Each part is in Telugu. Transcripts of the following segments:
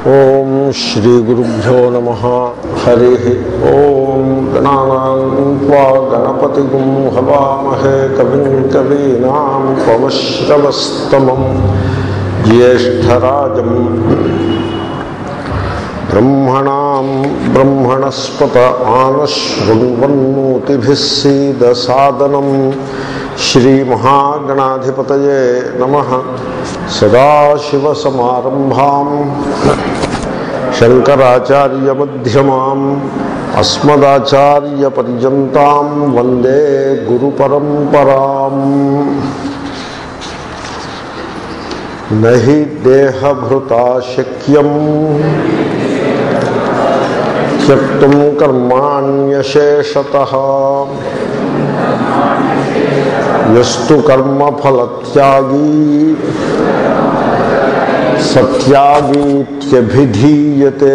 ఓం శ్రీ గురుభ్యో నమ హరి ఓం గణానా గణపతి హవామహే కవిం కవీనాం పవశ్రవస్తమం జ్యేష్టరాజం బ్రహ్మణాం బ్రహ్మణస్పత ఆనశృण्वन्नोतिभिः सीदसादनं श्रीमहागणाधिपतये नमः सदाशिवसमारम्भाम् शङ्कराचार्यमध्यमाम् अस्मदाचार्यपर्यन्तां वन्दे गुरुपरम्पराम् न हि देहभृता शक्यम् त्यक्तुं कर्माण्यशेषतः यस्तु कर्मफलत्यागी సత్యాగీత్యభిధీయతే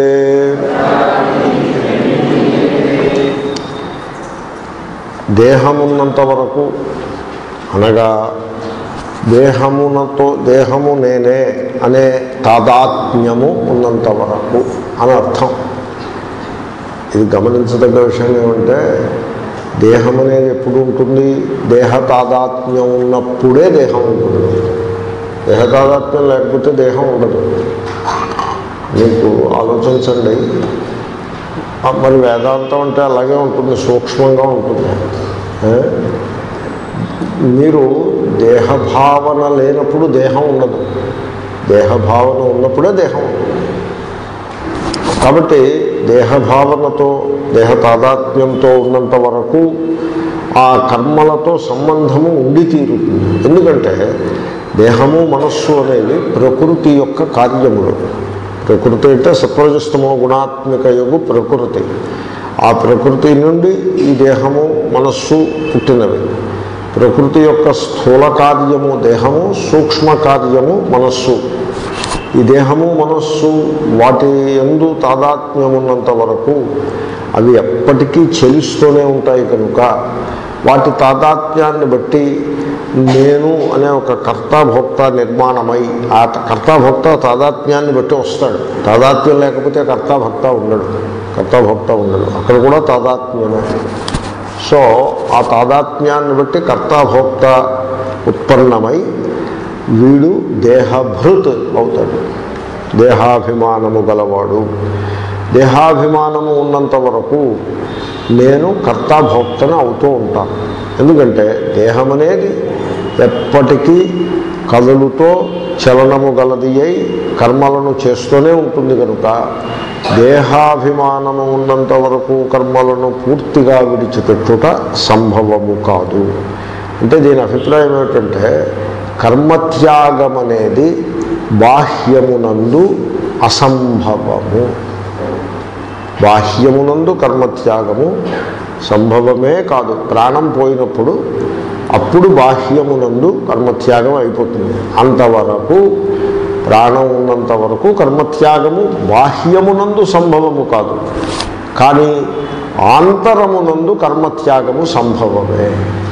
దేహమున్నంత వరకు అనగా దేహమునతో దేహము నేనే అనే తాదాత్మ్యము ఉన్నంత వరకు అని అర్థం ఇది గమనించదగ్గ విషయం ఏమంటే దేహం అనేది ఎప్పుడు ఉంటుంది దేహ తాదాత్మ్యం ఉన్నప్పుడే దేహం ఉంటుంది దేహ తాదాత్మ్యం లేకపోతే దేహం ఉండదు మీకు ఆలోచించండి ఆ, మరి వేదాంతం అంటే అలాగే ఉంటుంది సూక్ష్మంగా ఉంటుంది ఏ? మీరు దేహభావన లేనప్పుడు దేహం ఉండదు దేహభావన ఉన్నప్పుడే దేహం ఉంటుంది కాబట్టి దేహభావనతో దేహ తాదాత్మ్యంతో ఉన్నంత వరకు ఆ కర్మలతో సంబంధము ఉండి తీరుతుంది ఎందుకంటే దేహము మనస్సు అనేవి ప్రకృతి యొక్క కార్యములు ప్రకృతి అంటే సత్వజస్తమో గుణాత్మిక యోగు ప్రకృతి ఆ ప్రకృతి నుండి ఈ దేహము మనస్సు పుట్టినవి ప్రకృతి యొక్క స్థూల కార్యము దేహము సూక్ష్మ కార్యము మనస్సు ఈ దేహము మనస్సు వాటి ఎందు తాదాత్మ్యమున్నంత వరకు అవి ఎప్పటికీ చెలిస్తూనే ఉంటాయి కనుక వాటి తాదాత్మ్యాన్ని బట్టి నేను అనే ఒక కర్తాభోక్త నిర్మాణమై ఆ కర్తాభోక్త తాదాత్మ్యాన్ని బట్టి వస్తాడు తాదాత్మ్యం లేకపోతే కర్తాభక్త ఉండడు కర్తాభోక్త ఉండడు అక్కడ కూడా తాదాత్మ్యమే సో ఆ తాదాత్మ్యాన్ని బట్టి కర్తాభోక్త ఉత్పన్నమై వీడు దేహభృత్ అవుతాడు దేహాభిమానము గలవాడు దేహాభిమానము ఉన్నంత వరకు నేను కర్తాభోక్తను అవుతూ ఉంటాను ఎందుకంటే దేహం అనేది ఎప్పటికీ కదులుతో చలనము గలది అయి కర్మలను చేస్తూనే ఉంటుంది కనుక దేహాభిమానము ఉన్నంత వరకు కర్మలను పూర్తిగా విడిచిపెట్టుట సంభవము కాదు అంటే దీని అభిప్రాయం ఏమిటంటే కర్మత్యాగం అనేది బాహ్యమునందు అసంభవము బాహ్యమునందు కర్మత్యాగము సంభవమే కాదు ప్రాణం పోయినప్పుడు అప్పుడు బాహ్యమునందు కర్మత్యాగం అయిపోతుంది అంతవరకు ప్రాణం ఉన్నంత వరకు కర్మత్యాగము బాహ్యమునందు సంభవము కాదు కానీ ఆంతరమునందు కర్మత్యాగము సంభవమే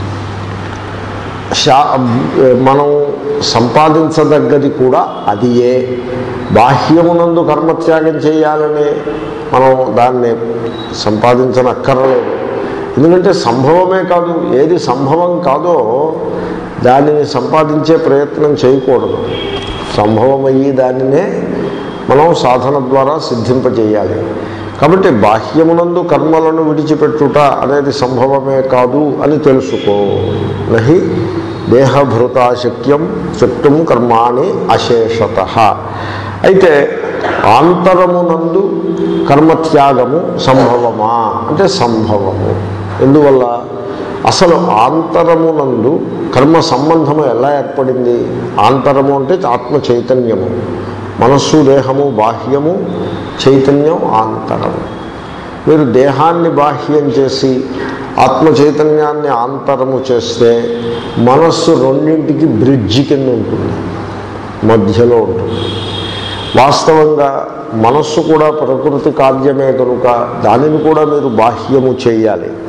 శా మనం సంపాదించదగ్గది కూడా అది ఏ బాహ్యమునందు కర్మత్యాగం చేయాలని మనం దాన్ని సంపాదించనక్కర్లేదు ఎందుకంటే సంభవమే కాదు ఏది సంభవం కాదో దానిని సంపాదించే ప్రయత్నం చేయకూడదు సంభవమయ్యి దానినే మనం సాధన ద్వారా సిద్ధింపజేయాలి కాబట్టి బాహ్యమునందు కర్మలను విడిచిపెట్టుట అనేది సంభవమే కాదు అని తెలుసుకో నహి దేహభృతాశక్యం చుట్టం కర్మాణి అశేషత అయితే ఆంతరమునందు కర్మత్యాగము సంభవమా అంటే సంభవము ఎందువల్ల అసలు ఆంతరమునందు కర్మ సంబంధము ఎలా ఏర్పడింది ఆంతరము అంటే ఆత్మ చైతన్యము మనస్సు దేహము బాహ్యము చైతన్యం ఆంతరము మీరు దేహాన్ని బాహ్యం చేసి ఆత్మ చైతన్యాన్ని ఆంతరము చేస్తే మనస్సు రెండింటికి బ్రిడ్జి కింద ఉంటుంది మధ్యలో ఉంటుంది వాస్తవంగా మనస్సు కూడా ప్రకృతి కార్యమే కనుక దానిని కూడా మీరు బాహ్యము చేయాలి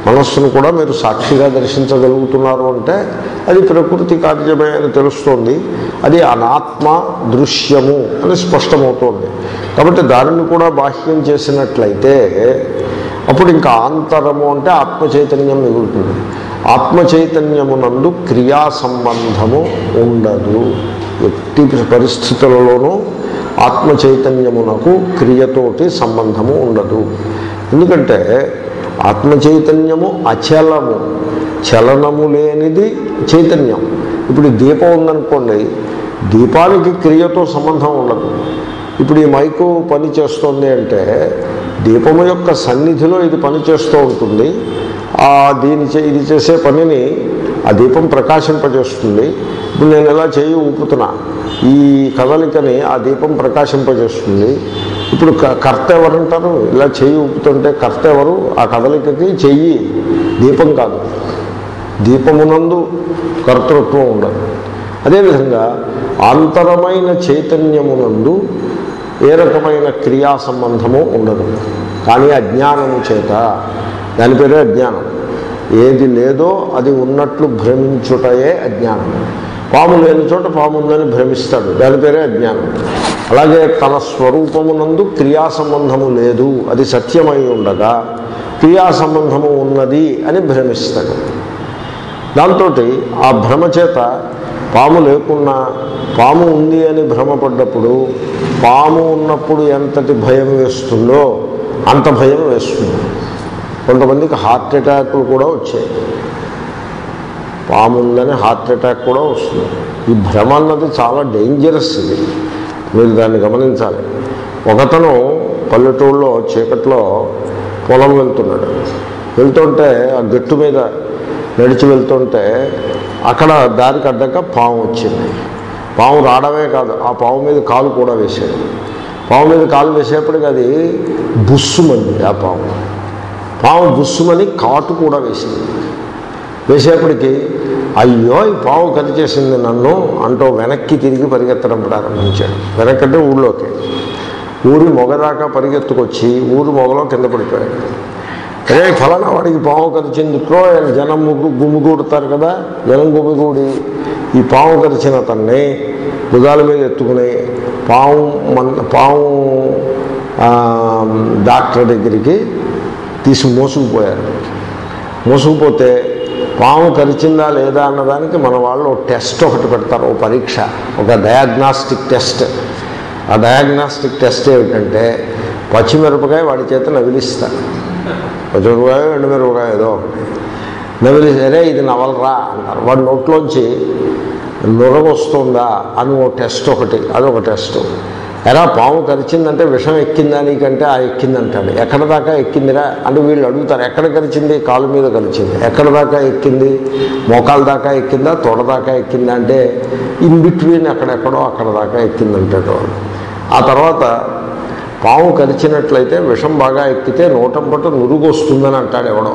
మనస్సును కూడా మీరు సాక్షిగా దర్శించగలుగుతున్నారు అంటే అది ప్రకృతి కార్యమే అని తెలుస్తోంది అది అనాత్మ దృశ్యము అని స్పష్టమవుతోంది కాబట్టి దానిని కూడా బాహ్యం చేసినట్లయితే అప్పుడు ఇంకా ఆంతరము అంటే ఆత్మ చైతన్యం మిగులుతుంది ఆత్మ చైతన్యమునందు క్రియా సంబంధము ఉండదు ఎట్టి పరిస్థితులలోనూ ఆత్మ చైతన్యమునకు క్రియతోటి సంబంధము ఉండదు ఎందుకంటే ఆత్మ చైతన్యము అచలము చలనము లేనిది చైతన్యం ఇప్పుడు ఈ దీపం ఉందనుకోండి దీపానికి క్రియతో సంబంధం ఉండదు ఇప్పుడు ఈ మైకు పని చేస్తోంది అంటే దీపము యొక్క సన్నిధిలో ఇది పని చేస్తూ ఉంటుంది ఆ దీని చే- ఇది చేసే పనిని ఆ దీపం ప్రకాశింపజేస్తుంది ఇప్పుడు నేను ఇలా చేయి ఊపుతున్నా ఈ కదలికని ఆ దీపం ప్రకాశింపజేస్తుంది ఇప్పుడు క- కర్త ఎవరంటారు ఇలా చెయ్యి ఊపుతుంటే కర్త ఎవరు ఆ కదలికకి చెయ్యి దీపం కాదు దీపమునందు కర్తృత్వం ఉండదు అదేవిధంగా ఆంతరమైన చైతన్యమునందు ఏ రకమైన క్రియా సంబంధము ఉండదు కానీ అజ్ఞానము చేత దాని పేరే అజ్ఞానం ఏది లేదో అది ఉన్నట్లు భ్రమించుటయే అజ్ఞానం పాము లేని చోట పాము ఉందని భ్రమిస్తాడు దాని పేరే అజ్ఞానం అలాగే తన స్వరూపమునందు క్రియా సంబంధము లేదు అది సత్యమై ఉండగా క్రియా సంబంధము ఉన్నది అని భ్రమిస్తాడు దాంతో ఆ భ్రమ చేత పాము లేకున్నా పాము ఉంది అని భ్రమపడ్డప్పుడు పాము ఉన్నప్పుడు ఎంతటి భయం వేస్తుందో అంత భయం వేస్తుంది కొంతమందికి హార్ట్ అటాక్లు కూడా వచ్చాయి పాము ఉందని హార్ట్ అటాక్ కూడా వస్తుంది ఈ భ్రమ అన్నది చాలా డేంజరస్ ఇది మీరు దాన్ని గమనించాలి ఒకతను పల్లెటూరులో చీకట్లో పొలం వెళ్తున్నాడు వెళ్తుంటే ఆ గట్టు మీద నడిచి వెళ్తుంటే అక్కడ దారికి అడ్డక పాము వచ్చింది పాము రావడమే కాదు ఆ పాము మీద కాలు కూడా వేసాడు పాము మీద కాలు వేసేప్పటికి అది బుస్సుమంది ఆ పాము పాము బుస్సుమని కాటు కూడా వేసింది వేసేప్పటికి అయ్యో ఈ పాము కరిచేసింది నన్ను అంటూ వెనక్కి తిరిగి పరిగెత్తడం ప్రారంభించాడు వెనక్కంటే ఊళ్ళోకి ఊరి మొగదాకా పరిగెత్తుకొచ్చి ఊరి మొగలో కింద పడిపోయాడు అరే ఫలానా వాడికి పాము కరిచింది ప్రో అని జనం ముగ్గు గుమిగూడతారు కదా జనం గుమిగూడి ఈ పాము కరిచిన తన్ని భుజాల మీద ఎత్తుకుని పాము మన పాము ఆ, డాక్టర్ దగ్గరికి తీసి మోసుకుపోయారు మోసుకుపోతే పాము కరిచిందా లేదా అన్నదానికి మన వాళ్ళు ఒక టెస్ట్ ఒకటి పెడతారు ఒక పరీక్ష ఒక డయాగ్నాస్టిక్ టెస్ట్ ఆ డయాగ్నాస్టిక్ టెస్ట్ ఏమిటంటే పచ్చిమిరపకాయ వాడి చేత నవిలిస్తారు పచ్చిమిరపకాయ ఎండుమిరపకాయ ఏదో ఒకటి నవిలి సరే ఇది నవలరా అన్నారు వాడి నోట్లోంచి నురగ వస్తుందా అని ఓ టెస్ట్ ఒకటి అదొక టెస్ట్ ఎరా పాము కరిచిందంటే విషం ఎక్కిందా నీకంటే ఆ ఎక్కిందంటాడు ఎక్కడ దాకా ఎక్కిందిరా అంటే వీళ్ళు అడుగుతారు ఎక్కడ కరిచింది కాలు మీద కరిచింది ఎక్కడ దాకా ఎక్కింది మోకాల దాకా ఎక్కిందా తొడ దాకా ఎక్కిందా అంటే ఇన్ బిట్వీన్ అక్కడెక్కడో అక్కడ దాకా ఎక్కిందంటాడు వాడు ఆ తర్వాత పాము కరిచినట్లయితే విషం బాగా ఎక్కితే నోటంపట నురుగు వస్తుందని అంటాడు ఎవడో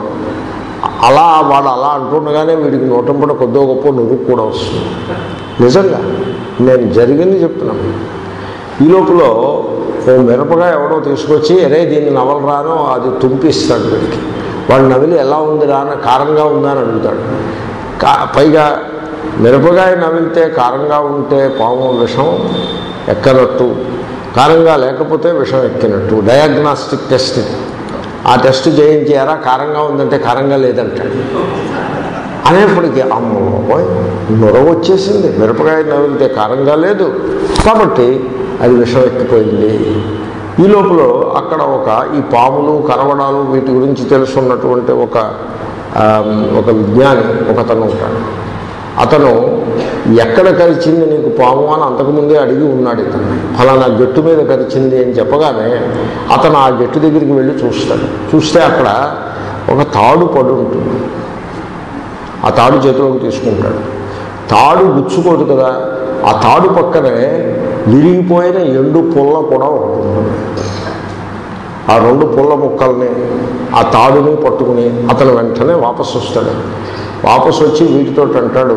అలా వాడు అలా అంటుండగానే వీడికి నోటంపట కొద్దో గొప్ప నురుగు కూడా వస్తుంది నిజంగా నేను జరిగింది చెప్తున్నాను ఈ లోపల ఓ మిరపకాయ ఎవడో తీసుకొచ్చి అరే దీన్ని నవలరానో అది తుంపిస్తాడు వీడికి వాడు నవిలి ఎలా ఉంది రాన కారంగా ఉందా అని అడుగుతాడు కా పైగా మిరపకాయ నవిలితే కారంగా ఉంటే పాము విషం ఎక్కనట్టు కారంగా లేకపోతే విషం ఎక్కినట్టు డయాగ్నాస్టిక్ టెస్ట్ ఇది ఆ టెస్ట్ చేయించి ఎరా కారంగా ఉందంటే కారంగా లేదంటాడు అనేప్పటికీ అమ్మో బాబోయ్ నొరవ వచ్చేసింది మిరపకాయ నవిలితే కారంగా లేదు కాబట్టి అది విషం ఎక్కిపోయింది ఈ లోపల అక్కడ ఒక ఈ పాములు కరవడాలు వీటి గురించి తెలుసున్నటువంటి ఒక ఆ, ఒక విజ్ఞాని ఒకతను ఉంటాడు అతను ఎక్కడ కరిచింది నీకు పాము అని అంతకుముందే అడిగి ఉన్నాడు ఇతను ఫలానా గట్టు మీద కరిచింది అని చెప్పగానే అతను ఆ గట్టు దగ్గరికి వెళ్ళి చూస్తాడు చూస్తే అక్కడ ఒక తాడు పడి ఉంటుంది ఆ తాడు చేతిలోకి తీసుకుంటాడు తాడు గుచ్చుకోదు కదా ఆ తాడు పక్కనే విరిగిపోయిన ఎండు పుల్ల కూడా ఉంటుంది ఆ రెండు పుల్ల ముక్కల్ని ఆ తాడుని పట్టుకుని అతను వెంటనే వాపసు వస్తాడు వాపసు వచ్చి వీటితో అంటాడు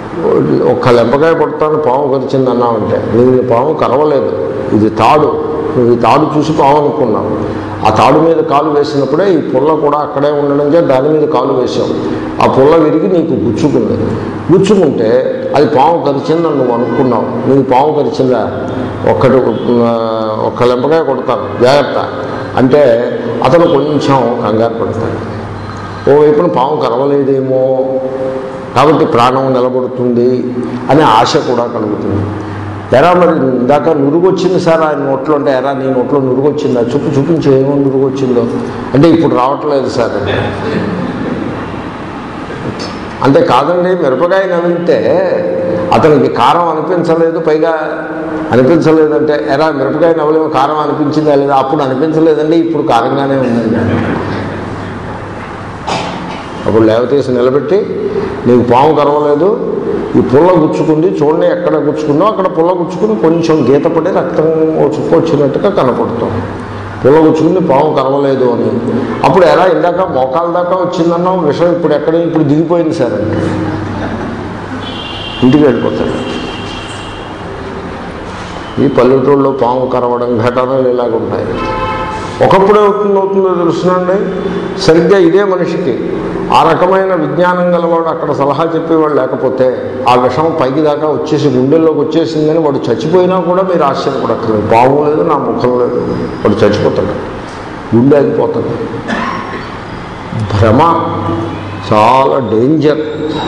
ఒక్క లెంపకాయ పడతాను పాము కరిచింది అన్నామంటే దీని పాము కరవలేదు ఇది తాడు నువ్వు ఈ తాడు చూసి పాము అనుకున్నావు ఆ తాడు మీద కాలు వేసినప్పుడే ఈ పుల్ల కూడా అక్కడే ఉండడం చేత దాని మీద కాలు వేసావు ఆ పుల్ల విరిగి నీకు గుచ్చుకుంది గుచ్చుకుంటే అది పాము కరిచిందని నువ్వు అనుకున్నావు నీకు పాము కరిచిందా ఒక్కటి ఆ, ఒక్క లెంపకాయ కొడతాను జాగ్రత్త అంటే అతను కొంచెం కంగారు పడతాడు ఓవైపున పాము కరవలేదేమో కాబట్టి ప్రాణం నిలబడుతుంది అనే ఆశ కూడా కలుగుతుంది ఎరా మరి ఇందాక నురుగు వచ్చింది సార్ ఆయన నోట్లో అంటే ఎరా నీ నోట్లో నురుగు వచ్చిందా చూపు చూపించి ఏమో నురుగు వచ్చిందో అంటే ఇప్పుడు రావట్లేదు సార్ అంటే అంతే కాదండి మిరపకాయ నవ్వితే అతనికి కారం అనిపించలేదు పైగా అనిపించలేదంటే ఎరా మిరపకాయ నవ్వలేమో కారం అనిపించిందా లేదా అప్పుడు అనిపించలేదండి ఇప్పుడు కారంగానే ఉందండి అప్పుడు లేవతీసి నిలబెట్టి నీకు పాము కరవలేదు ఈ పుల్ల గుచ్చుకుంది చూడండి ఎక్కడ గుచ్చుకుందో అక్కడ పుల్ల గుచ్చుకుని కొంచెం గీత పడి రక్తం ఓ చుక్క వచ్చినట్టుగా కనపడుతుంది పుల్ల గుచ్చుకుంది పాము కరవలేదు అని అప్పుడు ఎలా ఇందాక మోకాల దాకా వచ్చిందన్నావు విషయం ఇప్పుడు ఎక్కడ ఇప్పుడు దిగిపోయింది సార్ అంటే ఇంటికి వెళ్ళిపోతాడు ఈ పల్లెటూళ్ళలో పాము కరవడం ఘటనలు ఇలాగ ఉంటాయి ఒకప్పుడు అవుతుందో అవుతుందో తెలుసునండి సరిగ్గా ఇదే మనిషికి ఆ రకమైన విజ్ఞానం గలవాడు అక్కడ సలహా చెప్పేవాడు లేకపోతే ఆ విషం పైకి దాకా వచ్చేసి గుండెల్లోకి వచ్చేసిందని వాడు చచ్చిపోయినా కూడా మీరు ఆశ్చర్యపడక్కర్లేదు పాము లేదు నా ముఖం లేదు వాడు చచ్చిపోతాడు గుండె ఆగిపోతాడు భ్రమ చాలా డేంజర్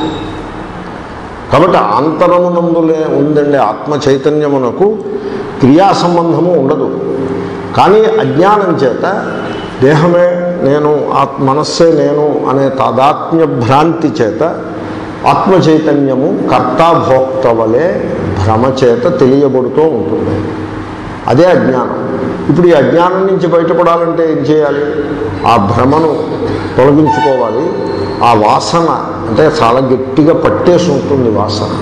కాబట్టి ఆంతరమునందులే ఉందండి ఆత్మ చైతన్యమునకు క్రియా సంబంధము ఉండదు కానీ అజ్ఞానం చేత దేహమే నేను ఆత్ మనస్సే నేను అనే తాదాత్మ్య భ్రాంతి చేత ఆత్మ చైతన్యము కర్తాభోక్త వలె భ్రమ చేత తెలియబడుతూ ఉంటుంది అదే అజ్ఞానం ఇప్పుడు ఈ అజ్ఞానం నుంచి బయటపడాలంటే ఏం చేయాలి ఆ భ్రమను తొలగించుకోవాలి ఆ వాసన అంటే చాలా గట్టిగా పట్టేసి ఉంటుంది వాసన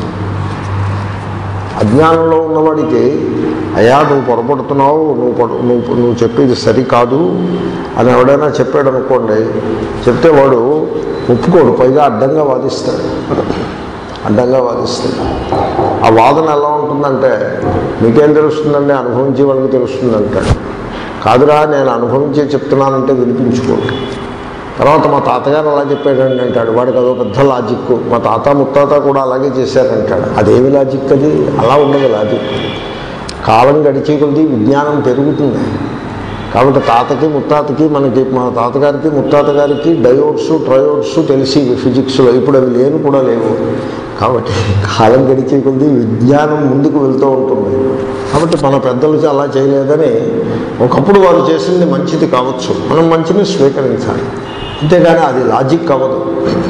అజ్ఞానంలో ఉన్నవాడికి అయ్యా నువ్వు పొరపడుతున్నావు నువ్వు పొడ- నువ్వు నువ్వు చెప్పేది సరికాదు అని ఎవడైనా చెప్పాడు అనుకోండి చెప్తే వాడు ఒప్పుకోడు పైగా అడ్డంగా వాదిస్తాడు అడ్డంగా వాదిస్తాడు ఆ వాదన ఎలా ఉంటుందంటే మీకేం తెలుస్తుందండి అనుభవించే వాళ్ళకి తెలుస్తుంది అంటాడు కాదురా నేను అనుభవించే చెప్తున్నానంటే వినిపించుకోడు తర్వాత మా తాతగారు అలా చెప్పాడండి అంటాడు వాడికి అదో పెద్ద లాజిక్ మా తాత ముత్తాత కూడా అలాగే చేశారంటాడు అదేమి లాజిక్ అది అలా ఉండదు లాజిక్ కాలం గడిచే కొద్దీ విజ్ఞానం పెరుగుతుంది కాబట్టి తాతకి ముత్తాతకి మనకి మా తాతగారికి ముత్తాత గారికి డయోడ్స్ ట్రయోడ్స్ తెలిసి ఫిజిక్స్లో ఇప్పుడు అవి లేని కూడా లేవు కాబట్టి కాలం గడిచే కొద్దీ విజ్ఞానం ముందుకు వెళ్తూ ఉంటుంది కాబట్టి మన పెద్దలు అలా చేయలేదని ఒకప్పుడు వారు చేసింది మంచిది కావచ్చు మనం మంచిని స్వీకరించాలి అంతేగాని అది లాజిక్ అవ్వదు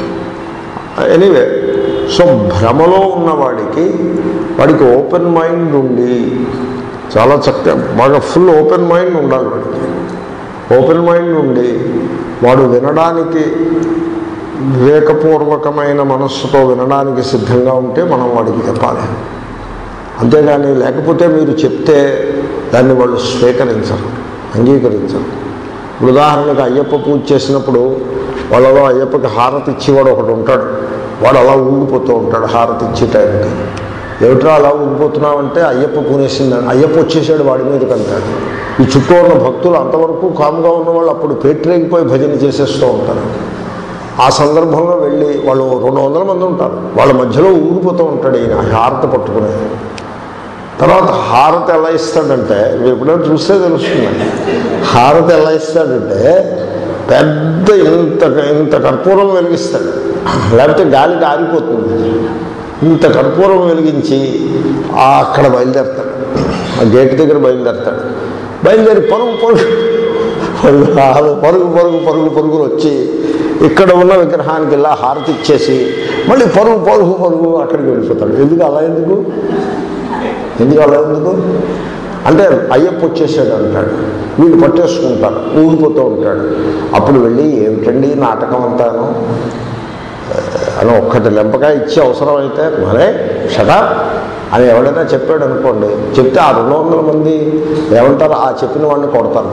ఎనీవే సో భ్రమలో ఉన్నవాడికి వాడికి ఓపెన్ మైండ్ ఉండి చాలా చక్కగా బాగా ఫుల్ ఓపెన్ మైండ్ ఉండాలి వాడికి ఓపెన్ మైండ్ ఉండి వాడు వినడానికి వివేకపూర్వకమైన మనస్సుతో వినడానికి సిద్ధంగా ఉంటే మనం వాడికి చెప్పాలి అంతేగాని లేకపోతే మీరు చెప్తే దాన్ని వాళ్ళు స్వీకరించరు అంగీకరించరు ఇప్పుడు ఉదాహరణకు అయ్యప్ప పూజ చేసినప్పుడు వాళ్ళలో అయ్యప్పకి హారతి ఇచ్చేవాడు ఒకడు ఉంటాడు వాడు అలా ఊగిపోతూ ఉంటాడు హారతి ఇచ్చే టైంకి ఏమిట్రా అలా ఊగిపోతున్నావంటే అయ్యప్ప పూనేసిందని అయ్యప్ప వచ్చేసాడు వాడి మీదకి అంటాడు ఈ చుట్టూ ఉన్న భక్తులు అంతవరకు కామ్గా ఉన్న వాళ్ళు అప్పుడు పేట్రేగిపోయి భజన చేసేస్తూ ఉంటారు ఆ సందర్భంలో వెళ్ళి వాళ్ళు రెండు వందల మంది ఉంటారు వాళ్ళ మధ్యలో ఊగిపోతూ ఉంటాడు ఈయన హారతి పట్టుకునే తర్వాత హారతి ఎలా ఇస్తాడంటే మీరు ఎప్పుడైనా చూస్తే తెలుస్తుందండి హారతి ఎలా ఇస్తాడంటే పెద్ద ఇంత ఇంత కర్పూరం వెలిగిస్తాడు లేకపోతే గాలికి ఆరిపోతుంది ఇంత కర్పూరం వెలిగించి ఆ అక్కడ బయలుదేరతాడు ఆ గేట్ దగ్గర బయలుదేరతాడు బయలుదేరి పరుగు పరుగు పరుగు ఆ పరుగు పరుగు పరుగు పరుగులు వచ్చి ఇక్కడ ఉన్న విగ్రహానికి ఇలా హారతి ఇచ్చేసి మళ్ళీ పరుగు పరుగు పరుగు అక్కడికి వెళ్ళిపోతాడు ఎందుకు అలా ఎందుకు ఎందుకు అలా ఎందుకు అంటే అయ్యప్ప వచ్చేసాడు అంటాడు వీళ్ళు పట్టేసుకుంటారు ఊగిపోతూ ఉంటాడు అప్పుడు వెళ్ళి ఏమిటండి ఈ నాటకం అంతాను అని ఒక్కటి లెంపకాయ ఇచ్చి అవసరమైతే మరే షటా అని ఎవడైనా చెప్పాడు అనుకోండి చెప్తే ఆ రెండు వందల మంది ఏమంటారు ఆ చెప్పిన వాడిని కొడతారు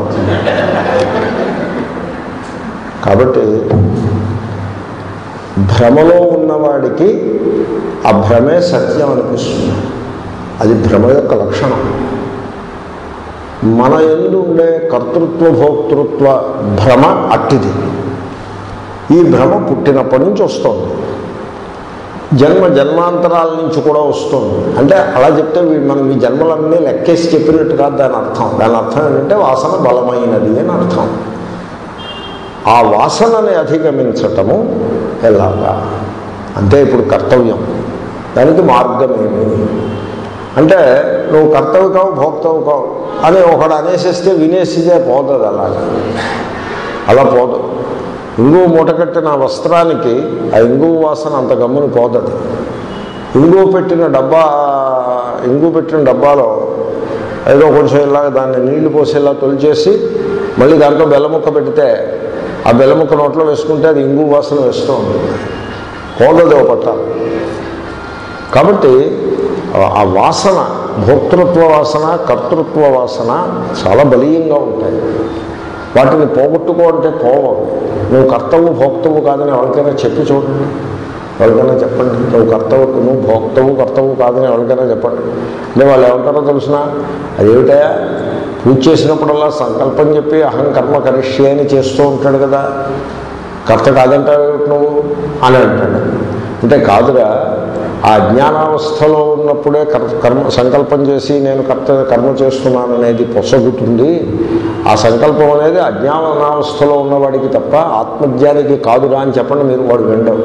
కాబట్టి భ్రమలో ఉన్నవాడికి ఆ భ్రమే సత్యం అనిపిస్తుంది అది భ్రమ యొక్క లక్షణం మన ఎందు ఉండే కర్తృత్వ భోక్తృత్వ భ్రమ అట్టిది ఈ భ్రమ పుట్టినప్పటి నుంచి వస్తుంది జన్మ జన్మాంతరాల నుంచి కూడా వస్తుంది అంటే అలా చెప్తే వీ- మనం ఈ జన్మలన్నీ లెక్కేసి చెప్పినట్టు కాదు దాని అర్థం దాని అర్థం ఏంటంటే వాసన బలమైనది అని అర్థం ఆ వాసనని అధిగమించటము ఎలాగా అంటే ఇప్పుడు కర్తవ్యం దానికి మార్గమేమి అంటే నువ్వు కర్తవ్య కావు భోక్తవు కావు అని ఒకడు అనేసిస్తే వినేసిదే పోతుంది అలాగా అలా పోదు ఇంగువ మూటకట్టిన వస్త్రానికి ఆ ఇంగువ వాసన అంత గమ్ముని పోతుంది ఇంగువ పెట్టిన డబ్బా ఇంగువ పెట్టిన డబ్బాలో ఏదో కొంచెం ఇలాగ దాన్ని నీళ్లు పోసి ఇలా తొలిచేసి మళ్ళీ దాంట్లో బెల్లముక్క పెడితే ఆ బెల్లముక్క నోట్లో వేసుకుంటే అది ఇంగువ వాసన వేస్తూ ఉంటుంది పోదది ఒక పట్టాలి కాబట్టి ఆ- ఆ వాసన భోక్తృత్వ వాసన కర్తృత్వ వాసన చాలా బలీయంగా ఉంటాయి వాటిని పోగొట్టుకో అంటే పోవవు నువ్వు కర్తవు భోక్తవు కాదని ఎవరికైనా చెప్పి చూడండి ఎవరికైనా చెప్పండి నువ్వు కర్తవు నువ్వు భోక్తవు కర్తవు కాదని ఎవరికైనా చెప్పండి అంటే వాళ్ళు ఏమంటారో తెలిసిన అదేమిటయా పూజ చేసినప్పుడల్లా సంకల్పం చెప్పి అహం కర్మ కరిష్యే అని చేస్తూ ఉంటాడు కదా కర్త కాదంటావు నువ్వు అని అంటాడు అంటే కాదురా ఆ అజ్ఞానావస్థలో ఉన్నప్పుడే కర్ కర్మ సంకల్పం చేసి నేను కర్త కర్మ చేస్తున్నాను అనేది పొసగుతుంది ఆ సంకల్పం అనేది అజ్ఞానావస్థలో ఉన్నవాడికి తప్ప ఆత్మజ్ఞానికి కాదురా అని చెప్పండి మీరు వాడు వినడం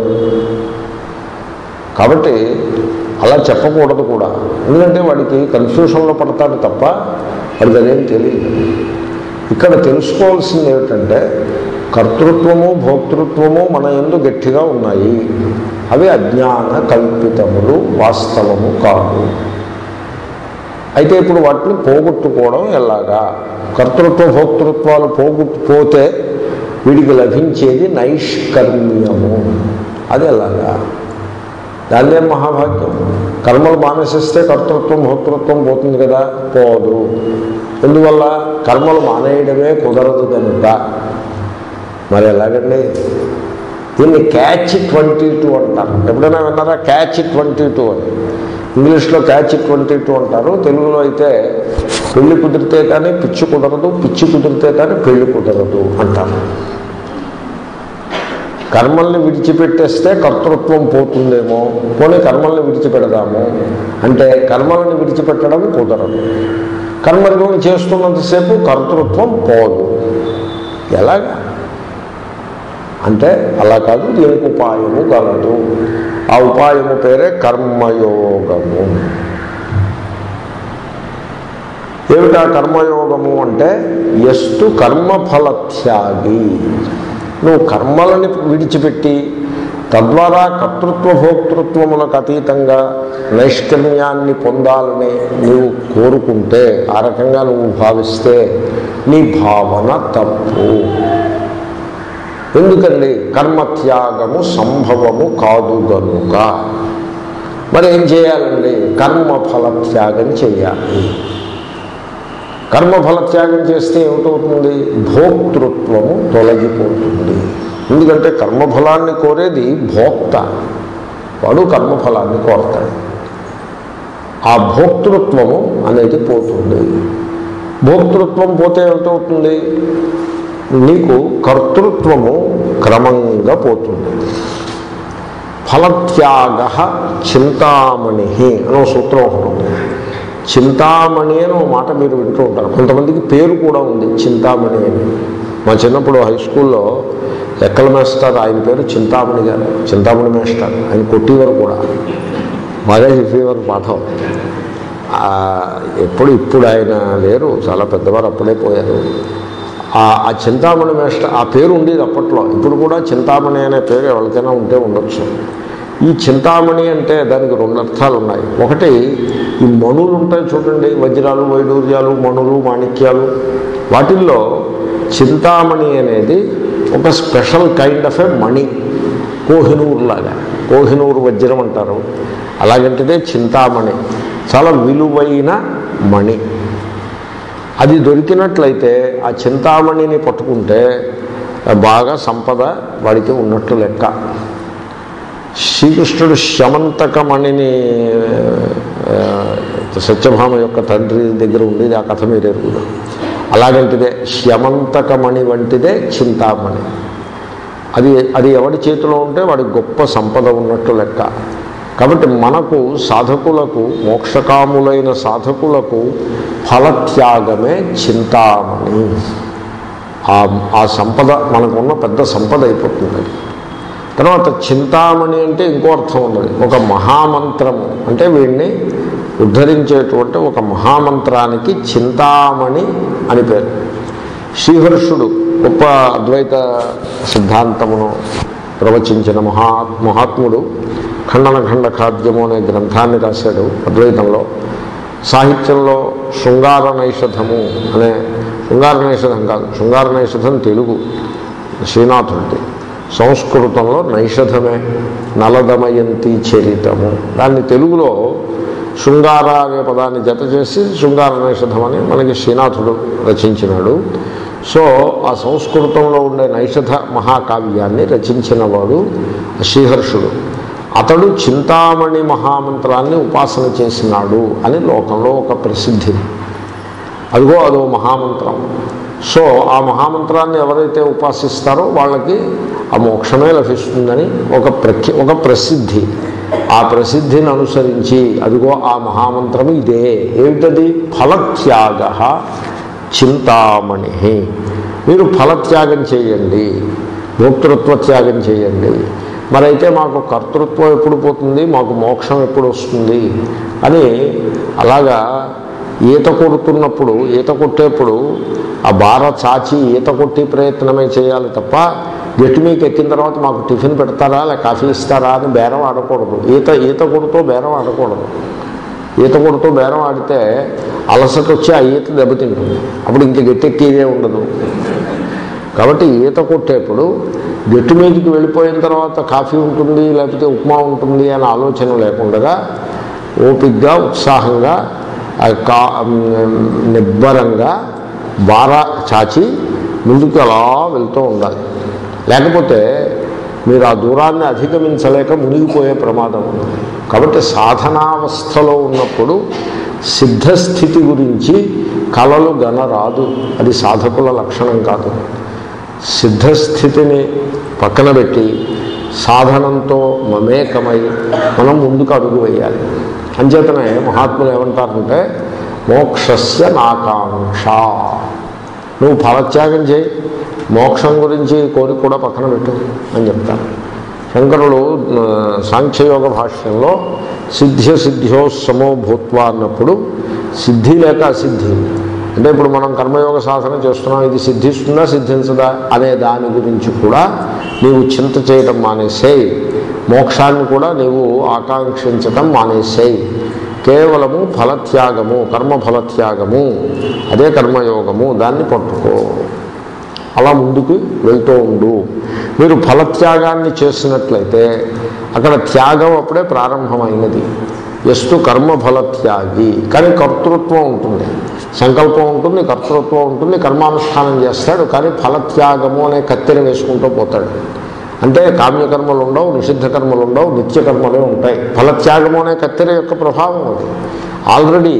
కాబట్టి అలా చెప్పకూడదు కూడా ఎందుకంటే వాడికి కన్ఫ్యూషన్లో పడతాడు తప్ప వాడికి అదేం తెలియదు ఇక్కడ తెలుసుకోవాల్సింది ఏమిటంటే కర్తృత్వము భోక్తృత్వము మన ఎందు గట్టిగా ఉన్నాయి అవి అజ్ఞాన కల్పితములు వాస్తవము కాదు అయితే ఇప్పుడు వాటిని పోగొట్టుకోవడం ఎలాగా కర్తృత్వ భోక్తృత్వాలు పోగొట్టు పోతే వీడికి లభించేది నైష్కర్మ్యము అది ఎలాగా దాన్నే మహాభాగ్యం కర్మలు మానేసిస్తే కర్తృత్వం భోక్తృత్వం పోతుంది కదా పోదు ఎందువల్ల కర్మలు మానేయడమే కుదరదు కనుక మరి ఎలాగండి దీన్ని క్యాచ్ ట్వంటీ టూ అంటారు ఎప్పుడైనా విన్నారా క్యాచ్ ట్వంటీ టూ అని ఇంగ్లీష్లో క్యాచ్ ట్వంటీ టూ అంటారు తెలుగులో అయితే పెళ్లి కుదిరితే కానీ పిచ్చి కుదరదు పిచ్చి కుదిరితే కానీ పెళ్లి కుదరదు అంటారు కర్మల్ని విడిచిపెట్టేస్తే కర్తృత్వం పోతుందేమో పోనీ కర్మల్ని విడిచిపెడదాము అంటే కర్మల్ని విడిచిపెట్టడం కుదరదు కర్మలను చేస్తున్నంతసేపు కర్తృత్వం పోదు ఎలాగా అంటే అలా కాదు దీనికి ఉపాయము గలదు ఆ ఉపాయము పేరే కర్మయోగము ఏమిటా కర్మయోగము అంటే ఎస్తు కర్మఫలత్యాగి నువ్వు కర్మలని విడిచిపెట్టి తద్వారా కర్తృత్వ భోక్తృత్వములకు అతీతంగా నైష్కర్మ్యాన్ని పొందాలని నీవు కోరుకుంటే ఆ రకంగా నువ్వు భావిస్తే నీ భావన తప్పు ఎందుకండి కర్మత్యాగము సంభవము కాదు గనుక మరి ఏం చేయాలండి కర్మఫల త్యాగం చేయాలి కర్మఫల త్యాగం చేస్తే ఏమిటవుతుంది భోక్తృత్వము తొలగిపోతుంది ఎందుకంటే కర్మఫలాన్ని కోరేది భోక్త వాడు కర్మఫలాన్ని కోరతాడు ఆ భోక్తృత్వము అనేది పోతుంది భోక్తృత్వం పోతే ఏమిటవుతుంది నీకు కర్తృత్వము క్రమంగా పోతుంది ఫలత్యాగ చింతామణి అని ఒక సూత్రం ఒకటి ఉంది చింతామణి అని ఒక మాట మీరు వింటూ ఉంటారు కొంతమందికి పేరు కూడా ఉంది చింతామణి అని మా చిన్నప్పుడు హై స్కూల్లో ఎక్కల మేస్టర్ ఆయన పేరు చింతామణి గారు చింతామణి మేస్టర్ ఆయన కొట్టేవారు కూడా బాగా చెప్పేవారు పాఠం ఆ, ఎప్పుడు ఇప్పుడు ఆయన లేరు చాలా పెద్దవారు అప్పుడే పోయారు ఆ ఆ చింతామణి మేస్టర్ ఆ పేరు ఉండేది అప్పట్లో ఇప్పుడు కూడా చింతామణి అనే పేరు ఎవరికైనా ఉంటే ఉండొచ్చు ఈ చింతామణి అంటే దానికి రెండు అర్థాలు ఉన్నాయి ఒకటి ఈ మణులు ఉంటాయి చూడండి వజ్రాలు వైడూర్యాలు మణులు మాణిక్యాలు వాటిల్లో చింతామణి అనేది ఒక స్పెషల్ కైండ్ ఆఫ్ ఎ మణి కోహినూరు లాగా కోహినూరు వజ్రం అంటారు అలాగంటిదే చింతామణి చాలా విలువైన మణి అది దొరికినట్లయితే ఆ చింతామణిని పట్టుకుంటే బాగా సంపద వాడికి ఉన్నట్లు లెక్క శ్రీకృష్ణుడు శమంతకమణిని ఆ, సత్యభామ యొక్క తండ్రి దగ్గర ఉండేది ఆ కథ మీరు ఎరుగుదాం అలాగంటిదే హ్యమంతకమణి వంటిదే చింతామణి అది అది ఎవడి చేతిలో ఉంటే వాడి గొప్ప సంపద ఉన్నట్టు లెక్క కాబట్టి మనకు సాధకులకు మోక్షకాములైన సాధకులకు ఫలత్యాగమే చింతామణి ఆ ఆ సంపద మనకున్న పెద్ద సంపద అయిపోతుంది అది. తర్వాత చింతామణి అంటే ఇంకో అర్థం ఉన్నది ఒక మహామంత్రము అంటే వీడిని ఉద్ధరించేటువంటి ఒక మహామంత్రానికి చింతామణి అని పేరు శ్రీహర్షుడు గొప్ప అద్వైత సిద్ధాంతమును ప్రవచించిన మహా మహాత్ముడు ఖండన ఖండ ఖాద్యము అనే గ్రంథాన్ని రాశాడు అద్వైతంలో సాహిత్యంలో శృంగార నైషధము అనే శృంగార నైషధం కాదు శృంగార నైషధం తెలుగు శ్రీనాథుడిది సంస్కృతంలో నైషధమే నలదమయంతి చరితము దాన్ని తెలుగులో శృంగార అనే పదాన్ని జత చేసి శృంగార నైషధం అని మనకి శ్రీనాథుడు రచించినాడు సో ఆ సంస్కృతంలో ఉండే నైషధ మహాకావ్యాన్ని రచించిన వాడు శ్రీహర్షుడు అతడు చింతామణి మహామంత్రాన్ని ఉపాసన చేసినాడు అని లోకంలో ఒక ప్రసిద్ధి అదిగో అదో మహామంత్రం సో ఆ మహామంత్రాన్ని ఎవరైతే ఉపాసిస్తారో వాళ్ళకి ఆ మోక్షమే లభిస్తుందని ఒక ప్రఖ్య ఒక ప్రసిద్ధి ఆ ప్రసిద్ధిని అనుసరించి అదిగో ఆ మహామంత్రం ఇదే ఏమిటది ఫలత్యాగ చింతామణి మీరు ఫలత్యాగం చేయండి భోక్తృత్వ త్యాగం చేయండి మరైతే మాకు కర్తృత్వం ఎప్పుడు పోతుంది మాకు మోక్షం ఎప్పుడు వస్తుంది అని అలాగా ఈత కొడుతున్నప్పుడు ఈత కొట్టేప్పుడు ఆ బార చాచి ఈత కొట్టి ప్రయత్నమే చేయాలి తప్ప గట్టి మీకు ఎక్కిన తర్వాత మాకు టిఫిన్ పెడతారా లేక కాఫీ ఇస్తారా అని బేరం ఆడకూడదు ఈత ఈత కొడుతూ బేరం ఆడకూడదు ఈత కొడుతూ బేరం ఆడితే అలసట వచ్చి ఆ ఈత దెబ్బతింటుంది అప్పుడు ఇంక గట్టెక్కేదే ఉండదు కాబట్టి ఈత కొట్టేప్పుడు గట్టు మీదకి వెళ్ళిపోయిన తర్వాత కాఫీ ఉంటుంది లేకపోతే ఉప్మా ఉంటుంది అనే ఆలోచన లేకుండా ఓపిగ్గా ఉత్సాహంగా ఆ కా నిబ్బరంగా బారా చాచి ముందుకు అలా వెళ్తూ ఉండాలి లేకపోతే మీరు ఆ దూరాన్ని అధిగమించలేక మునిగిపోయే ప్రమాదం ఉంది కాబట్టి సాధనావస్థలో ఉన్నప్పుడు సిద్ధస్థితి గురించి కలలు గనరాదు అది సాధకుల లక్షణం కాదు సిద్ధస్థితిని పక్కన పెట్టి సాధనంతో మమేకమై మనం ముందుకు అడుగు వేయాలి అంచేతనే మహాత్ములు ఏమంటారంటే మోక్షస్య నాకాంక్ష నువ్వు ఫలత్యాగం చేయి మోక్షం గురించి కోరిక కూడా పక్కన పెట్టు అని చెప్తారు శంకరులు ఆ, సాంఖ్యయోగ భాష్యంలో సిద్ధ్య సిద్ధ్యో సమో భూత్వ అన్నప్పుడు సిద్ధి లేక అసిద్ధి అంటే ఇప్పుడు మనం కర్మయోగ సాధన చేస్తున్నాం ఇది సిద్ధిస్తుందా సిద్ధించదా అనే దాని గురించి కూడా నీవు చింత చేయటం మానేసేయి మోక్షాన్ని కూడా నీవు ఆకాంక్షించటం మానేసేయి కేవలము ఫలత్యాగము కర్మ ఫలత్యాగము అదే కర్మయోగము దాన్ని పట్టుకో అలా ముందుకు వెళ్తూ ఉండు మీరు ఫలత్యాగాన్ని చేసినట్లయితే అక్కడ త్యాగం అప్పుడే ప్రారంభమైనది ఎస్తు కర్మ ఫలత్యాగి కానీ కర్తృత్వం ఉంటుంది సంకల్పం ఉంటుంది కర్తృత్వం ఉంటుంది కర్మానుష్ఠానం చేస్తాడు కానీ ఫలత్యాగము అనే కత్తెర వేసుకుంటూ పోతాడు అంటే కామ్యకర్మలు ఉండవు నిషిద్ధ కర్మలు ఉండవు నిత్యకర్మలే ఉంటాయి ఫలత్యాగము అనే కత్తెర యొక్క ప్రభావం అది ఆల్రెడీ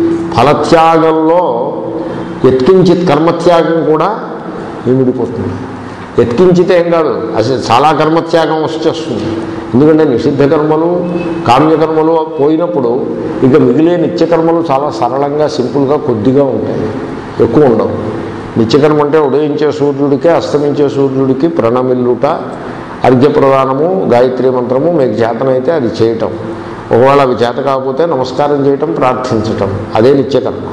ఫలత్యాగంలో ఎత్కించిత్ కర్మత్యాగం కూడా ఇమిడిపోతుంది ఎత్కించితే ఏం కాదు అసలు చాలా కర్మత్యాగం వచ్చేస్తుంది ఎందుకంటే నిషిద్ధ కర్మలు కామ్యకర్మలు పోయినప్పుడు ఇక మిగిలే నిత్యకర్మలు చాలా సరళంగా సింపుల్గా కొద్దిగా ఉంటాయి ఎక్కువ ఉండవు నిత్యకర్మ అంటే ఉదయించే సూర్యుడికి అస్తమించే సూర్యుడికి ప్రణమిల్లుట అర్ఘ్యప్రదానము గాయత్రి మంత్రము మీకు చేతనైతే అది చేయటం ఒకవేళ అవి చేత కాకపోతే నమస్కారం చేయటం ప్రార్థించటం అదే నిత్యకర్మ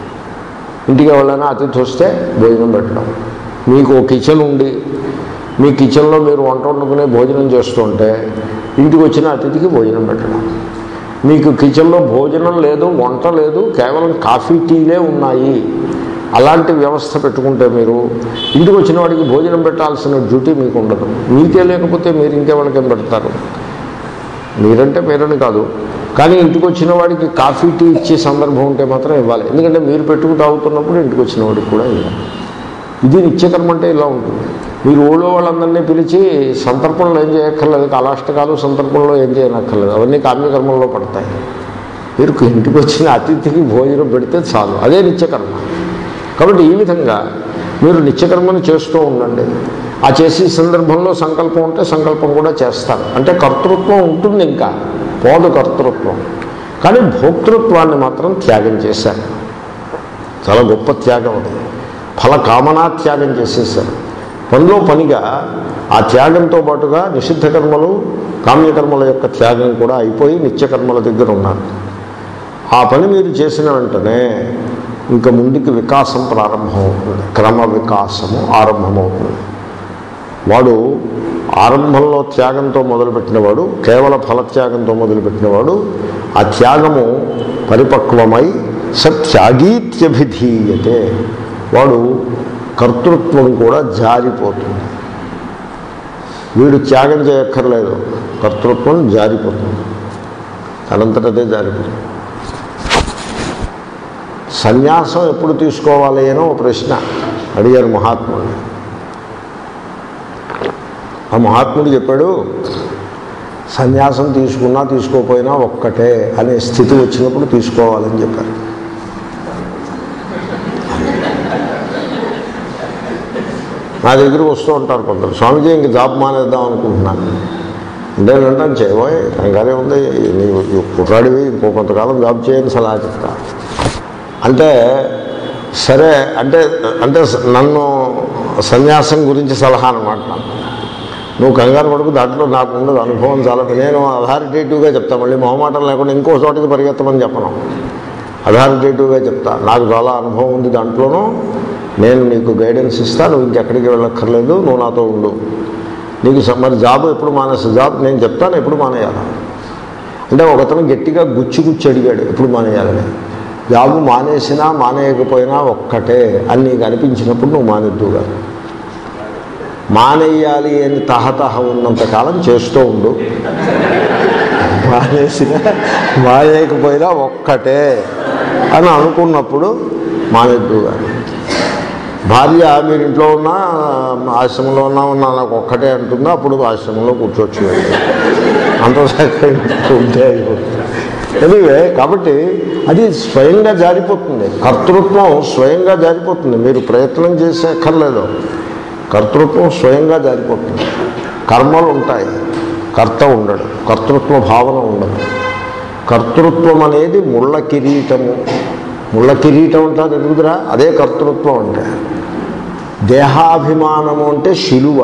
ఇంటికి ఎవరైనా అతిథి వస్తే భోజనం పెట్టడం మీకు ఓ కిచెన్ ఉండి మీ కిచెన్లో మీరు వంట వండుకునే భోజనం చేస్తుంటే ఇంటికి వచ్చిన అతిథికి భోజనం పెట్టడం మీకు కిచెన్లో భోజనం లేదు వంట లేదు కేవలం కాఫీ టీలే ఉన్నాయి అలాంటి వ్యవస్థ పెట్టుకుంటే మీరు ఇంటికి వచ్చిన వాడికి భోజనం పెట్టాల్సిన డ్యూటీ మీకు ఉండదు మీకే లేకపోతే మీరు ఇంకెవరికేం పెడతారు మీరంటే మీరని కాదు కానీ ఇంటికి వచ్చిన వాడికి కాఫీ టీ ఇచ్చే సందర్భం ఉంటే మాత్రం ఇవ్వాలి ఎందుకంటే మీరు పెట్టుకు తాగుతున్నప్పుడు ఇంటికి వచ్చిన వాడికి కూడా ఇవ్వాలి ఇది నిత్యకర్మ అంటే ఇలా ఉంటుంది మీరు ఊళ్ళో వాళ్ళందరినీ పిలిచి సంతర్పణలు ఏం చేయక్కర్లేదు కాలాష్టకాలు సంతర్పణలో ఏం చేయనక్కర్లేదు అవన్నీ కామ్యకర్మల్లో పడతాయి మీరు ఇంటికి వచ్చిన అతిథికి భోజనం పెడితే చాలు అదే నిత్యకర్మ కాబట్టి ఈ విధంగా మీరు నిత్యకర్మను చేస్తూ ఉండండి ఆ చేసే సందర్భంలో సంకల్పం ఉంటే సంకల్పం కూడా చేస్తారు అంటే కర్తృత్వం ఉంటుంది ఇంకా పోదు కర్తృత్వం కానీ భోక్తృత్వాన్ని మాత్రం త్యాగం చేశారు చాలా గొప్ప త్యాగం అది ఫల కామనా త్యాగం చేసేసారు పనిలో పనిగా ఆ త్యాగంతో పాటుగా నిషిద్ధ కర్మలు కామ్యకర్మల యొక్క త్యాగం కూడా అయిపోయి నిత్యకర్మల దగ్గర ఉన్నారు ఆ పని మీరు చేసిన వెంటనే ఇంకా ముందుకి వికాసం ప్రారంభమవుతుంది క్రమ వికాసము ఆరంభమవుతుంది వాడు ఆరంభంలో త్యాగంతో మొదలుపెట్టినవాడు కేవల ఫలత్యాగంతో మొదలుపెట్టినవాడు ఆ త్యాగము పరిపక్వమై సత్యాగీత్యభిధీయతే వాడు కర్తృత్వం కూడా జారిపోతుంది వీడు త్యాగం చేయక్కర్లేదు కర్తృత్వం జారిపోతుంది తనంతటదే జారిపోతుంది సన్యాసం ఎప్పుడు తీసుకోవాలి అనో ఒక ప్రశ్న అడిగారు మహాత్ముడు ఆ మహాత్ముడు చెప్పాడు సన్యాసం తీసుకున్నా తీసుకోకపోయినా ఒక్కటే అనే స్థితి వచ్చినప్పుడు తీసుకోవాలని చెప్పారు నా దగ్గరికి వస్తూ ఉంటారు కొందరు స్వామిజీ ఇంక జాబ్ మానేద్దాం అనుకుంటున్నాను అంటే అంటాను చేయబోయ్ కంగానే ఉంది నీవు ఈ కుర్రాడివి ఇంకో కొంతకాలం జాబ్ చేయని సలహా చెప్తా అంటే సరే అంటే అంటే నన్ను సన్యాసం గురించి సలహా అనమాట నాకు. నువ్వు కంగారు పడుకు దాంట్లో నాకు ఉండదు అనుభవం చాలా నేను అథారిటేటివ్గా చెప్తా మళ్ళీ మొహమాటం లేకుండా ఇంకో చోటకి పరిగెత్తమని చెప్పను అథారిటేటివ్గా చెప్తా నాకు చాలా అనుభవం ఉంది దాంట్లోనూ నేను నీకు గైడెన్స్ ఇస్తా నువ్వు ఇంకెక్కడికి వెళ్ళక్కర్లేదు నువ్వు నాతో ఉండు నీకు స- మరి జాబ్ ఎప్పుడు మానేస్తా జాబ్ నేను చెప్తాను ఎప్పుడు మానేయాలి అంటే ఒకతను గట్టిగా గుచ్చి గుచ్చి అడిగాడు ఎప్పుడు మానేయాలని జాబు మానేసినా మానేయకపోయినా ఒక్కటే అని నీకు అనిపించినప్పుడు నువ్వు మానేద్దుగా మానేయాలి అని తహతహ ఉన్నంతకాలం చేస్తూ ఉండు మానేసిన మానేయకపోయినా ఒక్కటే అని అనుకున్నప్పుడు మానేద్దుగా భార్య మీరు ఇంట్లో ఉన్నా ఆశ్రమంలో ఉన్నా ఉన్నా నాకు ఒక్కటే అంటుందో అప్పుడు ఆశ్రమంలో కూర్చోవచ్చు అంత ఉంటే ఎనివే కాబట్టి అది స్వయంగా జారిపోతుంది కర్తృత్వం స్వయంగా జారిపోతుంది మీరు ప్రయత్నం చేసే అక్కర్లేదు కర్తృత్వం స్వయంగా జారిపోతుంది కర్మలు ఉంటాయి కర్త ఉండడు కర్తృత్వ భావన ఉండదు కర్తృత్వం అనేది ముళ్ళ కిరీటము ముళ్ళ కిరీటం అంటారు ఎదుగుదరా అదే కర్తృత్వం అంటే దేహాభిమానము అంటే శిలువ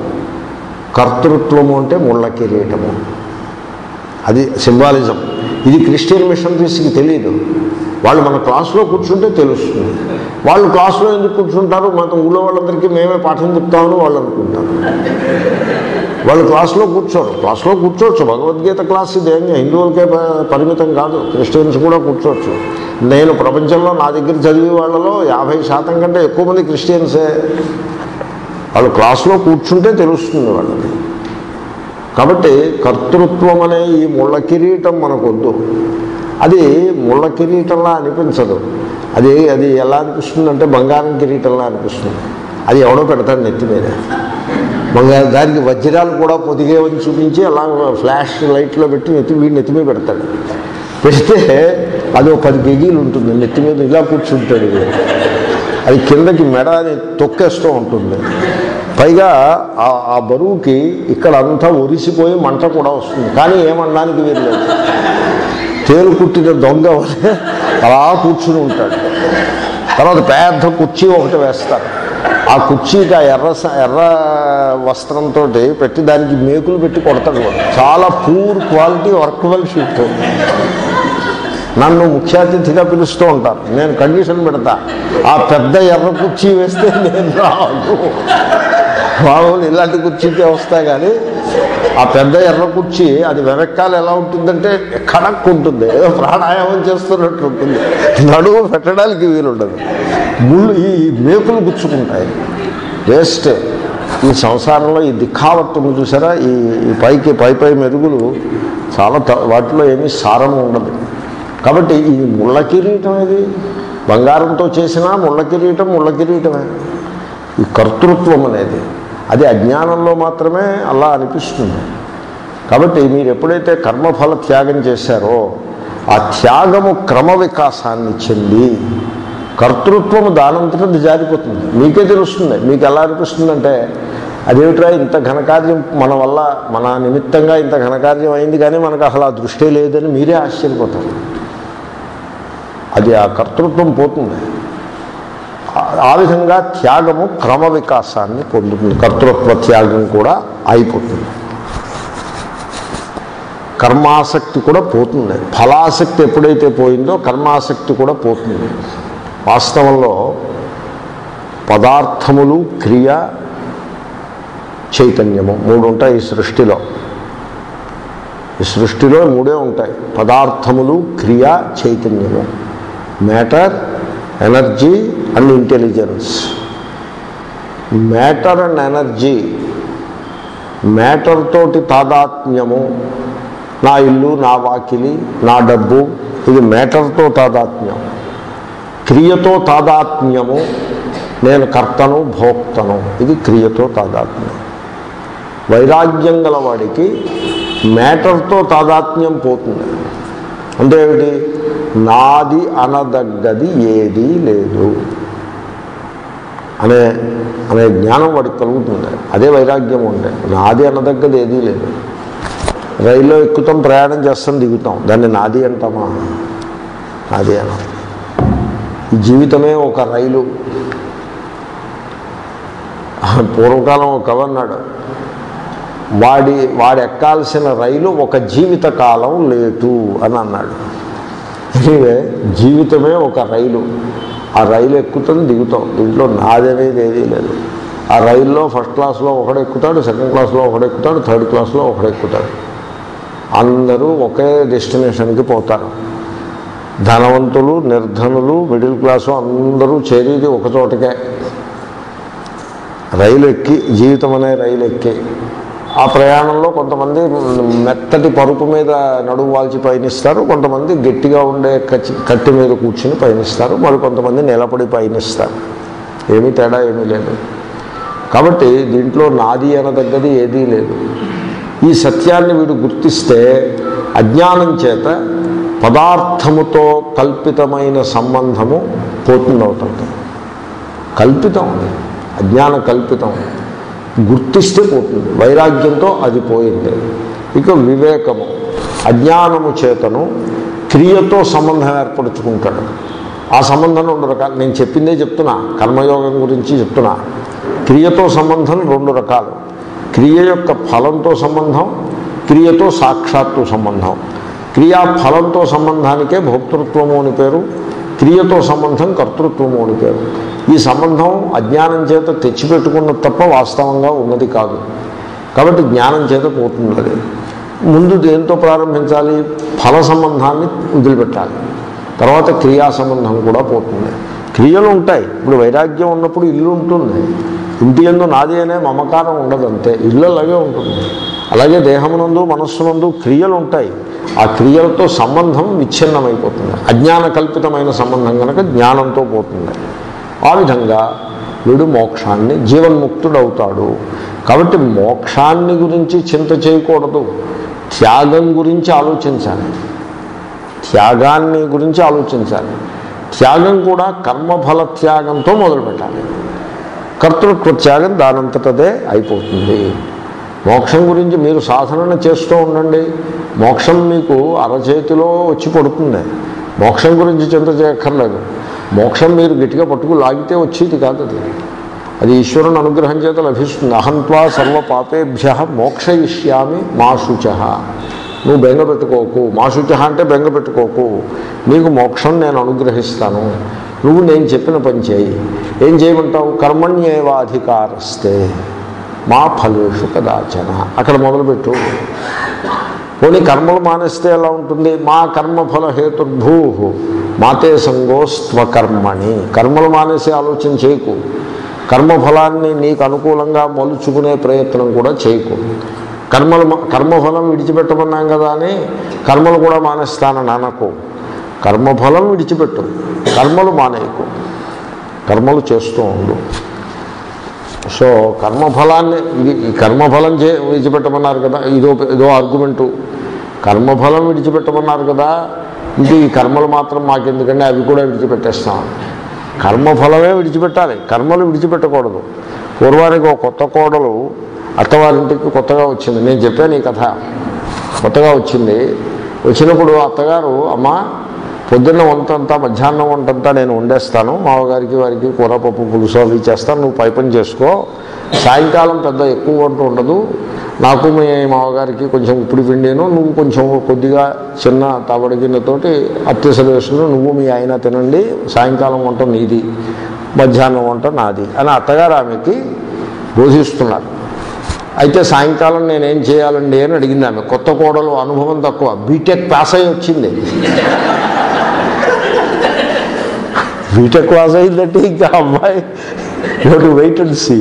కర్తృత్వము అంటే ముళ్ళ కిరీటము అది సింబాలిజం ఇది క్రిస్టియన్ మిషనరీస్కి తెలియదు వాళ్ళు మన క్లాస్లో కూర్చుంటే తెలుస్తుంది వాళ్ళు క్లాస్లో ఎందుకు కూర్చుంటారు మన ఊళ్ళో వాళ్ళందరికీ మేమే పాఠం చెప్తామని వాళ్ళు అనుకుంటారు వాళ్ళు క్లాస్లో కూర్చోరు క్లాస్లో కూర్చోవచ్చు భగవద్గీత క్లాస్ ఇది ఏం హిందువులకే ప- పరిమితం కాదు క్రిస్టియన్స్ కూడా కూర్చోవచ్చు నేను ప్రపంచంలో నా దగ్గర చదివే వాళ్ళలో యాభై శాతం కంటే ఎక్కువ మంది క్రిస్టియన్సే వాళ్ళు క్లాస్లో కూర్చుంటే తెలుస్తుంది వాళ్ళకి కాబట్టి కర్తృత్వం అనే ఈ ముళ్ళ కిరీటం మనకొద్దు అది ముళ్ళ కిరీటంలా అనిపించదు అది అది ఎలా అనిపిస్తుంది అంటే బంగారం కిరీటంలా అనిపిస్తుంది అది ఎవడో పెడతాడు నెత్తి మీద బంగారం దానికి వజ్రాలు కూడా పొదిగేవని చూపించి అలా ఫ్లాష్ లైట్లో పెట్టి నెత్తి వీడి నెత్తి మీద పెడతాడు పెడితే అది ఒక పది కేజీలు ఉంటుంది నెత్తి మీద ఇలా కూర్చుంటాడు వీడు. అది కిందకి మెడ అని తొక్కేస్తూ ఉంటుంది పైగా ఆ- ఆ బరువుకి ఇక్కడ అంతా ఒరిసిపోయి మంట కూడా వస్తుంది కానీ ఏమనడానికి వీరలేదు తేలు కుట్టిన దొంగ వలె అలా కూర్చుని ఉంటాడు తర్వాత పెద్ద కుర్చీ ఒకటి వేస్తారు ఆ కుర్చీకి ఆ ఎర్ర స- ఎర్ర వస్త్రంతో పెట్టి దానికి మేకులు పెట్టి కొడతాడు వాడు చాలా పూర్ క్వాలిటీ వర్క్మెన్షిప్ నన్ను ముఖ్య అతిథిగా పిలుస్తూ ఉంటారు నేను కండిషన్ పెడతా ఆ పెద్ద ఎర్ర కుర్చీ వేస్తే నేను రాను మామూలు ఇలాంటి కుర్చీకే వస్తాయి కానీ ఆ పెద్ద ఎర్ర కుర్చీ అది వెనకాల ఎలా ఉంటుందంటే కడక్ ఉంటుంది ఏదో ప్రాణాయామం చేస్తున్నట్టు ఉంటుంది నడువు పెట్టడానికి వీలుండదు ముళ్ళు ఈ ఈ మేకులు గుచ్చుకుంటాయి వేస్ట్ ఈ సంసారంలో ఈ దిఖావత్తు ఉంది చూసారా ఈ ఈ పైకి పై పై మెరుగులు చాలా త- వాటిలో ఏమీ సారము ఉండదు కాబట్టి ఈ ముళ్ళ కిరీటం ఇది బంగారంతో చేసిన ముళ్ళ కిరీటం ముళ్ళ కిరీటమే ఈ కర్తృత్వం అనేది అది అజ్ఞానంలో మాత్రమే అలా అనిపిస్తుంది కాబట్టి మీరు ఎప్పుడైతే కర్మఫల త్యాగం చేశారో ఆ త్యాగము క్రమ వికాసాన్ని చెంది కర్తృత్వము దానంతటది జారిపోతుంది మీకే తెలుస్తుంది మీకు ఎలా అనిపిస్తుందంటే అదేమిట్రా ఇంత ఘనకార్యం మన వల్ల మన నిమిత్తంగా ఇంత ఘనకార్యం అయింది కానీ మనకు అసలు ఆ దృష్టి లేదని మీరే ఆశ్చర్యపోతారు అది ఆ కర్తృత్వం పోతుంది ఆ- ఆ విధంగా త్యాగము క్రమ వికాసాన్ని పొందుతుంది కర్తృత్వ త్యాగం కూడా అయిపోతుంది కర్మాసక్తి కూడా పోతుంది ఫలాసక్తి ఎప్పుడైతే పోయిందో కర్మాసక్తి కూడా పోతుంది వాస్తవంలో పదార్థములు క్రియ చైతన్యము మూడు ఉంటాయి ఈ సృష్టిలో ఈ సృష్టిలో మూడే ఉంటాయి పదార్థములు క్రియ చైతన్యము matter energy and intelligence matter and energy matter తోటి తాదాత్మ్యము నా ఇల్లు నా వాకిలి నా డబ్బు ఇది మ్యాటర్తో తాదాత్మ్యం క్రియతో తాదాత్మ్యము నేను కర్తను భోక్తను ఇది క్రియతో తాదాత్మ్యం వైరాగ్యం గల వాడికి మ్యాటర్తో తాదాత్మ్యం పోతుంది అంటే ఏమిటి నాది అనదగ్గది ఏదీ లేదు అనే అనే జ్ఞానం వాడికి కలుగుతుంది అదే వైరాగ్యం ఉంటే నాది అనదగ్గది ఏదీ లేదు రైల్లో ఎక్కుతాం ప్రయాణం చేస్తాం దిగుతాం దాన్ని నాది అంటామా నాది అనం ఈ జీవితమే ఒక రైలు పూర్వకాలం ఒక కవి అన్నాడు వాడి వాడు ఎక్కాల్సిన రైలు ఒక జీవిత కాలం లేటు అని అన్నాడు ఎనివే జీవితమే ఒక రైలు ఆ రైలు ఎక్కుతాం దిగుతాం దీంట్లో నాదనేది ఏదీ లేదు ఆ రైల్లో ఫస్ట్ క్లాస్లో ఒకడు ఎక్కుతాడు సెకండ్ క్లాస్లో ఒకడు ఎక్కుతాడు థర్డ్ క్లాస్లో ఒకడు ఎక్కుతాడు అందరూ ఒకే డెస్టినేషన్కి పోతారు ధనవంతులు నిర్ధనులు మిడిల్ క్లాసు అందరూ చేరేది ఒక చోటకే రైలు ఎక్కి జీవితం అనే రైలు ఎక్కి ఆ ప్రయాణంలో కొంతమంది మెత్తటి పరుపు మీద నడుము వాల్చి పయనిస్తారు కొంతమంది గట్టిగా ఉండే కచ్చి కట్టి మీద కూర్చుని పయనిస్తారు మరి కొంతమంది నిలబడి పయనిస్తారు ఏమీ తేడా ఏమీ లేదు కాబట్టి దీంట్లో నాది అనదగ్గది ఏదీ లేదు ఈ సత్యాన్ని వీడు గుర్తిస్తే అజ్ఞానం చేత పదార్థముతో కల్పితమైన సంబంధము పోతుందవుతుంది కల్పితం అది అజ్ఞాన కల్పితం గుర్తిస్తే పోతుంది వైరాగ్యంతో అది పోయింది ఇక వివేకము అజ్ఞానము చేతను క్రియతో సంబంధం ఏర్పరచుకుంటాడు ఆ సంబంధం రెండు రకాలు నేను చెప్పిందే చెప్తున్నా కర్మయోగం గురించి చెప్తున్నా క్రియతో సంబంధం రెండు రకాలు క్రియ యొక్క ఫలంతో సంబంధం క్రియతో సాక్షాత్తు సంబంధం క్రియా ఫలంతో సంబంధానికే భోక్తృత్వము అని పేరు క్రియతో సంబంధం కర్తృత్వము అని పేరు ఈ సంబంధం అజ్ఞానం చేత తెచ్చిపెట్టుకున్నది తప్ప వాస్తవంగా ఉన్నది కాదు కాబట్టి జ్ఞానం చేత పోతుంది అది ముందు దేంతో ప్రారంభించాలి ఫల సంబంధాన్ని వదిలిపెట్టాలి తర్వాత క్రియా సంబంధం కూడా పోతుంది క్రియలు ఉంటాయి ఇప్పుడు వైరాగ్యం ఉన్నప్పుడు ఇల్లు ఉంటుంది ఇంటి ఎందు నాది అనే మమకారం ఉండదంతే ఇల్లు అలాగే ఉంటుంది అలాగే దేహమునందు మనస్సునందు క్రియలు ఉంటాయి ఆ క్రియలతో సంబంధం విచ్ఛిన్నమైపోతుంది అజ్ఞాన కల్పితమైన సంబంధం కనుక జ్ఞానంతో పోతుంది ఆ విధంగా వీడు మోక్షాన్ని జీవన్ముక్తుడవుతాడు కాబట్టి మోక్షాన్ని గురించి చింత చేయకూడదు త్యాగం గురించి ఆలోచించాలి త్యాగాన్ని గురించి ఆలోచించాలి త్యాగం కూడా కర్మఫల త్యాగంతో మొదలుపెట్టాలి కర్తృత్వ త్యాగం దానంతటదే అయిపోతుంది మోక్షం గురించి మీరు సాధన చేస్తూ ఉండండి మోక్షం మీకు అరచేతిలో వచ్చి పడుతుంది మోక్షం గురించి చింత చేయక్కర్లేదు మోక్షం మీరు గట్టిగా పట్టుకు లాగితే వచ్చేది కాదు అది అది ఈశ్వరుని అనుగ్రహం చేత లభిస్తుంది అహంత్వా సర్వ పాపేభ్య మోక్షయిష్యామి మా శుచ నువ్వు బెంగ పెట్టుకోకు మా శుచ అంటే బెంగ పెట్టుకోకు నీకు మోక్షం నేను అనుగ్రహిస్తాను నువ్వు నేను చెప్పిన పని చేయి ఏం చేయమంటావు కర్మణ్యేవాధికారస్తే మా ఫలేషు కదాచన అక్కడ మొదలుపెట్టు పోనీ కర్మలు మానేస్తే ఎలా ఉంటుంది మా కర్మఫల హేతుర్భూ మాతే సంగోస్త్వ కర్మణి కర్మలు మానేసి ఆలోచన చేయకు కర్మఫలాన్ని నీకు అనుకూలంగా మలుచుకునే ప్రయత్నం కూడా చేయకు కర్మలు కర్మఫలం విడిచిపెట్టమన్నాం కదా అని కర్మలు కూడా మానేస్తానని అనకు కర్మఫలం విడిచిపెట్టు కర్మలు మానేయకు కర్మలు చేస్తూ ఉండు సో కర్మఫలాన్ని ఇది ఈ కర్మఫలం చే విడిచిపెట్టమన్నారు కదా ఇదో ఇదో ఆర్గ్యుమెంటు కర్మఫలం విడిచిపెట్టమన్నారు కదా ఇంక ఈ కర్మలు మాత్రం మాకెందుకంటే అవి కూడా విడిచిపెట్టేస్తాం కర్మఫలమే విడిచిపెట్టాలి కర్మలు విడిచిపెట్టకూడదు పూర్వానికి ఒక కొత్త కోడలు అత్తవారింటికి కొత్తగా వచ్చింది నేను చెప్పాను ఈ కథ కొత్తగా వచ్చింది వచ్చినప్పుడు అత్తగారు అమ్మ పొద్దున్న వంటంతా మధ్యాహ్నం వంటంతా నేను వండేస్తాను మామగారికి వారికి కూర పప్పు పులుసు అవి చేస్తాను నువ్వు పై పని చేసుకో సాయంకాలం పెద్ద ఎక్కువ వంట ఉండదు నాకు మీ మామగారికి కొంచెం ఉప్పుడు పిండిను నువ్వు కొంచెం కొద్దిగా చిన్న తబడి గిన్నెతోటి అత్యసలు వేసుకుని నువ్వు మీ ఆయన తినండి సాయంకాలం వంట నీది మధ్యాహ్నం వంట నాది అని అత్తగారు ఆమెకి బోధిస్తున్నారు అయితే సాయంకాలం నేనేం చేయాలండి అని అడిగింది ఆమె కొత్త కోడలు అనుభవం తక్కువ బీటెక్ పాస్ అయి వచ్చింది బీటెక్ పాస్ అయిందంటే ఇంకా అమ్మాయి to wait and see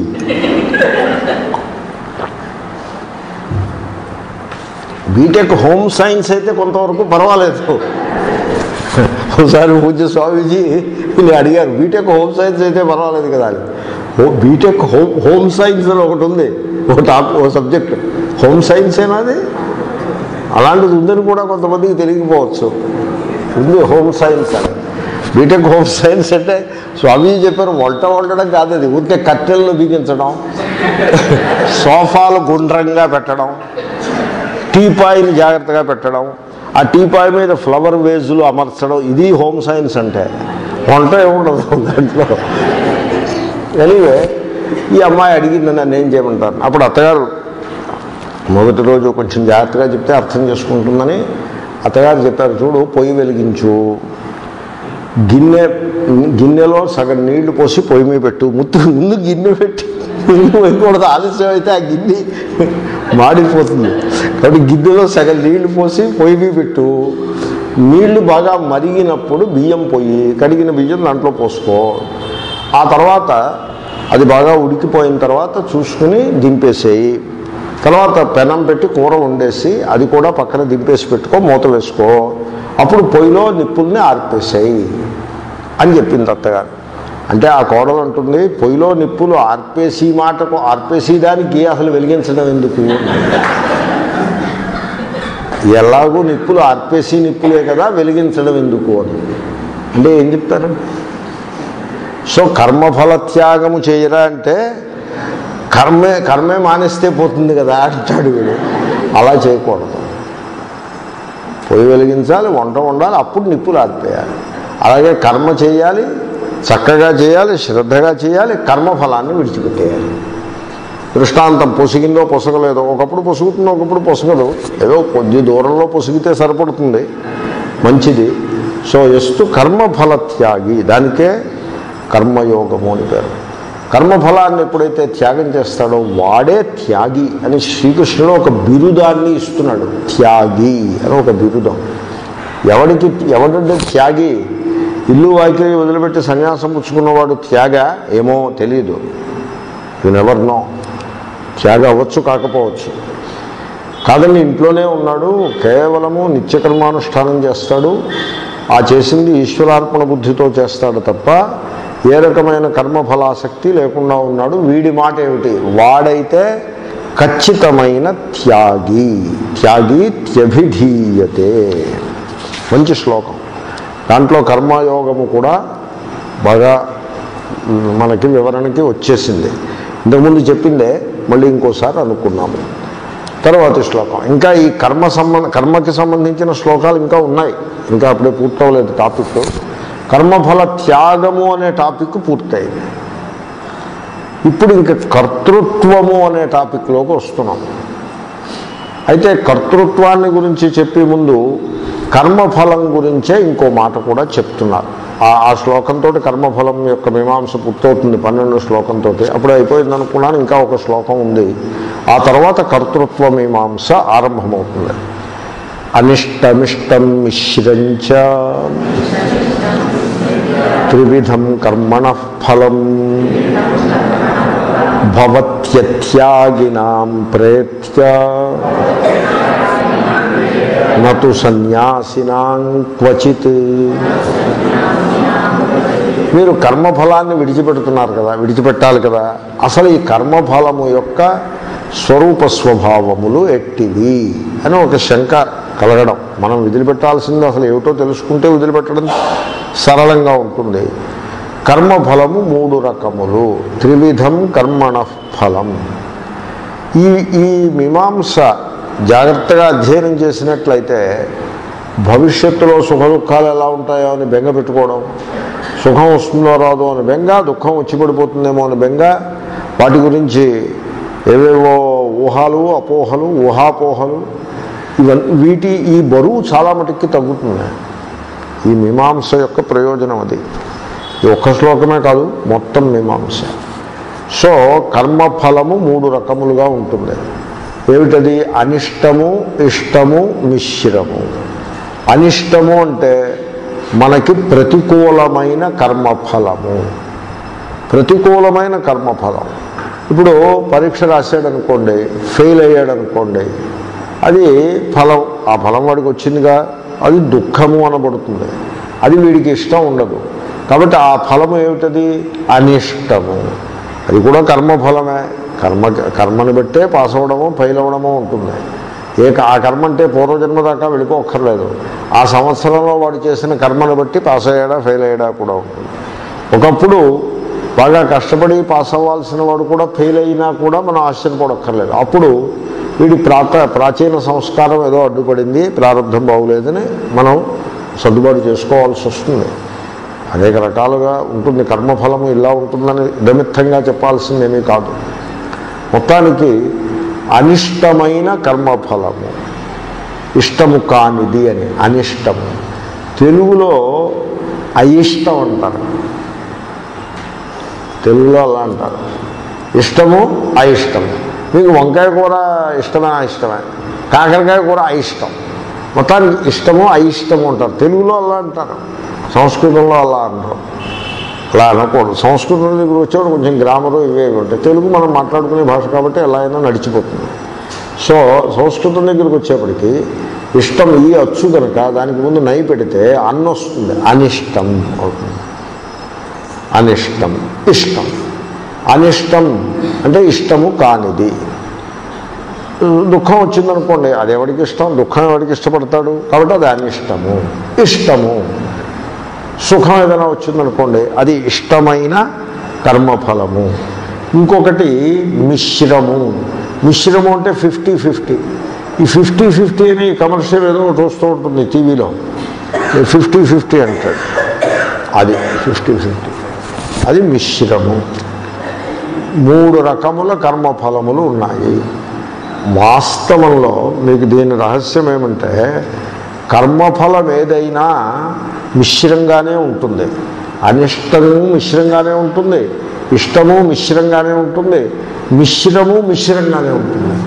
BTech home science అయితే కొంతవరకు పర్వాలేదు ఒకసారి పూజ స్వామీజీ నేను అడిగారు బీటెక్ హోమ్ సైన్స్ అయితే పర్వాలేదు కదా అని ఓ బీటెక్ హోమ్ హోమ్ సైన్స్ అని ఒకటి ఉంది ఒక టాప్ ఓ సబ్జెక్ట్ హోమ్ సైన్స్ ఏనా అది అలాంటిది ఉందని కూడా కొంతమందికి తెలియకపోవచ్చు ఉంది హోమ్ సైన్స్ అని బీటెక్ హోమ్ సైన్స్ అంటే స్వామీజీ చెప్పారు వంట వండడం కాదు అది ఊరికే కట్టెలను బిగించడం సోఫాలు గుండ్రంగా పెట్టడం టీపాయిని జాగ్రత్తగా పెట్టడం ఆ టీపాయ్ మీద ఫ్లవర్ వేజులు అమర్చడం ఇది హోమ్ సైన్స్ అంటే వంట ఏముండదు దాంట్లో ఎనీవే ఈ అమ్మాయి అడిగింది నన్ను ఏం చేయమంటారు అప్పుడు అత్తగారు మొదటి రోజు కొంచెం జాగ్రత్తగా చెప్తే అర్థం చేసుకుంటుందని అత్తగారు చెప్పారు చూడు పొయ్యి వెలిగించు గిన్నె గిన్నెలో సగం నీళ్లు పోసి పొయ్యి మీద పెట్టు ముత్తు ముందు గిన్నె పెట్టి ముందు వేయకూడదు ఆలస్యం అయితే ఆ గిన్నె మాడిపోతుంది కాబట్టి గిన్నెలో సగం నీళ్లు పోసి పొయ్యి మీద పెట్టు నీళ్లు బాగా మరిగినప్పుడు బియ్యం పొయ్యి కడిగిన బియ్యం దాంట్లో పోసుకో ఆ తర్వాత అది బాగా ఉడికిపోయిన తర్వాత చూసుకుని దింపేసేయి తర్వాత పెనం పెట్టి కూర వండేసి అది కూడా పక్కన దింపేసి పెట్టుకో మూత వేసుకో అప్పుడు పొయ్యిలో నిప్పుల్ని ఆర్పేసాయి అని చెప్పింది అత్తగారు అంటే ఆ కోడలు అంటుంది పొయ్యిలో నిప్పులు ఆర్పేసి మాటకు ఆర్పేసి దానికి అసలు వెలిగించడం ఎందుకు ఎలాగూ నిప్పులు ఆర్పేసి నిప్పులే కదా వెలిగించడం ఎందుకు అని అంటే ఏం చెప్తారు సో కర్మఫల త్యాగము చేయరా అంటే కర్మే కర్మే మానేస్తే పోతుంది కదా అంటాడు వీడు అలా చేయకూడదు పొయ్యి వెలిగించాలి వంట వండాలి అప్పుడు నిప్పులు ఆర్పేయాలి అలాగే కర్మ చేయాలి చక్కగా చేయాలి శ్రద్ధగా చేయాలి కర్మఫలాన్ని విడిచిపెట్టేయాలి దృష్టాంతం పొసిగిందో పొసగలేదో ఒకప్పుడు పొసుగుతుందో ఒకప్పుడు పొసగదు ఏదో కొద్ది దూరంలో పొసిగితే సరిపడుతుంది మంచిది సో ఎస్తు కర్మఫల త్యాగి దానికే కర్మయోగము అని పేరు కర్మఫలాన్ని ఎప్పుడైతే త్యాగం చేస్తాడో వాడే త్యాగి అని శ్రీకృష్ణుడు ఒక బిరుదాన్ని ఇస్తున్నాడు త్యాగి అని ఒక బిరుదం ఎవడికి ఎవడంటే త్యాగి ఇల్లు వాకిలి వదిలిపెట్టి సన్యాసం పుచ్చుకున్నవాడు త్యాగ ఏమో తెలియదు యు నెవర్ నో త్యాగ అవ్వచ్చు కాకపోవచ్చు కాదండి ఇంట్లోనే ఉన్నాడు కేవలము నిత్యకర్మానుష్ఠానం చేస్తాడు ఆ చేసింది ఈశ్వరార్పణ బుద్ధితో చేస్తాడు తప్ప ఏ రకమైన కర్మఫలాసక్తి లేకుండా ఉన్నాడు వీడి మాట ఏమిటి వాడైతే ఖచ్చితమైన త్యాగి త్యాగి త్యభిధీయతే మంచి శ్లోకం దాంట్లో కర్మయోగము కూడా బాగా మ్, మనకి వివరణకి వచ్చేసింది ఇంతకుముందు చెప్పిందే మళ్ళీ ఇంకోసారి అనుకున్నాము తర్వాతి శ్లోకం ఇంకా ఈ కర్మ సంబంధ కర్మకి సంబంధించిన శ్లోకాలు ఇంకా ఉన్నాయి ఇంకా అప్పుడే పూర్తవలేదు టాపిక్ కర్మఫల త్యాగము అనే టాపిక్ పూర్తయింది ఇప్పుడు ఇంక కర్తృత్వము అనే టాపిక్లోకి వస్తున్నాం అయితే కర్తృత్వాన్ని గురించి చెప్పే ముందు కర్మఫలం గురించే ఇంకో మాట కూడా చెప్తున్నారు ఆ ఆ శ్లోకంతో కర్మఫలం యొక్క మీమాంస పూర్తవుతుంది పన్నెండు శ్లోకంతో అప్పుడు అయిపోయింది అనుకున్నాను ఇంకా ఒక శ్లోకం ఉంది ఆ తర్వాత కర్తృత్వ మీమాంస ఆరంభమవుతుంది అనిష్టమిష్టం మిశ్రంచ త్రివిధం కర్మణ ఫలం భవత్యత్యాగినాం ప్రేత్య నటు సన్యాసినాం క్వచిత్ మీరు కర్మఫలాన్ని విడిచిపెడుతున్నారు కదా విడిచిపెట్టాలి కదా అసలు ఈ కర్మఫలము యొక్క స్వరూప స్వభావములు ఎట్టివి అని ఒక శంక కలగడం మనం వదిలిపెట్టాల్సింది అసలు ఏమిటో తెలుసుకుంటే వదిలిపెట్టడం సరళంగా ఉంటుంది కర్మఫలము మూడు రకములు త్రివిధం కర్మణ ఫలం ఈ ఈ మీమాంస జాగ్రత్తగా అధ్యయనం చేసినట్లయితే భవిష్యత్తులో సుఖ దుఃఖాలు ఎలా ఉంటాయో అని బెంగ పెట్టుకోవడం సుఖం వస్తుందో రాదో అని బెంగ దుఃఖం వచ్చి పడిపోతుందేమో అని బెంగ వాటి గురించి ఏవేవో ఊహాలు అపోహలు ఊహాపోహలు ఇవన్నీ వీటి ఈ బరువు చాలా మటుక్కి తగ్గుతుంది ఈ మీమాంస యొక్క ప్రయోజనం అది ఈ ఒక్క శ్లోకమే కాదు మొత్తం మీమాంస సో కర్మఫలము మూడు రకములుగా ఉంటుంది ఏమిటది అనిష్టము ఇష్టము మిశ్రము అనిష్టము అంటే మనకి ప్రతికూలమైన కర్మఫలము ప్రతికూలమైన కర్మఫలం ఇప్పుడు పరీక్ష రాశాడు అనుకోండి ఫెయిల్ అయ్యాడు అనుకోండి అది ఫలం ఆ ఫలం వాడికి వచ్చిందిగా అది దుఃఖము అనబడుతుంది అది వీడికి ఇష్టం ఉండదు కాబట్టి ఆ ఫలము ఏమిటది అనిష్టము అది కూడా కర్మఫలమే కర్మ కర్మని బట్టే పాస్ అవ్వడమో ఫెయిల్ అవ్వడమో ఉంటుంది ఏ క- ఆ కర్మ అంటే పూర్వజన్మ దాకా వెళ్ళిపోక్కర్లేదు ఆ సంవత్సరంలో వాడు చేసిన కర్మను బట్టి పాస్ అయ్యాడా ఫెయిల్ అయ్యాడా కూడా ఉంటుంది ఒకప్పుడు బాగా కష్టపడి పాస్ అవ్వాల్సిన వాడు కూడా ఫెయిల్ అయినా కూడా మనం ఆశ్చర్యపడక్కర్లేదు అప్పుడు వీడి ప్రాత ప్రాచీన సంస్కారం ఏదో అడ్డుపడింది ప్రారంభం బాగులేదని మనం సర్దుబాటు చేసుకోవాల్సి వస్తుంది అనేక రకాలుగా ఉంటుంది కర్మఫలము ఇలా ఉంటుందని ఇదమిత్తంగా చెప్పాల్సిందేమీ కాదు మొత్తానికి అనిష్టమైన కర్మఫలము ఇష్టము కానిది అని అనిష్టము తెలుగులో అయిష్టం అంటారు తెలుగులో అలా అంటారు ఇష్టము అయిష్టము మీకు వంకాయ కూర ఇష్టమే ఇష్టమే కాకరకాయ కూర అయిష్టం మొత్తానికి ఇష్టము అయిష్టము అంటారు తెలుగులో అలా అంటారు సంస్కృతంలో అలా అంటారు అలా అనకూడదు సంస్కృతం దగ్గర వచ్చేవాడు కొంచెం గ్రామరు ఇవే ఇవి ఉంటాయి తెలుగు మనం మాట్లాడుకునే భాష కాబట్టి ఎలా అయినా నడిచిపోతుంది సో సంస్కృతం దగ్గరికి వచ్చేప్పటికి ఇష్టం ఈ అచ్చు కనుక దానికి ముందు నై పెడితే అన్న వస్తుంది అనిష్టం అవుతుంది అనిష్టం ఇష్టం అనిష్టం అంటే ఇష్టము కానిది దుఃఖం వచ్చిందనుకోండి అది ఎవరికి ఇష్టం దుఃఖం ఎవరికి ఇష్టపడతాడు కాబట్టి అది అనిష్టము ఇష్టము సుఖం ఏదైనా వచ్చిందనుకోండి అది ఇష్టమైన కర్మఫలము ఇంకొకటి మిశ్రము మిశ్రము అంటే ఫిఫ్టీ ఫిఫ్టీ ఈ ఫిఫ్టీ ఫిఫ్టీ అని కమర్షియల్ ఏదో ఒకటి వస్తూ ఉంటుంది టీవీలో ఫిఫ్టీ ఫిఫ్టీ అంటాడు అది ఫిఫ్టీ ఫిఫ్టీ అది మిశ్రము మూడు రకముల కర్మఫలములు ఉన్నాయి వాస్తవంలో మీకు దీని రహస్యం ఏమంటే కర్మఫలం ఏదైనా మిశ్రంగానే ఉంటుంది అనిష్టము మిశ్రంగానే ఉంటుంది ఇష్టము మిశ్రంగానే ఉంటుంది మిశ్రము మిశ్రంగానే ఉంటుంది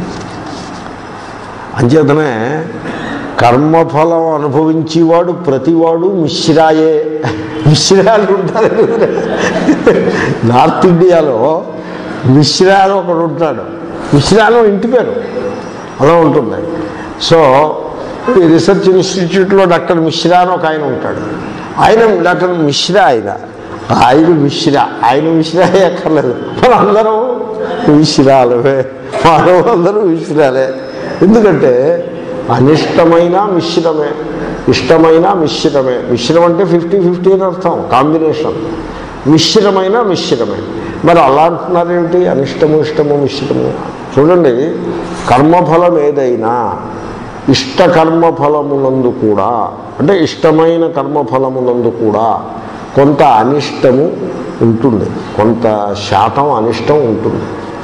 అంచేతనే కర్మఫలం అనుభవించేవాడు ప్రతివాడు మిశ్రాయే మిశ్రాలు ఉంటారు నార్త్ ఇండియాలో మిశ్రాలు ఒకడు ఉంటాడు మిశ్రాలు ఇంటి పేరు అలా ఉంటుంది సో ఈ రీసెర్చ్ ఇన్స్టిట్యూట్లో డాక్టర్ మిశ్రా అని ఒక ఆయన ఉంటాడు ఆయన డాక్టర్ మిశ్రా ఆయన ఆయన మిశ్రా ఆయన మిశ్రా ఎక్కర్లేదు మనందరం మిశ్రాలవే మానవులందరూ మిశ్రాలే ఎందుకంటే అనిష్టమైన మిశ్రమే ఇష్టమైన మిశ్రమే మిశ్రం అంటే ఫిఫ్టీ ఫిఫ్టీ అని అర్థం కాంబినేషన్ మిశ్రమైన మిశ్రమే మరి అలా అంటున్నారు ఏమిటి అనిష్టము ఇష్టము మిశ్రము చూడండి కర్మఫలం ఏదైనా ఇష్ట కర్మఫలమునందు కూడా అంటే ఇష్టమైన కర్మఫలమునందు కూడా కొంత అనిష్టము ఉంటుంది కొంత శాతం అనిష్టం ఉంటుంది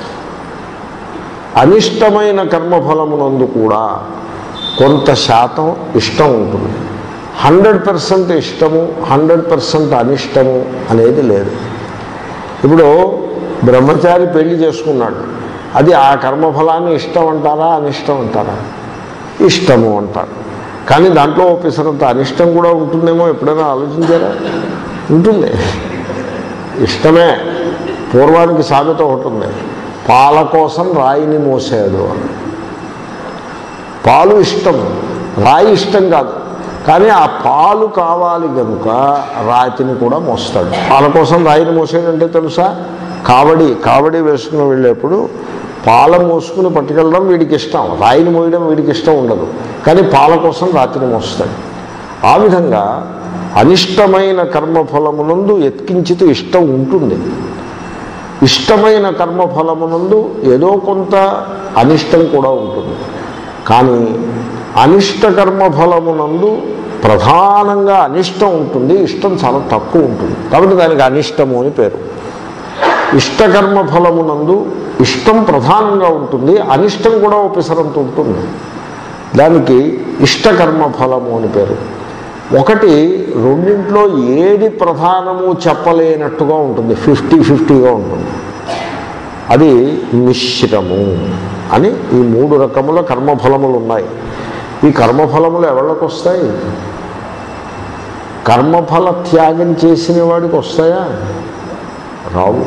అనిష్టమైన కర్మఫలమునందు కూడా కొంత శాతం ఇష్టం ఉంటుంది హండ్రెడ్ పర్సెంట్ ఇష్టము హండ్రెడ్ పర్సెంట్ అనిష్టము అనేది లేదు ఇప్పుడు బ్రహ్మచారి పెళ్లి చేసుకున్నాడు అది ఆ కర్మఫలాన్ని ఇష్టం అంటారా అనిష్టం అంటారా ఇష్టము అంటారు కానీ దాంట్లో పిసరంత అనిష్టం కూడా ఉంటుందేమో ఎప్పుడైనా ఆలోచించారా ఉంటుంది ఇష్టమే పూర్వానికి సామెత ఒకటి ఉంది పాల కోసం రాయిని మోసాడు అని పాలు ఇష్టం రాయి ఇష్టం కాదు కానీ ఆ పాలు కావాలి కనుక రాతిని కూడా మోస్తాడు పాల కోసం రాయిని మోసేదంటే తెలుసా కావడి కావడి వేసుకుని వెళ్ళేప్పుడు పాల మోసుకుని పట్టుకెళ్ళడం వీడికి ఇష్టం రాయిని మోయడం వీడికి ఇష్టం ఉండదు కానీ పాల కోసం రాత్రి మోస్తాడు ఆ విధంగా అనిష్టమైన కర్మఫలమునందు ఎత్కించితే ఇష్టం ఉంటుంది ఇష్టమైన కర్మఫలమునందు ఏదో కొంత అనిష్టం కూడా ఉంటుంది కానీ అనిష్ట కర్మఫలమునందు ప్రధానంగా అనిష్టం ఉంటుంది ఇష్టం చాలా తక్కువ ఉంటుంది కాబట్టి దానికి అనిష్టము అని పేరు ఇష్టకర్మ ఫలమునందు ఇష్టం ప్రధానంగా ఉంటుంది అనిష్టం కూడా ఉపసరంతో ఉంటుంది దానికి ఇష్టకర్మ ఫలము అని పేరు ఒకటి రెండింట్లో ఏది ప్రధానము చెప్పలేనట్టుగా ఉంటుంది ఫిఫ్టీ ఫిఫ్టీగా ఉంటుంది అది మిశ్రము అని ఈ మూడు రకముల కర్మఫలములు ఉన్నాయి ఈ కర్మఫలములు ఎవరికి వస్తాయి కర్మఫల త్యాగం చేసిన వాడికి వస్తాయా రావు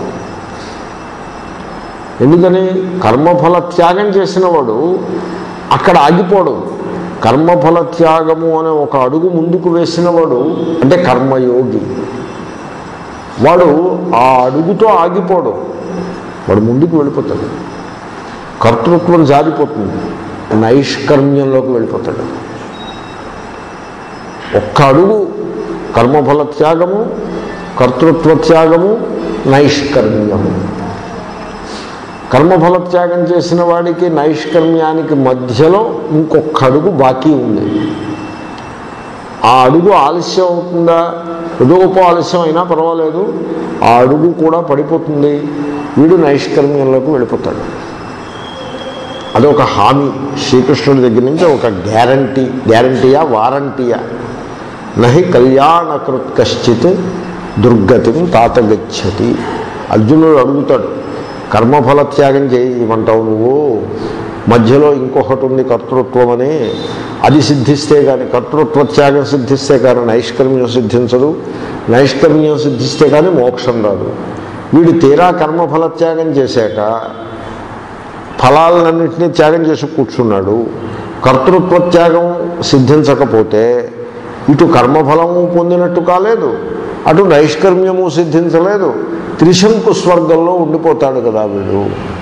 ఎందుకని కర్మఫల త్యాగం చేసిన వాడు అక్కడ ఆగిపోడు కర్మఫల త్యాగము అనే ఒక అడుగు ముందుకు వేసిన వాడు అంటే కర్మయోగి వాడు ఆ అడుగుతో ఆగిపోడు వాడు ముందుకు వెళ్ళిపోతాడు కర్తృత్వం జారిపోతుంది నైష్కర్మ్యంలోకి వెళ్ళిపోతాడు ఒక్క అడుగు కర్మఫల త్యాగము కర్తృత్వ త్యాగము నైష్కర్మ్యము కర్మఫల త్యాగం చేసిన వాడికి నైష్కర్మ్యానికి మధ్యలో ఇంకొక అడుగు బాకీ ఉంది ఆ అడుగు ఆలస్యం అవుతుందా ఏదో గొప్ప ఆలస్యం అయినా పర్వాలేదు ఆ అడుగు కూడా పడిపోతుంది వీడు నైష్కర్మ్యంలోకి వెళ్ళిపోతాడు అదొక హామీ శ్రీకృష్ణుడి దగ్గర నుంచి ఒక గ్యారంటీ గ్యారంటీయా వారంటీయా నహి కళ్యాణకృత్ కశ్చిత్ దుర్గతిని తాతగచ్చతి అర్జునుడు అడుగుతాడు కర్మఫల త్యాగం చేయమంటావు నువ్వు మధ్యలో ఇంకొకటి ఉంది కర్తృత్వం అని అది సిద్ధిస్తే కానీ కర్తృత్వ త్యాగం సిద్ధిస్తే కానీ నైష్కర్మ్యం సిద్ధించదు నైష్కర్మ్యం సిద్ధిస్తే కానీ మోక్షం రాదు వీడు తీరా కర్మఫల త్యాగం చేశాక ఫలాలన్నింటినీ త్యాగం చేసి కూర్చున్నాడు కర్తృత్వ త్యాగం సిద్ధించకపోతే ఇటు కర్మఫలము పొందినట్టు కాలేదు అటు నైష్కర్మ్యము సిద్ధించలేదు త్రిశంకు స్వర్గంలో ఉండిపోతాడు కదా వీడు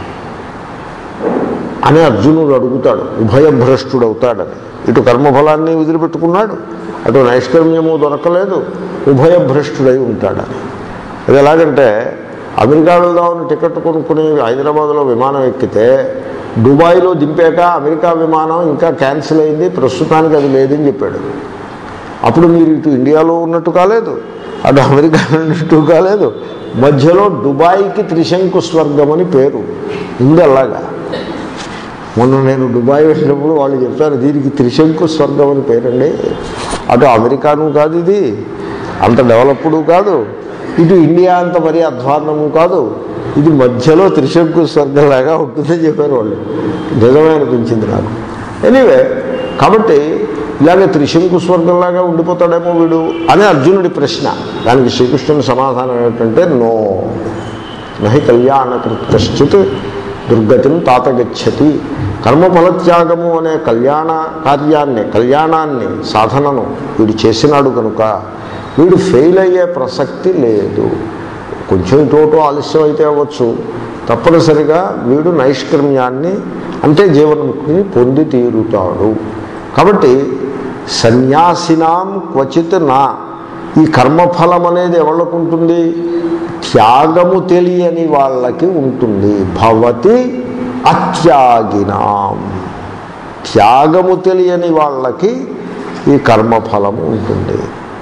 అని అర్జునుడు అడుగుతాడు ఉభయభ్రష్టుడు అవుతాడని ఇటు కర్మఫలాన్ని వదిలిపెట్టుకున్నాడు అటు నైష్కర్మ్యము దొరకలేదు ఉభయభ్రష్టుడై ఉంటాడని అది ఎలాగంటే అమెరికా వెళ్దామని టికెట్ కొనుక్కుని హైదరాబాద్లో విమానం ఎక్కితే దుబాయ్లో దింపాక అమెరికా విమానం ఇంకా క్యాన్సిల్ అయింది ప్రస్తుతానికి అది లేదని చెప్పాడు అప్పుడు మీరు ఇటు ఇండియాలో ఉన్నట్టు కాలేదు అటు అమెరికా ఉన్నట్టు కాలేదు మధ్యలో దుబాయ్కి త్రిశంకు స్వర్గం అని పేరు ఉంది అలాగా మొన్న నేను దుబాయ్ వెళ్ళినప్పుడు వాళ్ళు చెప్పారు దీనికి త్రిశంకు స్వర్గం అని పేరండి అటు అమెరికాను కాదు ఇది అంత డెవలప్డ్ కాదు ఇటు ఇండియా అంత మరీ అధ్వాన్నము కాదు ఇది మధ్యలో త్రిశంకు స్వర్గంలాగా ఉంటుందని చెప్పారు వాళ్ళు నిజమే అనిపించింది నాకు ఎనీవే కాబట్టి ఇలాగే త్రిశంకు స్వర్గంలాగా ఉండిపోతాడేమో వీడు అని అర్జునుడి ప్రశ్న దానికి శ్రీకృష్ణుని సమాధానం ఏంటంటే నో నహి కళ్యాణకృత్ కశ్చిత్ దుర్గతిని తాతగచ్చతి కర్మఫలత్యాగము అనే కళ్యాణ కార్యాన్ని కళ్యాణాన్ని సాధనను వీడు చేసినాడు కనుక వీడు ఫెయిల్ అయ్యే ప్రసక్తి లేదు కొంచెం ఇటు ఆలస్యం అయితే అవ్వచ్చు తప్పనిసరిగా వీడు నైష్కర్మ్యాన్ని అంటే జీవన్ముక్తిని పొంది తీరుతాడు కాబట్టి సన్యాసినాం క్వచిత్ నా ఈ కర్మఫలం అనేది ఎవరికి ఉంటుంది త్యాగము తెలియని వాళ్ళకి ఉంటుంది భవతి అత్యాగినాం త్యాగము తెలియని వాళ్ళకి ఈ కర్మఫలము ఉంటుంది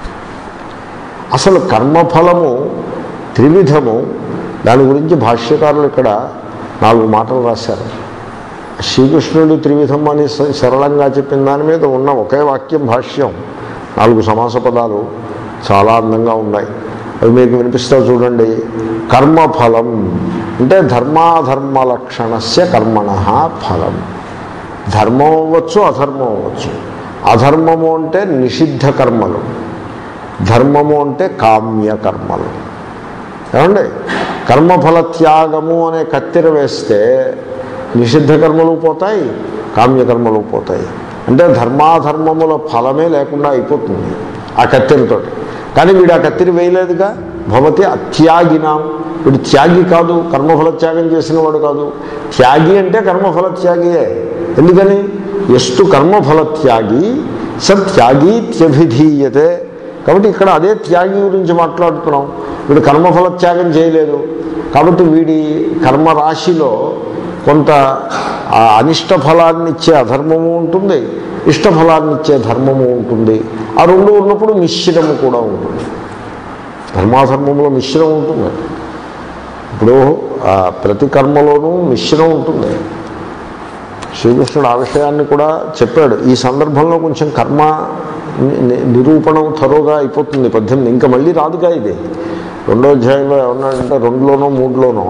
అసలు కర్మఫలము త్రివిధము దాని గురించి భాష్యకారులు ఇక్కడ నాలుగు మాటలు రాశారు శ్రీకృష్ణుడు త్రివిధం అని స- సరళంగా చెప్పిన దాని మీద ఉన్న ఒకే వాక్యం భాష్యం నాలుగు సమాస పదాలు చాలా అందంగా ఉన్నాయి అవి మీకు వినిపిస్తా చూడండి కర్మఫలం అంటే ధర్మాధర్మ లక్షణస్య కర్మణ ఫలం ధర్మం అవ్వచ్చు అధర్మం అవ్వచ్చు అధర్మము అంటే నిషిద్ధ కర్మలు ధర్మము అంటే కామ్య కర్మలు ఏమండి కర్మఫల త్యాగము అనే కత్తెర వేస్తే నిషిద్ధ కర్మలు పోతాయి కామ్యకర్మలు పోతాయి అంటే ధర్మాధర్మముల ఫలమే లేకుండా అయిపోతుంది ఆ కత్తెరతోటి కానీ వీడు ఆ కత్తెర వేయలేదుగా భవతి అత్యాగినాం వీడు త్యాగి కాదు కర్మఫల త్యాగం చేసిన వాడు కాదు త్యాగి అంటే కర్మఫల త్యాగియే ఎందుకని ఎస్తు కర్మఫల త్యాగి స త్యాగీత్యభిధీయతే కాబట్టి ఇక్కడ అదే త్యాగి గురించి మాట్లాడుతున్నాం వీడు కర్మఫల త్యాగం చేయలేదు కాబట్టి వీడి కర్మరాశిలో కొంత ఆ అనిష్ట ఫలాన్ని ఇచ్చే అధర్మము ఉంటుంది ఇష్ట ఫలాన్ని ఇచ్చే ధర్మము ఉంటుంది ఆ రెండు ఉన్నప్పుడు మిశ్రము కూడా ఉంటుంది ధర్మాధర్మంలో మిశ్రం ఉంటుంది ఇప్పుడు ఆ ప్రతి కర్మలోనూ మిశ్రం ఉంటుంది శ్రీకృష్ణుడు ఆ విషయాన్ని కూడా చెప్పాడు ఈ సందర్భంలో కొంచెం కర్మ ని- ని- నిరూపణం థరోగా అయిపోతుంది పద్దెనిమిది ఇంకా మళ్ళీ రాదుగా ఇది రెండో అధ్యాయంలో ఏమన్నాడంటే రెండులోనో మూడులోనో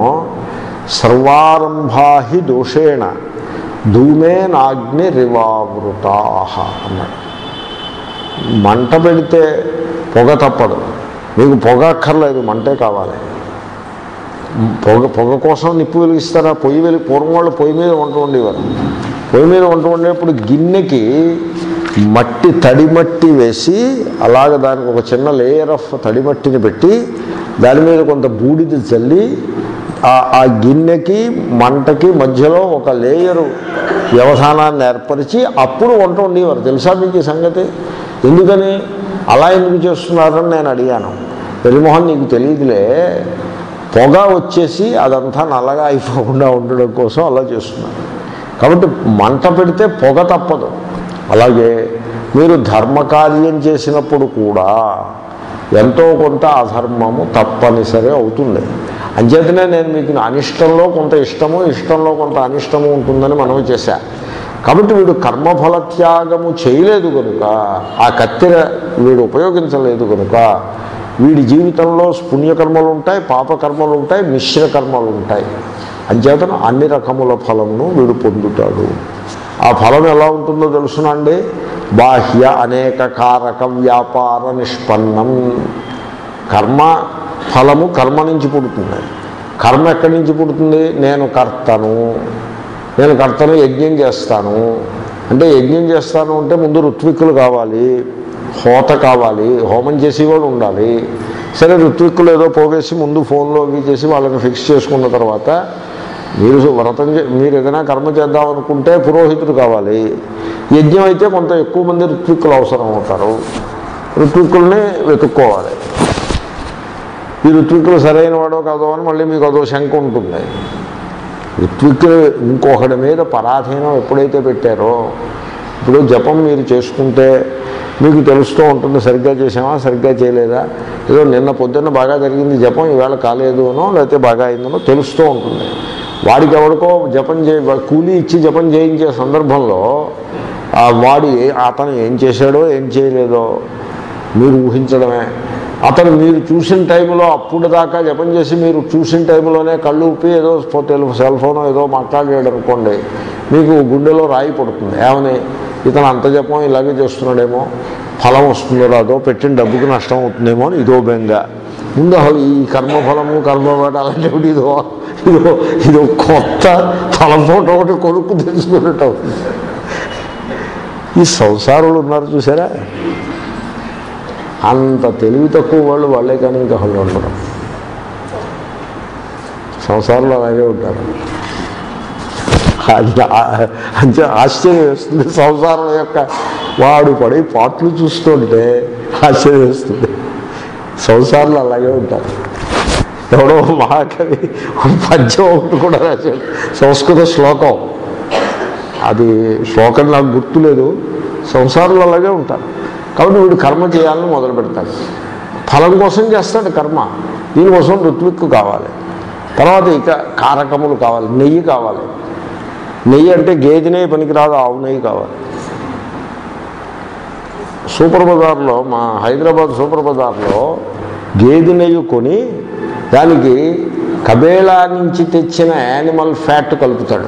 సర్వారంభాహి దోషేణ ధూమేనాగ్ని రివావృతా అన్నాడు మంట పెడితే పొగ తప్పదు మీకు పొగ అక్కర్లేదు మంటే కావాలి పొగ పొగ కోసం నిప్పు వెలిగిస్తారా పొయ్యి వెలి పూర్వం వాళ్ళు పొయ్యి మీద వంట వండేవారు పొయ్యి మీద వంట వండేప్పుడు గిన్నెకి మట్టి తడి మట్టి వేసి అలాగ దానికి ఒక చిన్న లేయర్ ఆఫ్ తడి మట్టిని పెట్టి దాని మీద కొంత బూడిద చల్లి ఆ- ఆ గిన్నెకి మంటకి మధ్యలో ఒక లేయరు వ్యవధానాన్ని ఏర్పరిచి అప్పుడు వంట వండేవారు తెలుసా మీకు ఈ సంగతి ఎందుకని అలా ఎందుకు చేస్తున్నారని నేను అడిగాను పెరిమోహన్ నీకు తెలియదులే పొగ వచ్చేసి అదంతా నల్లగా అయిపోకుండా ఉండడం కోసం అలా చేస్తున్నారు కాబట్టి మంట పెడితే పొగ తప్పదు అలాగే మీరు ధర్మకార్యం చేసినప్పుడు కూడా ఎంతో కొంత అధర్మము తప్పనిసరి అవుతుంది అంచేతనే నేను మీకు అనిష్టంలో కొంత ఇష్టము ఇష్టంలో కొంత అనిష్టము ఉంటుందని మనవి చేశా కాబట్టి వీడు కర్మఫల త్యాగము చేయలేదు కనుక ఆ కత్తెర వీడు ఉపయోగించలేదు కనుక వీడి జీవితంలో పుణ్యకర్మలు ఉంటాయి పాపకర్మలు ఉంటాయి మిశ్ర కర్మలు ఉంటాయి అంచేతను అన్ని రకముల ఫలమును వీడు పొందుతాడు ఆ ఫలం ఎలా ఉంటుందో తెలుసునండి బాహ్య అనేక కారక వ్యాపార నిష్పన్నం కర్మ ఫలము కర్మ నుంచి పుడుతుంది కర్మ ఎక్కడి నుంచి పుడుతుంది నేను కర్తను నేను కర్తను యజ్ఞం చేస్తాను అంటే యజ్ఞం చేస్తాను అంటే ముందు ఋత్విక్కులు కావాలి హోత కావాలి హోమం చేసేవాడు ఉండాలి సరే ఋత్విక్కులు ఏదో పోగేసి ముందు ఫోన్లో అవి చేసి వాళ్ళని ఫిక్స్ చేసుకున్న తర్వాత మీరు వ్రతం చే- మీరు ఏదైనా కర్మ చేద్దాం అనుకుంటే పురోహితుడు కావాలి యజ్ఞం అయితే కొంత ఎక్కువ మంది ఋత్విక్కులు అవసరం అవుతారు ఋత్విక్కుల్ని వెతుక్కోవాలి ఈ ఋత్విక్కులు సరైన వాడో కాదో అని మళ్ళీ మీకు అదో శంక ఉంటుంది ఋత్విక్కులు ఇంకొకటి మీద పరాధీనం ఎప్పుడైతే పెట్టారో ఇప్పుడు జపం మీరు చేసుకుంటే మీకు తెలుస్తూ ఉంటుంది సరిగ్గా చేసామా సరిగ్గా చేయలేదా ఏదో నిన్న పొద్దున్న బాగా జరిగింది జపం ఈవేళ కాలేదు అనో లేకపోతే బాగా అయిందనో తెలుస్తూ ఉంటుంది వాడికి ఎవరికో జపం చే కూలీ ఇచ్చి జపం చేయించే సందర్భంలో ఆ వాడు ఏ- అతను ఏం చేశాడో ఏం చేయలేదో మీరు ఊహించడమే అతను మీరు చూసిన టైంలో అప్పుడు దాకా జపం చేసి మీరు చూసిన టైంలోనే కళ్ళు ఊపి ఏదో టెలి సెల్ ఫోన్ ఏదో మాట్లాడాడు అనుకోండి మీకు గుండెలో రాయి పడుతుంది ఏమని ఇతను అంత జపం ఇలాగే చేస్తున్నాడేమో ఫలం వస్తుందో రాదో పెట్టిన డబ్బుకి నష్టం అవుతుందేమో అని ఇదో బెంగ ముందు అసలు ఈ కర్మఫలము కర్మపాట అలాంటివి ఇదో ఇదో ఇదో కొత్త తలపోట ఒకటి కొనుక్కు తెలుసుకున్నట్టు అవుతుంది ఈ సంసారులు ఉన్నారు చూసారా అంత తెలివి తక్కువ వాళ్ళు వాళ్ళే కానీ ఇంకా వాళ్ళు ఉండరు సంసారంలో అలాగే ఉంటారు అది ఆ- అంతే ఆశ్చర్యం వేస్తుంది సంసారం యొక్క వాడు పడే పాటలు చూస్తుంటే ఆశ్చర్యం వేస్తుంది సంసారంలో అలాగే ఉంటారు ఎవడో మహాకవి ఒక పద్యం ఒకటి కూడా రాశాడు సంస్కృత శ్లోకం అది శ్లోకం నాకు గుర్తులేదు సంసారంలో అలాగే ఉంటారు కాబట్టి వీడు కర్మ చేయాలని మొదలు పెడతాడు ఫలం కోసం చేస్తాడు కర్మ దీనికోసం ఋత్విక్కు కావాలి తర్వాత ఇక కారకములు కావాలి నెయ్యి కావాలి నెయ్యి అంటే గేదె నెయ్యి పనికిరాదు ఆవు నెయ్యి కావాలి సూపర్ బజార్లో మా హైదరాబాద్ సూపర్ బజార్లో గేదె నెయ్యి కొని దానికి కబేళా నుంచి తెచ్చిన యానిమల్ ఫ్యాట్ కలుపుతాడు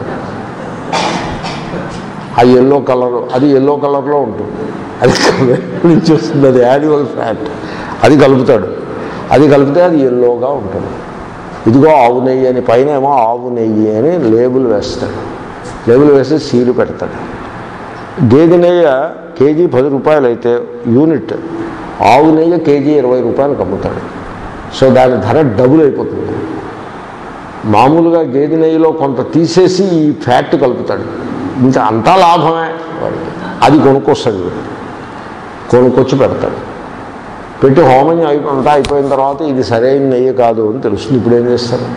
ఆ ఎల్లో కలర్ అది ఎల్లో కలర్లో ఉంటుంది అది కబేళా నుంచి వస్తుంది అది యానిమల్ ఫ్యాట్ అది కలుపుతాడు అది కలిపితే అది ఎల్లోగా ఉంటుంది ఇదిగో ఆవు నెయ్యి అని పైన ఏమో ఆవు నెయ్యి అని లేబుల్ వేస్తాడు లేబుల్ వేసి సీలు పెడతాడు గేదె నెయ్యి కేజీ పది రూపాయలు అయితే యూనిట్ ఆవు నెయ్యి కేజీ ఇరవై రూపాయలకు అమ్ముతాడు సో దాని ధర డబుల్ అయిపోతుంది మామూలుగా గేదె నెయ్యిలో కొంత తీసేసి ఈ ఫ్యాట్ కలుపుతాడు ఇంకా అంతా లాభమే వాడికి అది కొనుక్కొస్తాడు వీడు. కొనుక్కొచ్చి పెడతాడు పెట్టి హోమం అయిపో అంతా అయిపోయిన తర్వాత ఇది సరైన నెయ్యి కాదు అని తెలుస్తుంది ఇప్పుడు ఏం చేస్తారు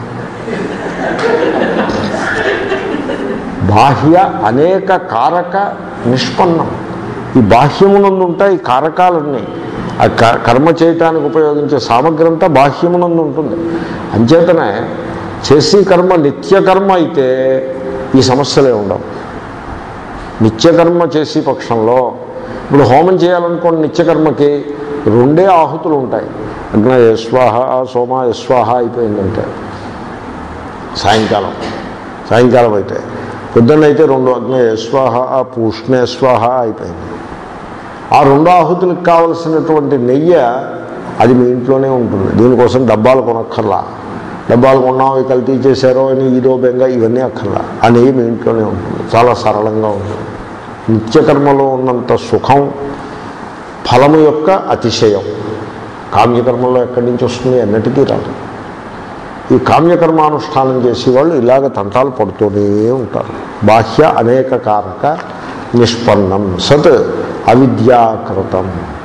బాహ్య అనేక కారక నిష్పన్నం ఈ బాహ్యమునందు ఉంటాయి ఈ కారకాలన్నీ ఆ క- కర్మ చేయటానికి ఉపయోగించే సామగ్రి అంతా బాహ్యమునందు ఉంటుంది అంచేతనే చేసే కర్మ నిత్యకర్మ అయితే ఈ సమస్యలే ఉండవు నిత్యకర్మ చేసే పక్షంలో ఇప్పుడు హోమం చేయాలనుకోండి నిత్యకర్మకి రెండే ఆహుతులు ఉంటాయి అగ్న యస్వాహ సోమ యస్వాహ అయిపోయిందంటే సాయంకాలం సాయంకాలం అయితే పొద్దున్నైతే రెండు అగ్న యస్వాహ పూష్ణ యస్వాహ అయిపోయింది ఆ రెండు ఆహుతులకు కావలసినటువంటి నెయ్యి అది మీ ఇంట్లోనే ఉంటుంది దీనికోసం డబ్బాలు కొనక్కర్లా డబ్బాలు కొన్నాం ఇవి కల్తీ చేశారో అని ఈదో బెంగ ఇవన్నీ అక్కర్లా ఆ నెయ్యి మీ ఇంట్లోనే ఉంటుంది చాలా సరళంగా ఉంటుంది నిత్యకర్మలో ఉన్నంత సుఖం ఫలము యొక్క అతిశయం కామ్యకర్మలో ఎక్కడి నుంచి వస్తుంది అన్నటికీ రాదు ఈ కామ్యకర్మానుష్ఠానం చేసేవాళ్ళు ఇలాగ తంటాలు పడుతూనే ఉంటారు బాహ్య అనేక కారక నిష్పన్నం సత్ అవిద్యాకృతం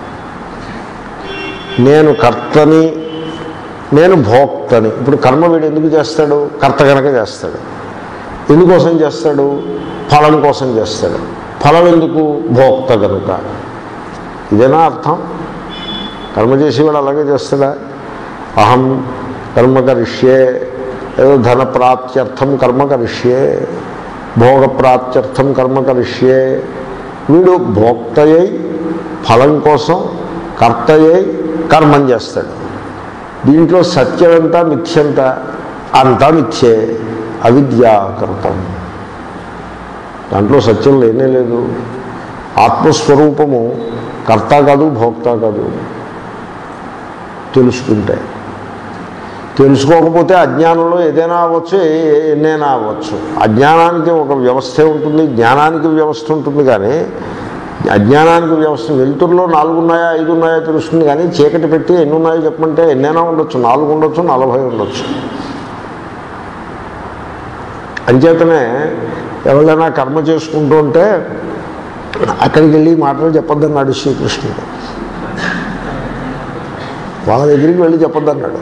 నేను కర్తని నేను భోక్తని ఇప్పుడు కర్మ వీడు ఎందుకు చేస్తాడు కర్త కనుక చేస్తాడు ఎందుకోసం చేస్తాడు ఫలం కోసం చేస్తాడు ఫలం ఎందుకు భోక్త కనుక ఇదేనా అర్థం కర్మ చేసేవాడు అలాగే చేస్తాడా అహం కర్మ కరిష్యే ఏదో ధన ప్రాప్త్యర్థం కర్మ కరిష్యే భోగ ప్రాప్త్యర్థం కర్మ కరిష్యే వీడు భోక్తయ్యి ఫలం కోసం కర్తయ్యి కర్మం చేస్తాడు దీంట్లో సత్యమంతా మిథ్యంత అంతా మిథ్యే అవిద్యాకృతం దాంట్లో సత్యం లేనే లేదు ఆత్మస్వరూపము కర్త కాదు భోక్త కాదు తెలుసుకుంటే తెలుసుకోకపోతే అజ్ఞానంలో ఏదైనా అవ్వచ్చు ఏ- ఎన్నైనా అవ్వచ్చు అజ్ఞానానికి ఒక వ్యవస్థే ఉంటుంది జ్ఞానానికి వ్యవస్థ ఉంటుంది కానీ అజ్ఞానానికి వ్యవస్థ వెలుతురులో నాలుగు ఉన్నాయా ఐదు ఉన్నాయా తెలుస్తుంది కానీ చీకటి పెట్టి ఎన్ని ఉన్నాయో చెప్పమంటే ఎన్నైనా ఉండొచ్చు నాలుగు ఉండొచ్చు నలభై ఉండొచ్చు అంచేతనే ఎవరైనా కర్మ చేసుకుంటూ ఉంటే అక్కడికి వెళ్ళి ఈ మాటలు చెప్పొద్దన్నాడు శ్రీకృష్ణుడు వాళ్ళ దగ్గరికి వెళ్ళి చెప్పొద్దన్నాడు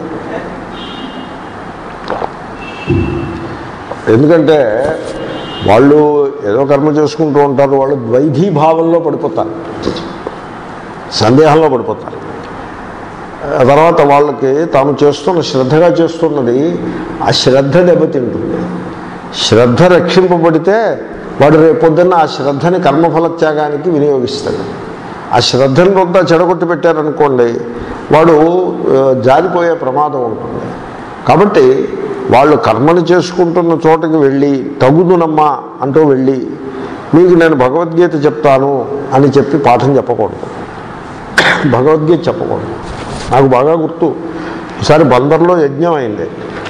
ఎందుకంటే వాళ్ళు ఏదో కర్మ చేసుకుంటూ ఉంటారు వాళ్ళు ద్వైధీ భావంలో పడిపోతారు సందేహంలో పడిపోతారు ఆ తర్వాత వాళ్ళకి తాము చేస్తున్న శ్రద్ధగా చేస్తున్నది ఆ శ్రద్ధ దెబ్బతింటుంది శ్రద్ధ రక్షింపబడితే వాడు రేపొద్దున్న ఆ శ్రద్ధని కర్మఫల త్యాగానికి వినియోగిస్తాడు ఆ శ్రద్ధను కొంత చెడగొట్టి పెట్టారనుకోండి వాడు ఆ, జారిపోయే ప్రమాదం ఉంటుంది కాబట్టి వాళ్ళు కర్మను చేసుకుంటున్న చోటకి వెళ్ళి తగుదునమ్మా అంటూ వెళ్ళి మీకు నేను భగవద్గీత చెప్తాను అని చెప్పి పాఠం చెప్పకూడదు భగవద్గీత చెప్పకూడదు నాకు బాగా గుర్తు ఒకసారి బందర్లో యజ్ఞం అయింది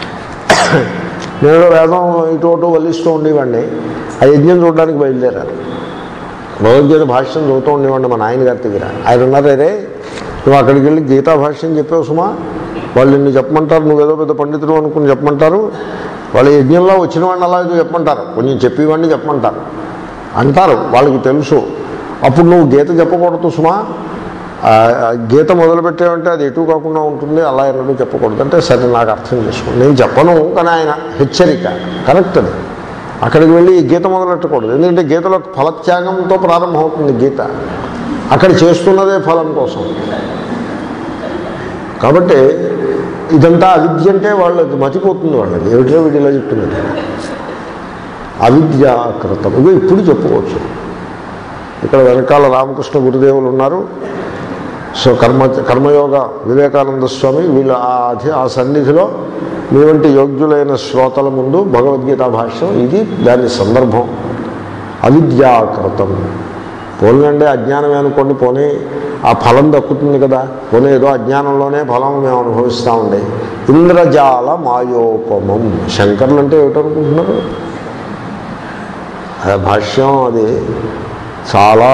నేను వేదం ఇటు అటు వల్లిస్తూ ఉండేవాడిని ఆ యజ్ఞం చూడడానికి బయలుదేరారు భగవద్గీత భాష్యం చదువుతూ ఉండేవాడిని మా నాయనగారి దగ్గర ఆయన ఉన్నారు రే నువ్వు అక్కడికి వెళ్ళి గీతా భాష్యం చెప్పావు సుమా వాళ్ళు నిన్ను చెప్పమంటారు నువ్వేదో పెద్ద పండితుడు అనుకుని చెప్పమంటారు వాళ్ళ యజ్ఞంలో వచ్చిన వాడిని అలా ఏదో చెప్పమంటారు కొంచెం చెప్పేవాడిని చెప్పమంటారు అంటారు వాళ్ళకి తెలుసు అప్పుడు నువ్వు గీత చెప్పకూడదు సుమా ఆ, ఆ గీత మొదలుపెట్టావంటే అది ఎటు కాకుండా ఉంటుంది అలా ఎన్నడూ చెప్పకూడదు అంటే సరే నాకు అర్థం చేసుకోండి నేను చెప్పను కానీ ఆయన హెచ్చరిక కరెక్ట్ అది అక్కడికి వెళ్ళి ఈ గీత మొదలెట్టకూడదు ఎందుకంటే గీతలో ఫలత్యాగంతో ప్రారంభమవుతుంది గీత అక్కడ చేస్తున్నదే ఫలం కోసం కాబట్టి ఇదంతా అవిద్య అంటే వాళ్ళకి మతిపోతుంది వాళ్ళకి ఏమిటో వీడిలో చెప్తున్నది అవిద్యాకృతం ఇవి ఇప్పుడు చెప్పుకోవచ్చు ఇక్కడ వెనకాల రామకృష్ణ గురుదేవులు ఉన్నారు సో కర్మ కర్మయోగ వివేకానంద స్వామి వీళ్ళు ఆ అధి ఆ సన్నిధిలో మీ వంటి యోగ్యులైన శ్రోతల ముందు భగవద్గీత భాష్యం ఇది దాని సందర్భం అవిద్యాకృతం పోలండి అజ్ఞానమే అనుకోండి పోనీ ఆ ఫలం దక్కుతుంది కదా పోనీ ఏదో అజ్ఞానంలోనే ఫలం మేము అనుభవిస్తామండి ఇంద్రజాల మాయోపమం శంకర్లు అంటే ఏమిటనుకుంటున్నారు ఆ భాష్యం అది చాలా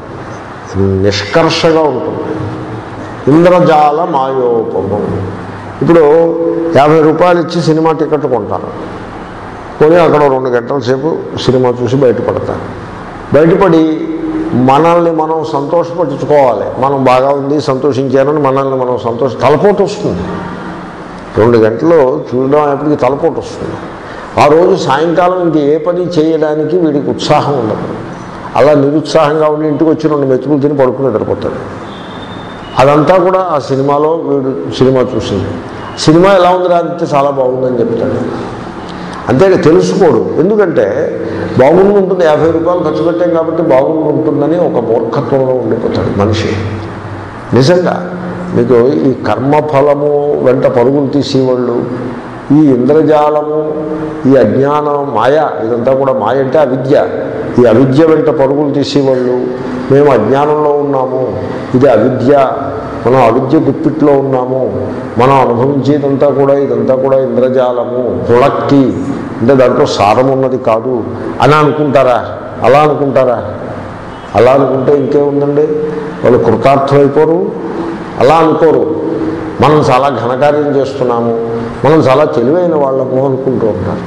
నిష్కర్షగా ఉంటుంది ఇంద్రజాల మాయోపమం ఇప్పుడు యాభై రూపాయలు ఇచ్చి సినిమా టికెట్ కొంటారు కొని అక్కడ రెండు గంటల సేపు సినిమా చూసి బయటపడతారు బయటపడి మనల్ని మనం సంతోషపరచుకోవాలి మనం బాగా ఉంది సంతోషించారని మనల్ని మనం సంతోష తలపోటు వస్తుంది రెండు గంటలు చూడడం అప్పటికి తలపోటు వస్తుంది ఆ రోజు సాయంకాలం ఇంక ఏ పని చేయడానికి వీడికి ఉత్సాహం ఉండదు అలా నిరుత్సాహంగా ఉండి ఇంటికి వచ్చి రెండు మెతుకులు తిని పడుకుని నిద్రపోతాడు అదంతా కూడా ఆ సినిమాలో వీడు సినిమా చూసింది సినిమా ఎలా ఉందిరా అంటే చాలా బాగుందని చెప్తాడు అంతేగా తెలుసుకోడు ఎందుకంటే బాగుండి ఉంటుంది యాభై రూపాయలు ఖర్చు పెట్టాం కాబట్టి బాగుండి ఉంటుందని ఒక మూర్ఖత్వంలో ఉండిపోతాడు మనిషి నిజంగా మీకు ఈ కర్మఫలము వెంట పరుగులు తీసేవాళ్ళు ఈ ఇంద్రజాలము ఈ అజ్ఞానం మాయ ఇదంతా కూడా మాయ అంటే అవిద్య ఈ అవిద్య వెంట పరుగులు తీసేవాళ్ళు మేము అజ్ఞానంలో ఉన్నాము ఇది అవిద్య మనం అవిద్య గుప్పిట్లో ఉన్నాము మనం అనుభవించేదంతా కూడా ఇదంతా కూడా ఇంద్రజాలము పుళక్కి అంటే దాంట్లో సారం ఉన్నది కాదు అని అనుకుంటారా అలా అనుకుంటారా అలా అనుకుంటే ఇంకేముందండి వాళ్ళు కృతార్థమైపోరు అలా అనుకోరు మనం చాలా ఘనకార్యం చేస్తున్నాము మనం చాలా తెలివైన వాళ్ళము అనుకుంటూ ఉంటారు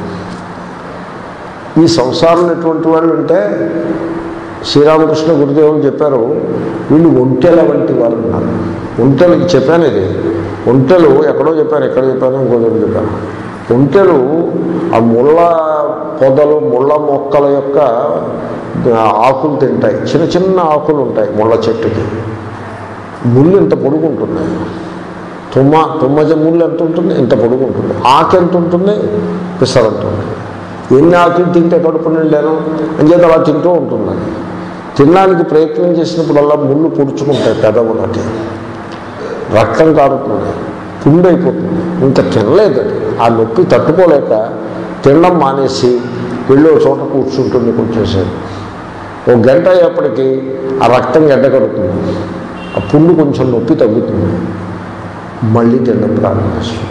ఈ సంసారంలో ఎటువంటి వాళ్ళు అంటే శ్రీరామకృష్ణ గురుదేవులు చెప్పారు వీళ్ళు ఒంటెల వంటి వాళ్ళు ఉన్నారు ఒంటెలకి చెప్పాను ఇది ఒంటెలు ఎక్కడో చెప్పాను ఎక్కడ చెప్పాను ఇంకో దగ్గర చెప్పాను ఒంటెలు ఆ ముళ్ళ పొదలు ముళ్ళ మొక్కల యొక్క ఆకులు తింటాయి చిన్న చిన్న ఆకులు ఉంటాయి ముళ్ళ చెట్టుకి ముళ్ళు ఇంత పొడుగు ఉంటుంది తుమ్మ తుమ్మజ ముళ్ళు ఎంత ఉంటుంది ఇంత పొడుగు ఉంటుంది ఆకు ఎంత ఉంటుంది పిసరంత ఉంటుంది ఎన్ని ఆకులు తింటే కడుపు నిండాను అంచేత అలా తింటూ ఉంటుంది తినడానికి ప్రయత్నం చేసినప్పుడల్లా ముళ్ళు పొడుచుకుంటాయి పెదవులకి రక్తం కారుతుంది పుండైపోతుంది ఇంకా తినలేదు అది. ఆ నొప్పి తట్టుకోలేక తినడం మానేసి వెళ్ళి ఒక చోట కూర్చుంటుంది కొంచెంసేపు ఓ గంట అయ్యేప్పటికీ ఆ రక్తం గడ్డకడుతుంది ఆ పుండు కొంచెం నొప్పి తగ్గుతుంది మళ్ళీ తినడం ప్రారంభిస్తుంది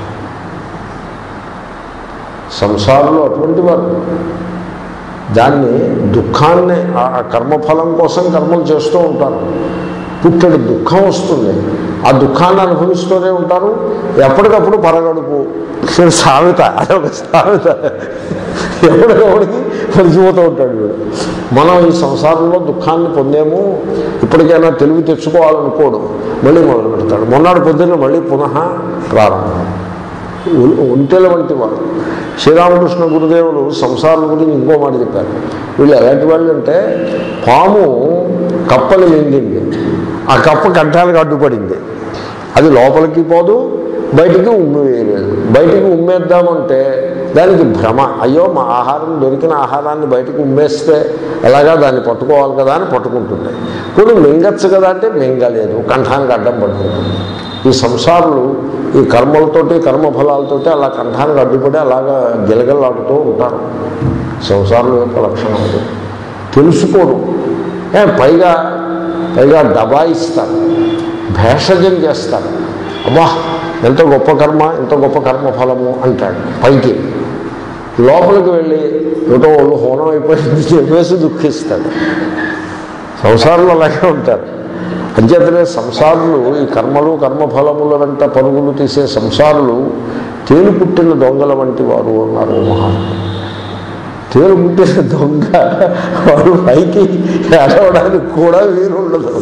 సంసారంలో అటువంటి వారు దాన్ని దుఃఖాన్ని ఆ ఆ కర్మఫలం కోసం కర్మలు చేస్తూ ఉంటారు పుట్టడి దుఃఖం వస్తుంది ఆ దుఃఖాన్ని అనుభవిస్తూనే ఉంటారు ఎప్పటికప్పుడు పరగడుపు సామెత అదొక సామెత ఎప్పటికప్పటికి మరిచిపోతూ ఉంటాడు వీడు మనం ఈ సంసారంలో దుఃఖాన్ని పొందాము ఇప్పటికైనా తెలివి తెచ్చుకోవాలనుకోడు మళ్ళీ మొదలు పెడతాడు మొన్నటి పొద్దున్న మళ్ళీ పునః ప్రారంభం ఒ- ఒంటెల వంటి వారు శ్రీరామకృష్ణ గురుదేవులు సంసారం గురించి ఇంకో మాట చెప్పారు వీళ్ళు ఎలాంటి వాళ్ళు అంటే పాము కప్పలు మింగింది ఆ కప్ప కంఠానికి అడ్డుపడింది అది లోపలికి పోదు బయటికి ఉమ్మి వేయలేదు బయటికి ఉమ్మేద్దామంటే దానికి భ్రమ అయ్యో మా ఆహారం దొరికిన ఆహారాన్ని బయటకు ఉమ్మేస్తే ఎలాగా దాన్ని పట్టుకోవాలి కదా అని పట్టుకుంటుంది కొన్ని మింగచ్చు కదా అంటే మింగలేదు కంఠానికి అడ్డం పడుతుంది ఈ సంసారులు ఈ కర్మలతోటి కర్మఫలాలతోటి అలా కంఠానికి అడ్డుపడి అలాగా గిలగలాడుతూ ఉంటారు సంసారం యొక్క లక్షణం అది తెలుసుకోరు ఏ, పైగా పైగా దబాయిస్తారు భేషజం చేస్తారు అబ్బా ఎంత గొప్ప కర్మ ఎంత గొప్ప కర్మ ఫలము అంటాడు పైకి లోపలికి వెళ్ళి ఏటో వాళ్ళు హోనం అయిపోయింది చెప్పేసి దుఃఖిస్తాడు సంసారంలో అలాగే ఉంటారు అంచేతనే సంసారులు ఈ కర్మలు కర్మఫలముల వెంట పరుగులు తీసే సంసారులు తేలు పుట్టిన దొంగల వంటి వారు అన్నారు మహాత్ములు తేలు పుట్టిన దొంగ వాడు పైకి ఏడవడానికి కూడా వీలుండదు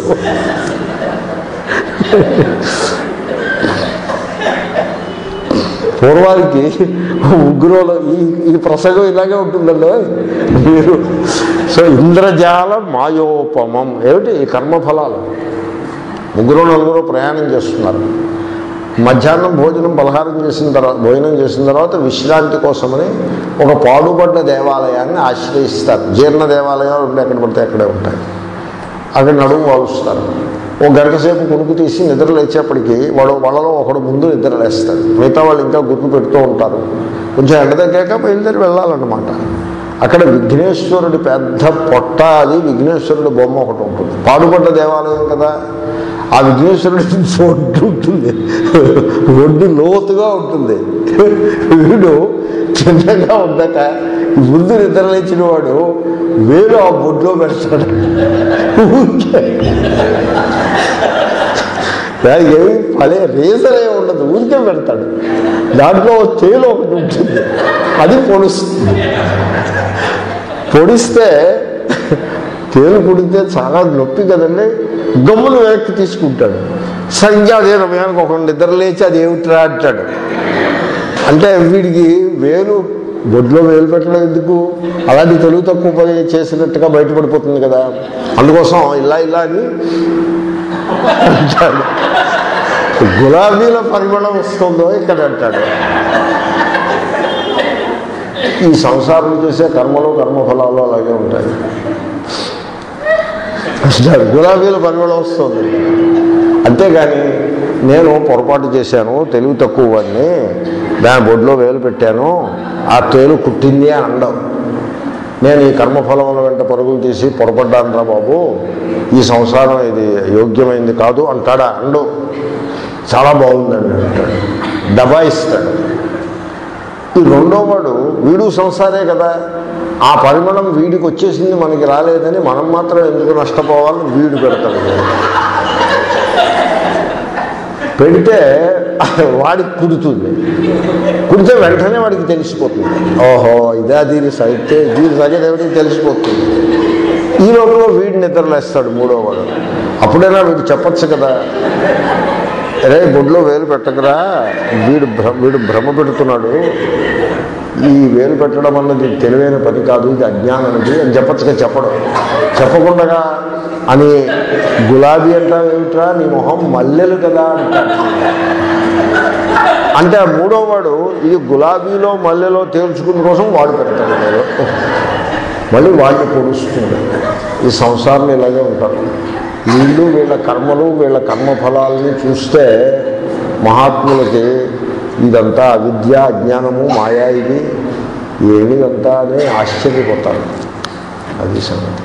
పూర్వానికి ముగ్గురులో ఈ ఈ ప్రసంగం ఇలాగే ఉంటుందండి మీరు సో ఇంద్రజాల మాయోపమం ఏమిటి ఈ కర్మఫలాలు ముగ్గురు నలుగురు ప్రయాణం చేస్తున్నారు మధ్యాహ్నం భోజనం పలహారం చేసిన తర్వాత భోజనం చేసిన తర్వాత విశ్రాంతి కోసమని ఒక పాడుబడ్డ దేవాలయాన్ని ఆశ్రయిస్తారు జీర్ణ దేవాలయాలు ఉండే ఎక్కడ పడితే అక్కడే ఉంటాయి అక్కడ నడుము వాలుస్తారు ఓ గంట సేపు కొనుక్కు తీసి నిద్ర లేచేప్పటికి వాడు వాళ్ళలో ఒకడు ముందు నిద్ర లేస్తాడు మిగతా వాళ్ళు ఇంకా గుర్తు పెడుతూ ఉంటారు కొంచెం ఎండ తగ్గాక బయలుదేరి వెళ్ళాలన్నమాట అక్కడ విఘ్నేశ్వరుడి పెద్ద పొట్ట అది విఘ్నేశ్వరుడి బొమ్మ ఒకటి ఉంటుంది పాడుపడ్డ దేవాలయం కదా ఆ విఘ్నేశ్వరుడి ఒడ్డు ఉంటుంది ఒడ్డు లోతుగా ఉంటుంది వీడు చిన్నగా ఉండక ముందు నిద్ర లేచిన వాడు వేలు ఆ బొడ్లో పెడతాడు ఊరికే. దానికి ఏమి పలే రీజనే ఉండదు ఊరికే పెడతాడు దాంట్లో తేలు ఒకటి ఉంటుంది అది పొడుస్తుంది పొడిస్తే తేలు కుడితే చాలా నొప్పి కదండి గమ్మును వెనక్కి తీసుకుంటాడు సరిగ్గా అదే సమయానికి ఒక నిద్ర లేచి అది ఏమిట్రా అంటాడు అంటే వీడికి వేలు బొడ్లో వేలు పెట్టడం ఎందుకు అలాంటి తెలుగు తక్కువ పని చేసినట్టుగా బయటపడిపోతుంది కదా అందుకోసం ఇలా ఇలా అని అంటాడు గులాబీల పరిమళం వస్తుందో ఇక్కడ అంటాడు ఈ సంసారం చేసే కర్మలు కర్మఫలాలు అలాగే ఉంటాయి అంటాడు గులాబీల పరిమళం వస్తుంది అంతేగాని నేను పొరపాటు చేశాను తెలివి తక్కువ వాడిని దాని బొడ్లో వేలు పెట్టాను ఆ తేలు కుట్టింది అని అండవు నేను ఈ కర్మఫలముల వెంట పరుగులు తీసి పొరపడ్డాను రా బాబు ఈ సంసారం ఇది యోగ్యమైంది కాదు అంటాడా అండు చాలా బాగుందండి అంటాడు దబాయిస్తాడు ఈ రెండో వాడు వీడు సంసారే కదా ఆ పరిమాణం వీడికి వచ్చేసింది మనకి రాలేదని మనం మాత్రం ఎందుకు నష్టపోవాలని వీడు పెడతాడు పెడితే వాడికి కుడుతుంది కుడితే వెంటనే వాడికి తెలిసిపోతుంది ఓహో ఇదే దీని సైతే దీని సంగతి ఎవరికి తెలిసిపోతుంది ఈ లోపల వీడు నిద్రలేస్తాడు మూడో వాడు అప్పుడైనా వీడు చెప్పచ్చు కదా అరే బొడ్లో వేలు పెట్టకరా వీడు భ్ర వీడు భ్రమ పెడుతున్నాడు ఈ వేలు పెట్టడం అన్నది తెలివైన పని కాదు ఇది అజ్ఞానది అని చెప్పచ్చుగా చెప్పడం చెప్పకుండా అని గులాబీ అంటావు ఏమిట్రా నీ మొహం మల్లెలు కదా అంటాడు అంటే ఆ మూడో వాడు ఇది గులాబీలో మల్లెలో తేల్చుకున్న కోసం వాడు పెడతాడు వేలు. మళ్ళీ వాడిని పొడుస్తుంది ఈ సంసారం ఇలాగే ఉంటారు వీళ్ళు వీళ్ళ కర్మలు వీళ్ళ కర్మఫలాలని చూస్తే మహాత్ములకి ఇదంతా అవిద్య అజ్ఞానము మాయా ఇది ఏమిదంతా అని ఆశ్చర్యపోతారు అది సంగతి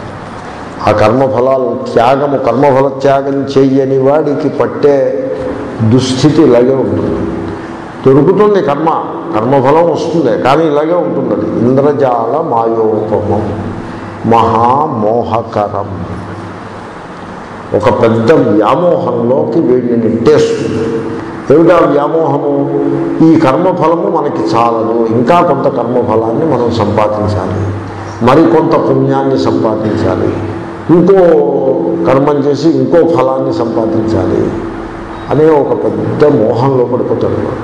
ఆ కర్మఫలాలు త్యాగము కర్మఫల త్యాగం చెయ్యని వాడికి పట్టే దుస్థితి ఇలాగే ఉంటుంది దొరుకుతుంది కర్మ కర్మఫలం వస్తుంది కానీ ఇలాగే ఉంటుంది అది ఇంద్రజాల మాయోపమం మహామోహకరం ఒక పెద్ద వ్యామోహంలోకి వీడిని నెట్టేస్తుంది ఏమిటా వ్యామోహము ఈ కర్మఫలము మనకి చాలదు ఇంకా కొంత కర్మఫలాన్ని మనం సంపాదించాలి మరికొంత పుణ్యాన్ని సంపాదించాలి ఇంకో కర్మం చేసి ఇంకో ఫలాన్ని సంపాదించాలి అనే ఒక పెద్ద మోహంలో పడిపోతాడు వాడు.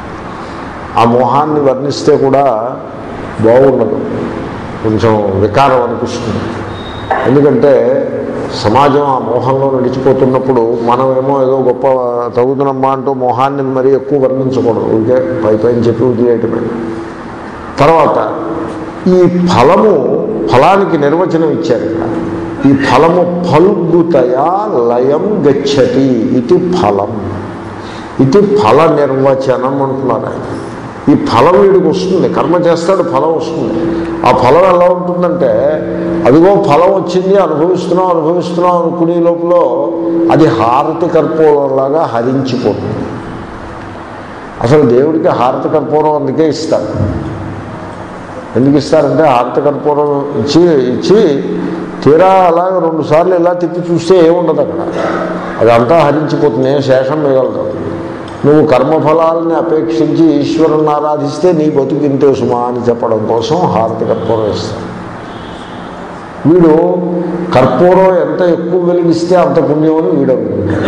ఆ మోహాన్ని వర్ణిస్తే కూడా బాగుండదు కొంచెం వికారం అనిపిస్తుంది ఎందుకంటే సమాజం ఆ మోహంలో నడిచిపోతున్నప్పుడు మనమేమో ఏదో గొప్ప చదువుతున్నమ్మా అంటూ మోహాన్ని మరీ ఎక్కువ వర్ణించకూడదు ఊరికే పై పైన చెప్పి వదిలేయటమే తర్వాత ఈ ఫలము ఫలానికి నిర్వచనం ఇచ్చారు ఇక్కడ ఈ ఫలము ఫల్గుతయా లయం గచ్చతి ఇది ఫలం ఇది ఫల నిర్వచనం అంటున్నారు ఆయన ఈ ఫలం వీడికి వస్తుంది కర్మ చేస్తాడు ఫలం వస్తుంది ఆ ఫలం ఎలా ఉంటుందంటే అదిగో ఫలం వచ్చింది అనుభవిస్తున్నాం అనుభవిస్తున్నాం అనుకునే లోపల అది హారతి కర్పూరంలాగా హరించిపోతుంది అసలు దేవుడికి హారతి కర్పూరం అందుకే ఇస్తారు ఎందుకు ఇస్తారంటే హారతి కర్పూరం ఇచ్చి ఇచ్చి తీరా అలాగ రెండు సార్లు ఇలా తిప్పి చూస్తే ఏముండదు అక్కడ అదంతా హరించిపోతుంది ఏం శేషం మిగలదు నువ్వు కర్మఫలాలని అపేక్షించి ఈశ్వరుని ఆరాధిస్తే నీ బతుకింతే సుమా అని చెప్పడం కోసం హారతి కర్పూరం ఇస్తాడు వీడు కర్పూరం ఎంత ఎక్కువ వెలిగిస్తే అంత పుణ్యం అని వీడు అనుకుంటాడు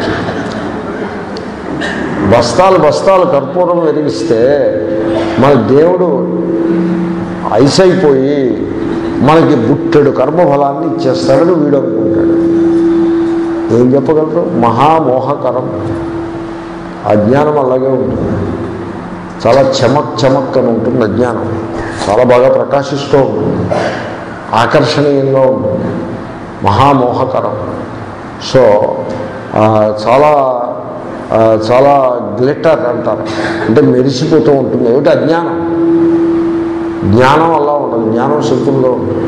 బస్తాలు బస్తాలు కర్పూరం వెలిగిస్తే మన దేవుడు ఐస్ అయిపోయి మనకి బుట్టెడు కర్మఫలాన్ని ఇచ్చేస్తాడని వీడు అనుకుంటాడు ఏం చెప్పగలరు మహామోహకరం అజ్ఞానం అలాగే ఉంటుంది చాలా చమక్ చమక్ అని ఉంటుంది అజ్ఞానం చాలా బాగా ప్రకాశిస్తూ ఉంటుంది ఆకర్షణీయంగా ఉంటుంది మహామోహకరం సో ఆ, చాలా ఆ, చాలా గ్లిటర్ అంటారు అంటే మెరిసిపోతూ ఉంటుంది ఏమిటి అజ్ఞానం జ్ఞానం అలా ఉండదు జ్ఞానం సింపుల్గా ఉంటుంది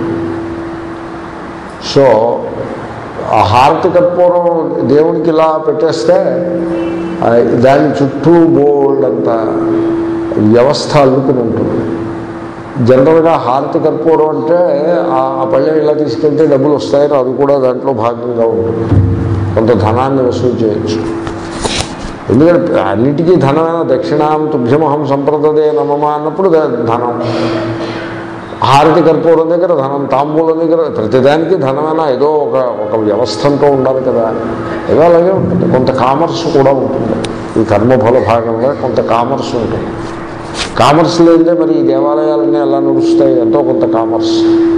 సో ఆ హారతి కర్పూరం దేవుడికి ఇలా పెట్టేస్తే ఆ, దాని చుట్టూ బోల్డ్ అంత వ్యవస్థ అల్లుకుని ఉంటుంది జనరల్గా హారతి కర్పూరం అంటే ఆ ఆ పళ్ళెం ఇలా తీసుకెళ్తే డబ్బులు వస్తాయని అది కూడా దాంట్లో భాగంగా ఉంటుంది కొంత ధనాన్ని వసూలు చేయొచ్చు ఎందుకంటే అన్నిటికీ ధనమైన దక్షిణాం తుభ్యమహం సంప్రదదే నమమ అన్నప్పుడు ద- ధనం హారతి కర్పూరం దగ్గర ధనం తాంబూలం దగ్గర ప్రతిదానికి ధనమైన ఏదో ఒక ఒక వ్యవస్థ అంటూ ఉండాలి కదా ఏదో అలాగే ఉంటుంది కొంత కామర్స్ కూడా ఉంటుంది ఈ కర్మఫల భాగంగా కొంత కామర్స్ ఉంటుంది కామర్స్ లేదే మరి ఈ దేవాలయాలన్నీ ఎలా నడుస్తాయి ఎంతో కొంత కామర్స్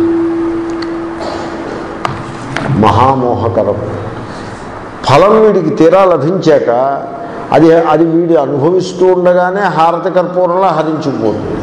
మహామోహకరం ఫలం వీడికి తీరా లభించాక అది అది వీడి అనుభవిస్తూ ఉండగానే హారతి కర్పూరంలో హరించుకుపోతుంది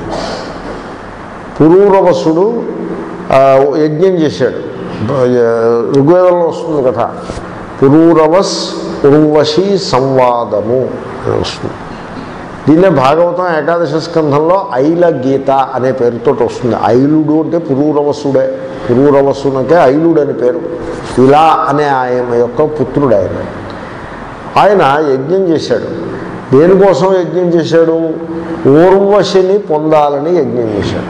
పురూరవసుడు ఆ, యజ్ఞం చేశాడు బ- ఋగ్వేదంలో వస్తుంది కథ పురూరవస్ ఉర్వశి సంవాదము అని వస్తుంది దీన్నే భాగవతం ఏకాదశ స్కంధంలో ఐల గీత అనే పేరుతో వస్తుంది ఐలుడు అంటే పురూరవసుడే పురూరవసునకే ఐలుడు అని పేరు ఇలా అనే ఆయన యొక్క పుత్రుడు ఆయన ఆయన యజ్ఞం చేశాడు దేనికోసం యజ్ఞం చేశాడు ఊర్వశిని పొందాలని యజ్ఞం చేశాడు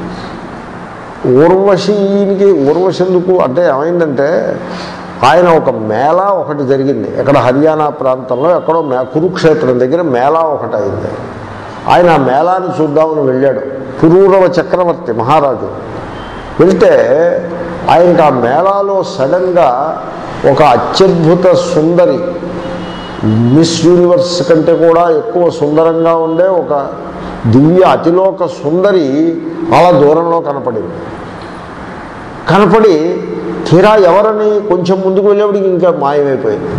ఊర్వశినికి ఊర్వశి ఎందుకు అంటే ఏమైందంటే ఆయన ఒక మేళా ఒకటి జరిగింది ఎక్కడ హర్యానా ప్రాంతంలో ఎక్కడో మే కురుక్షేత్రం దగ్గర మేళా ఒకటి అయింది ఆయన ఆ మేళాన్ని చూద్దామని వెళ్ళాడు పురూరవ చక్రవర్తి మహారాజు వెళ్తే ఆయనకు ఆ మేళాలో సడన్గా ఒక అత్యద్భుత సుందరి మిస్ యూనివర్స్ కంటే కూడా ఎక్కువ సుందరంగా ఉండే ఒక దివ్య అతిలోక సుందరి అలా దూరంలో కనపడింది కనపడి తీరా ఎవరని కొంచెం ముందుకు వెళ్ళేప్పటికి ఇంకా మాయమైపోయింది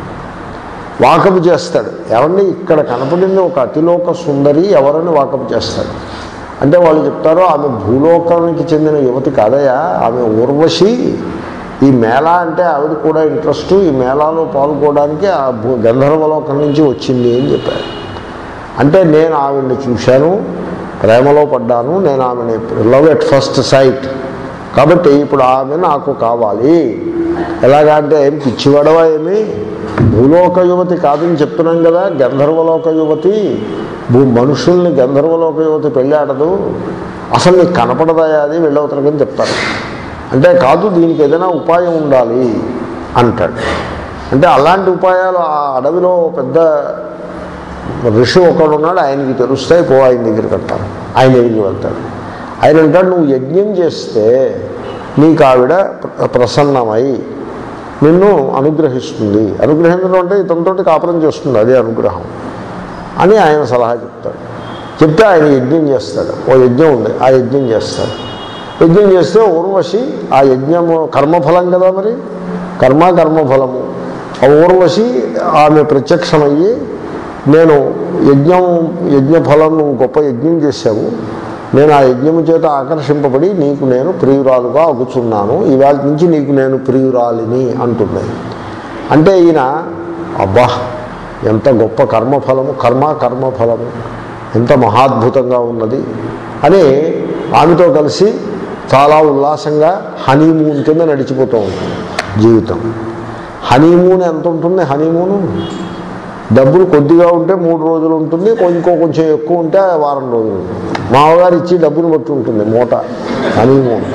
వాకపు చేస్తాడు ఎవరిని ఇక్కడ కనపడింది ఒక అతిలోక సుందరి ఎవరని వాకపు చేస్తాడు అంటే వాళ్ళు చెప్తారు ఆమె భూలోకానికి చెందిన యువతి కాదయా ఆమె ఊర్వశి ఈ మేళా అంటే ఆవిడ కూడా ఇంట్రెస్ట్ ఈ మేళాలో పాల్గొనడానికి ఆ భూ- గంధర్వలోకం నుంచి వచ్చింది అని చెప్పారు అంటే నేను ఆవిడ్ని చూశాను ప్రేమలో పడ్డాను నేను ఆమెని లవ్ ఎట్ ఫస్ట్ సైట్ కాబట్టి ఇప్పుడు ఆమె నాకు కావాలి ఎలాగా అంటే ఏం పిచ్చివాడవా ఏమి భూలోక యువతి కాదని చెప్తున్నాం కదా గంధర్వలోక యువతి భూ మనుషుల్ని గంధర్వలోక యువతి పెళ్ళాడదు అసలు నీకు కనపడదాయా అది వెళ్ళవుతారని చెప్తారు అంటే కాదు దీనికి ఏదైనా ఉపాయం ఉండాలి అంటాడు అంటే అలాంటి ఉపాయాలు ఆ అడవిలో పెద్ద ఋషి ఒకడు ఉన్నాడు ఆయనకి తెలుస్తాయి పో ఆయన దగ్గరికి అంటారు ఆయన దగ్గరికి వెళ్తాడు ఆయన అంటాడు నువ్వు యజ్ఞం చేస్తే నీకు ఆవిడ ప్ర- ప్రసన్నమై నిన్ను అనుగ్రహిస్తుంది అనుగ్రహించడం అంటే ఇతనితోటి కాపురం చేస్తుంది అదే అనుగ్రహం అని ఆయన సలహా చెప్తాడు చెప్తే ఆయన యజ్ఞం చేస్తాడు ఓ యజ్ఞం ఉంది ఆ యజ్ఞం చేస్తాడు యజ్ఞం చేస్తే ఊర్వశి ఆ యజ్ఞము కర్మఫలం కదా మరి కర్మ కర్మఫలము ఆ ఊర్వశి ఆమె ప్రత్యక్షమయ్యి నేను యజ్ఞం యజ్ఞఫలం నువ్వు గొప్ప యజ్ఞం చేశావు నేను ఆ యజ్ఞము చేత ఆకర్షింపబడి నీకు నేను ప్రియురాలుగా అగుచున్నాను ఇవాళ నుంచి నీకు నేను ప్రియురాలిని అంటుంది అంటే ఈయన అబ్బా ఎంత గొప్ప కర్మఫలము కర్మ కర్మఫలము ఎంత మహాద్భుతంగా ఉన్నది అని ఆమెతో కలిసి చాలా ఉల్లాసంగా హనీమూన్ కింద నడిచిపోతూ ఉంటుంది జీవితం హనీమూన్ ఎంత ఉంటుంది హనీమూను డబ్బులు కొద్దిగా ఉంటే మూడు రోజులు ఉంటుంది ఇంకో కొంచెం ఎక్కువ ఉంటే వారం రోజులు ఉంటుంది మామగారు ఇచ్చి డబ్బులు బట్టి ఉంటుంది మూట హనీమూన్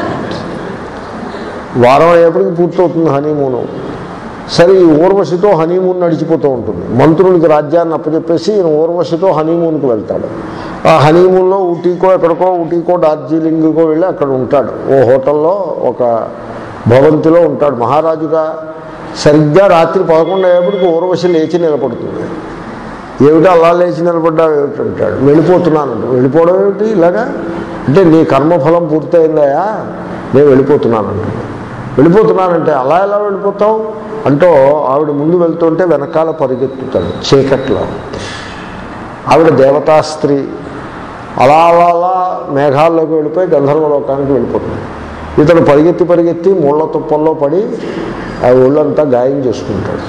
వారం అయ్యేప్పటికి పూర్తవుతుంది హనీమూను సరే ఈ ఊర్వశితో హనీమూన్ నడిచిపోతూ ఉంటుంది మంత్రులకి రాజ్యాన్ని అప్పచెప్పేసి ఈయన ఊర్వశితో హనీమూన్కి వెళ్తాడు ఆ హనీమూన్లో ఊటీకో ఎక్కడికో ఊటీకో డార్జిలింగ్కో వెళ్ళి అక్కడ ఉంటాడు ఓ హోటల్లో ఒక భవంతిలో ఉంటాడు మహారాజుగా సరిగ్గా రాత్రి పదకొండు అయ్యేప్పటికి ఊర్వశి లేచి నిలబడుతుంది ఏమిటి అలా లేచి నిలబడ్డావు ఏమిటి అంటాడు వెళ్ళిపోతున్నాను అంటాడు. వెళ్ళిపోవడం ఏమిటి ఇలాగా అంటే నీ కర్మఫలం పూర్తయిందయా నేను వెళ్ళిపోతున్నాను అంటాడు వెళ్ళిపోతున్నానంటే అలా ఎలా వెళ్ళిపోతావు అంటూ ఆవిడ ముందు వెళ్తుంటే వెనకాల పరిగెత్తుతాడు చీకట్లో ఆవిడ దేవతా స్త్రీ అలా అలా అలా మేఘాల్లోకి వెళ్ళిపోయి గంధర్వలోకానికి వెళ్ళిపోతుంది ఇతను పరిగెత్తి పరిగెత్తి ముళ్ళ తుప్పల్లో పడి ఆ ఒళ్ళంతా గాయం చేసుకుంటాడు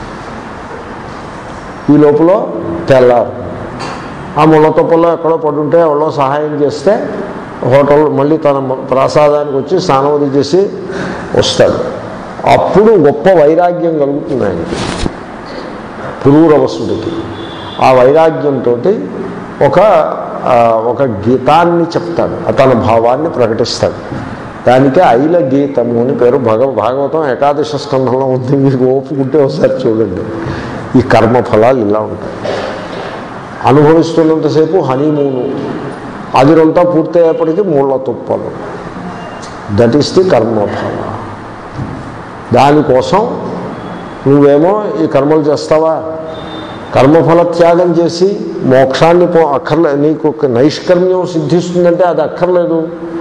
ఈ లోపల తెల్లారు ఆ ముళ్ళ తుప్పల్లో ఎక్కడో పడుంటే ఎవరో సహాయం చేస్తే హోటల్ మళ్ళీ తన ప్రసాదానికి వచ్చి స్నానవది చేసి వస్తాడు అప్పుడు గొప్ప వైరాగ్యం కలుగుతుంది ఆయనకి పురూరవసుడికి ఆ వైరాగ్యంతో ఒక ఆ, ఒక గీతాన్ని చెప్తాడు తన భావాన్ని ప్రకటిస్తాడు దానికి ఐల గీతము అని పేరు భగవ భాగవతం ఏకాదశ స్కంధంలో ఉంది మీకు ఓపుకుంటే ఒకసారి చూడండి ఈ కర్మఫలాలు ఇలా ఉంటాయి అనుభవిస్తున్నంతసేపు హనీమూను అదిరంతా పూర్తయ్యేప్పటికీ మూల తుప్పలు దట్ ఈస్ ది కర్మఫల దానికోసం నువ్వేమో ఈ కర్మలు చేస్తావా కర్మఫల త్యాగం చేసి మోక్షాన్ని పో అక్కర్లే నీకు ఒక నైష్కర్మ్యం సిద్ధిస్తుందంటే అది అక్కర్లేదు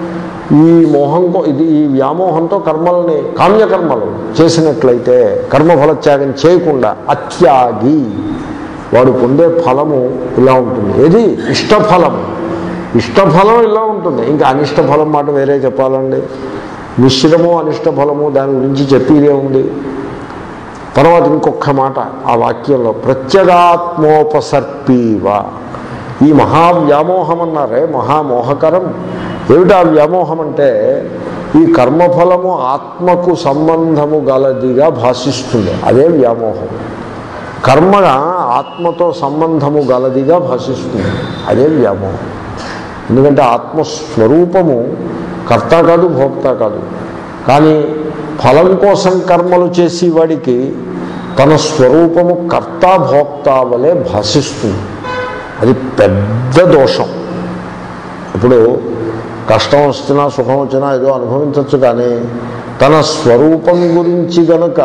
ఈ మోహం కో- ఇది ఈ వ్యామోహంతో కర్మల్ని కామ్యకర్మలు చేసినట్లయితే కర్మఫల త్యాగం చేయకుండా అత్యాగి వాడు పొందే ఫలము ఇలా ఉంటుంది ఏది ఇష్టఫలం ఇష్టఫలం ఇలా ఉంటుంది ఇంకా అనిష్ట ఫలం మాట వేరే చెప్పాలండి మిశ్రము అనిష్ట ఫలము దాని గురించి చెప్పేదే ఉంది తర్వాత ఇంకొక మాట ఆ వాక్యంలో ప్రత్యేగాత్మోపసర్పీవ ఈ మహావ్యామోహం అన్నారే మహామోహకరం ఏమిటా వ్యామోహం అంటే ఈ కర్మఫలము ఆత్మకు సంబంధము గలదిగా భాషిస్తుంది అదే వ్యామోహం కర్మ ఆత్మతో సంబంధము గలదిగా భాషిస్తుంది అదే వ్యామోహం ఎందుకంటే ఆత్మస్వరూపము కర్త కాదు భోక్త కాదు కానీ ఫలం కోసం కర్మలు చేసి వాడికి తన స్వరూపము కర్త భోక్త వలె భాషిస్తుంది అది పెద్ద దోషం ఇప్పుడు కష్టం వచ్చినా సుఖం వచ్చినా ఏదో అనుభవించవచ్చు కానీ తన స్వరూపం గురించి గనక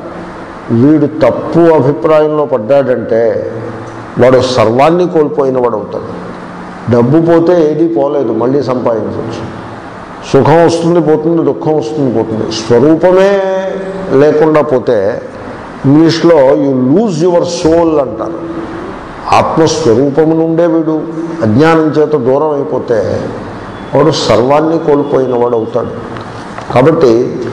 వీడు తప్పు అభిప్రాయంలో పడ్డాడంటే వాడు సర్వాన్ని కోల్పోయిన వాడు అవుతాడు డబ్బు పోతే ఏది పోలేదు మళ్ళీ సంపాదించవచ్చు సుఖం వస్తుంది పోతుంది దుఃఖం వస్తుంది పోతుంది స్వరూపమే లేకుండా పోతే ఇంగ్లీష్లో యు లూజ్ యువర్ సోల్ అంటారు ఆత్మస్వరూపము నుండే వీడు అజ్ఞానం చేత దూరం అయిపోతే వాడు సర్వాన్ని కోల్పోయిన వాడు అవుతాడు కాబట్టి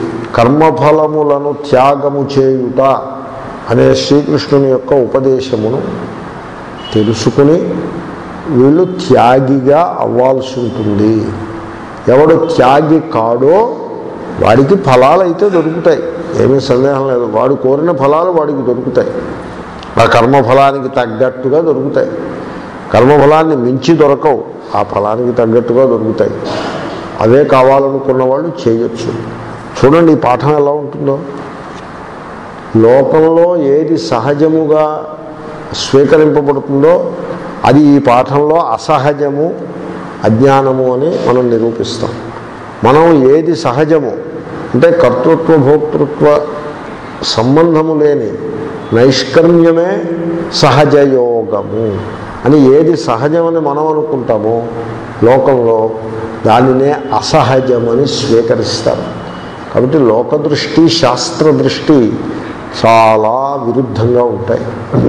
కర్మఫలములను త్యాగము చేయుట అనే శ్రీకృష్ణుని యొక్క ఉపదేశమును తెలుసుకుని వీళ్ళు త్యాగిగా అవ్వాల్సి ఉంటుంది ఎవడు త్యాగి కాడో వాడికి ఫలాలు అయితే దొరుకుతాయి ఏమీ సందేహం లేదు వాడు కోరిన ఫలాలు వాడికి దొరుకుతాయి ఆ కర్మఫలానికి తగ్గట్టుగా దొరుకుతాయి కర్మఫలాన్ని మించి దొరకవు ఆ ఫలానికి తగ్గట్టుగా దొరుకుతాయి అవే కావాలనుకున్న వాళ్ళు చేయొచ్చు చూడండి ఈ పాఠం ఎలా ఉంటుందో లోకంలో ఏది సహజముగా స్వీకరింపబడుతుందో అది ఈ పాఠంలో అసహజము అజ్ఞానము అని మనం నిరూపిస్తాం మనం ఏది సహజము అంటే కర్తృత్వ భోక్తృత్వ సంబంధము లేని నైష్కర్మ్యమే సహజయోగము అని ఏది సహజమని మనం అనుకుంటామో లోకంలో దానినే అసహజమని స్వీకరిస్తారు కాబట్టి లోకదృష్టి శాస్త్ర దృష్టి చాలా విరుద్ధంగా ఉంటాయి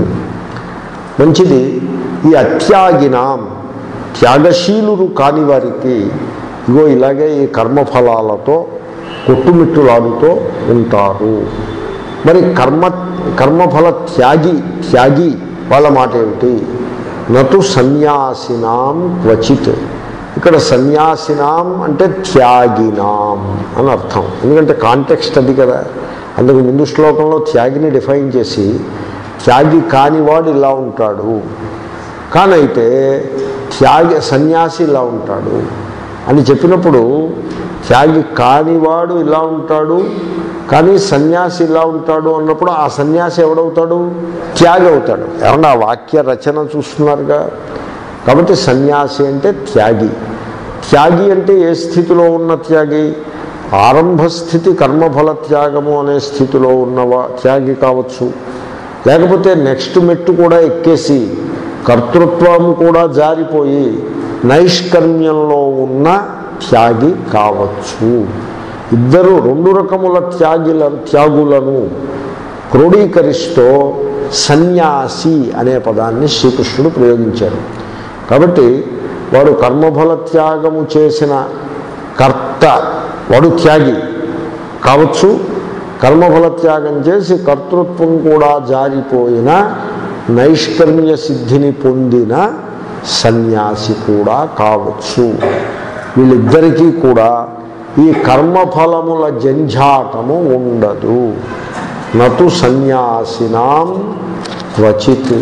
మంచిది ఈ అత్యాగినాం త్యాగశీలురు కాని వారికి ఇగో ఇలాగే ఈ కర్మఫలాలతో కొట్టుమిట్టులాడుతూ ఉంటారు మరి కర్మ కర్మఫల త్యాగి త్యాగి వాళ్ళ మాట ఏమిటి నటు సన్యాసినాం క్వచిత్ ఇక్కడ సన్యాసినాం అంటే త్యాగినాం అని అర్థం ఎందుకంటే కాంటెక్స్ట్ అది కదా అందుకు ముందు శ్లోకంలో త్యాగిని డిఫైన్ చేసి త్యాగి కానివాడు ఇలా ఉంటాడు కానైతే త్యాగి సన్యాసి ఇలా ఉంటాడు అని చెప్పినప్పుడు త్యాగి కానివాడు ఇలా ఉంటాడు కానీ సన్యాసి ఇలా ఉంటాడు అన్నప్పుడు ఆ సన్యాసి ఎవడవుతాడు త్యాగి అవుతాడు ఏమన్నా ఆ వాక్య రచన చూస్తున్నారుగా కాబట్టి సన్యాసి అంటే త్యాగి త్యాగి అంటే ఏ స్థితిలో ఉన్న త్యాగి ఆరంభ స్థితి కర్మఫల త్యాగము అనే స్థితిలో ఉన్నవా త్యాగి కావచ్చు లేకపోతే నెక్స్ట్ మెట్టు కూడా ఎక్కేసి కర్తృత్వం కూడా జారిపోయి నైష్కర్మ్యంలో ఉన్న త్యాగి కావచ్చు ఇద్దరు రెండు రకముల త్యాగిల త్యాగులను క్రోడీకరిస్తూ సన్యాసి అనే పదాన్ని శ్రీకృష్ణుడు ప్రయోగించాడు కాబట్టి వాడు కర్మఫల త్యాగము చేసిన కర్త వాడు త్యాగి కావచ్చు కర్మఫల త్యాగం చేసి కర్తృత్వం కూడా జారిపోయిన నైష్కర్మ్య సిద్ధిని పొందిన సన్యాసి కూడా కావచ్చు వీళ్ళిద్దరికీ కూడా ఈ కర్మఫలముల జంఝాటము ఉండదు నటు సన్యాసినాం క్వచిత్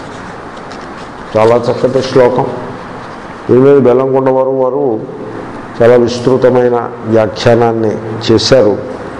చాలా చక్కటి శ్లోకం దీని మీద బెల్లంకొండ వారు వారు చాలా విస్తృతమైన వ్యాఖ్యానాన్ని చేశారు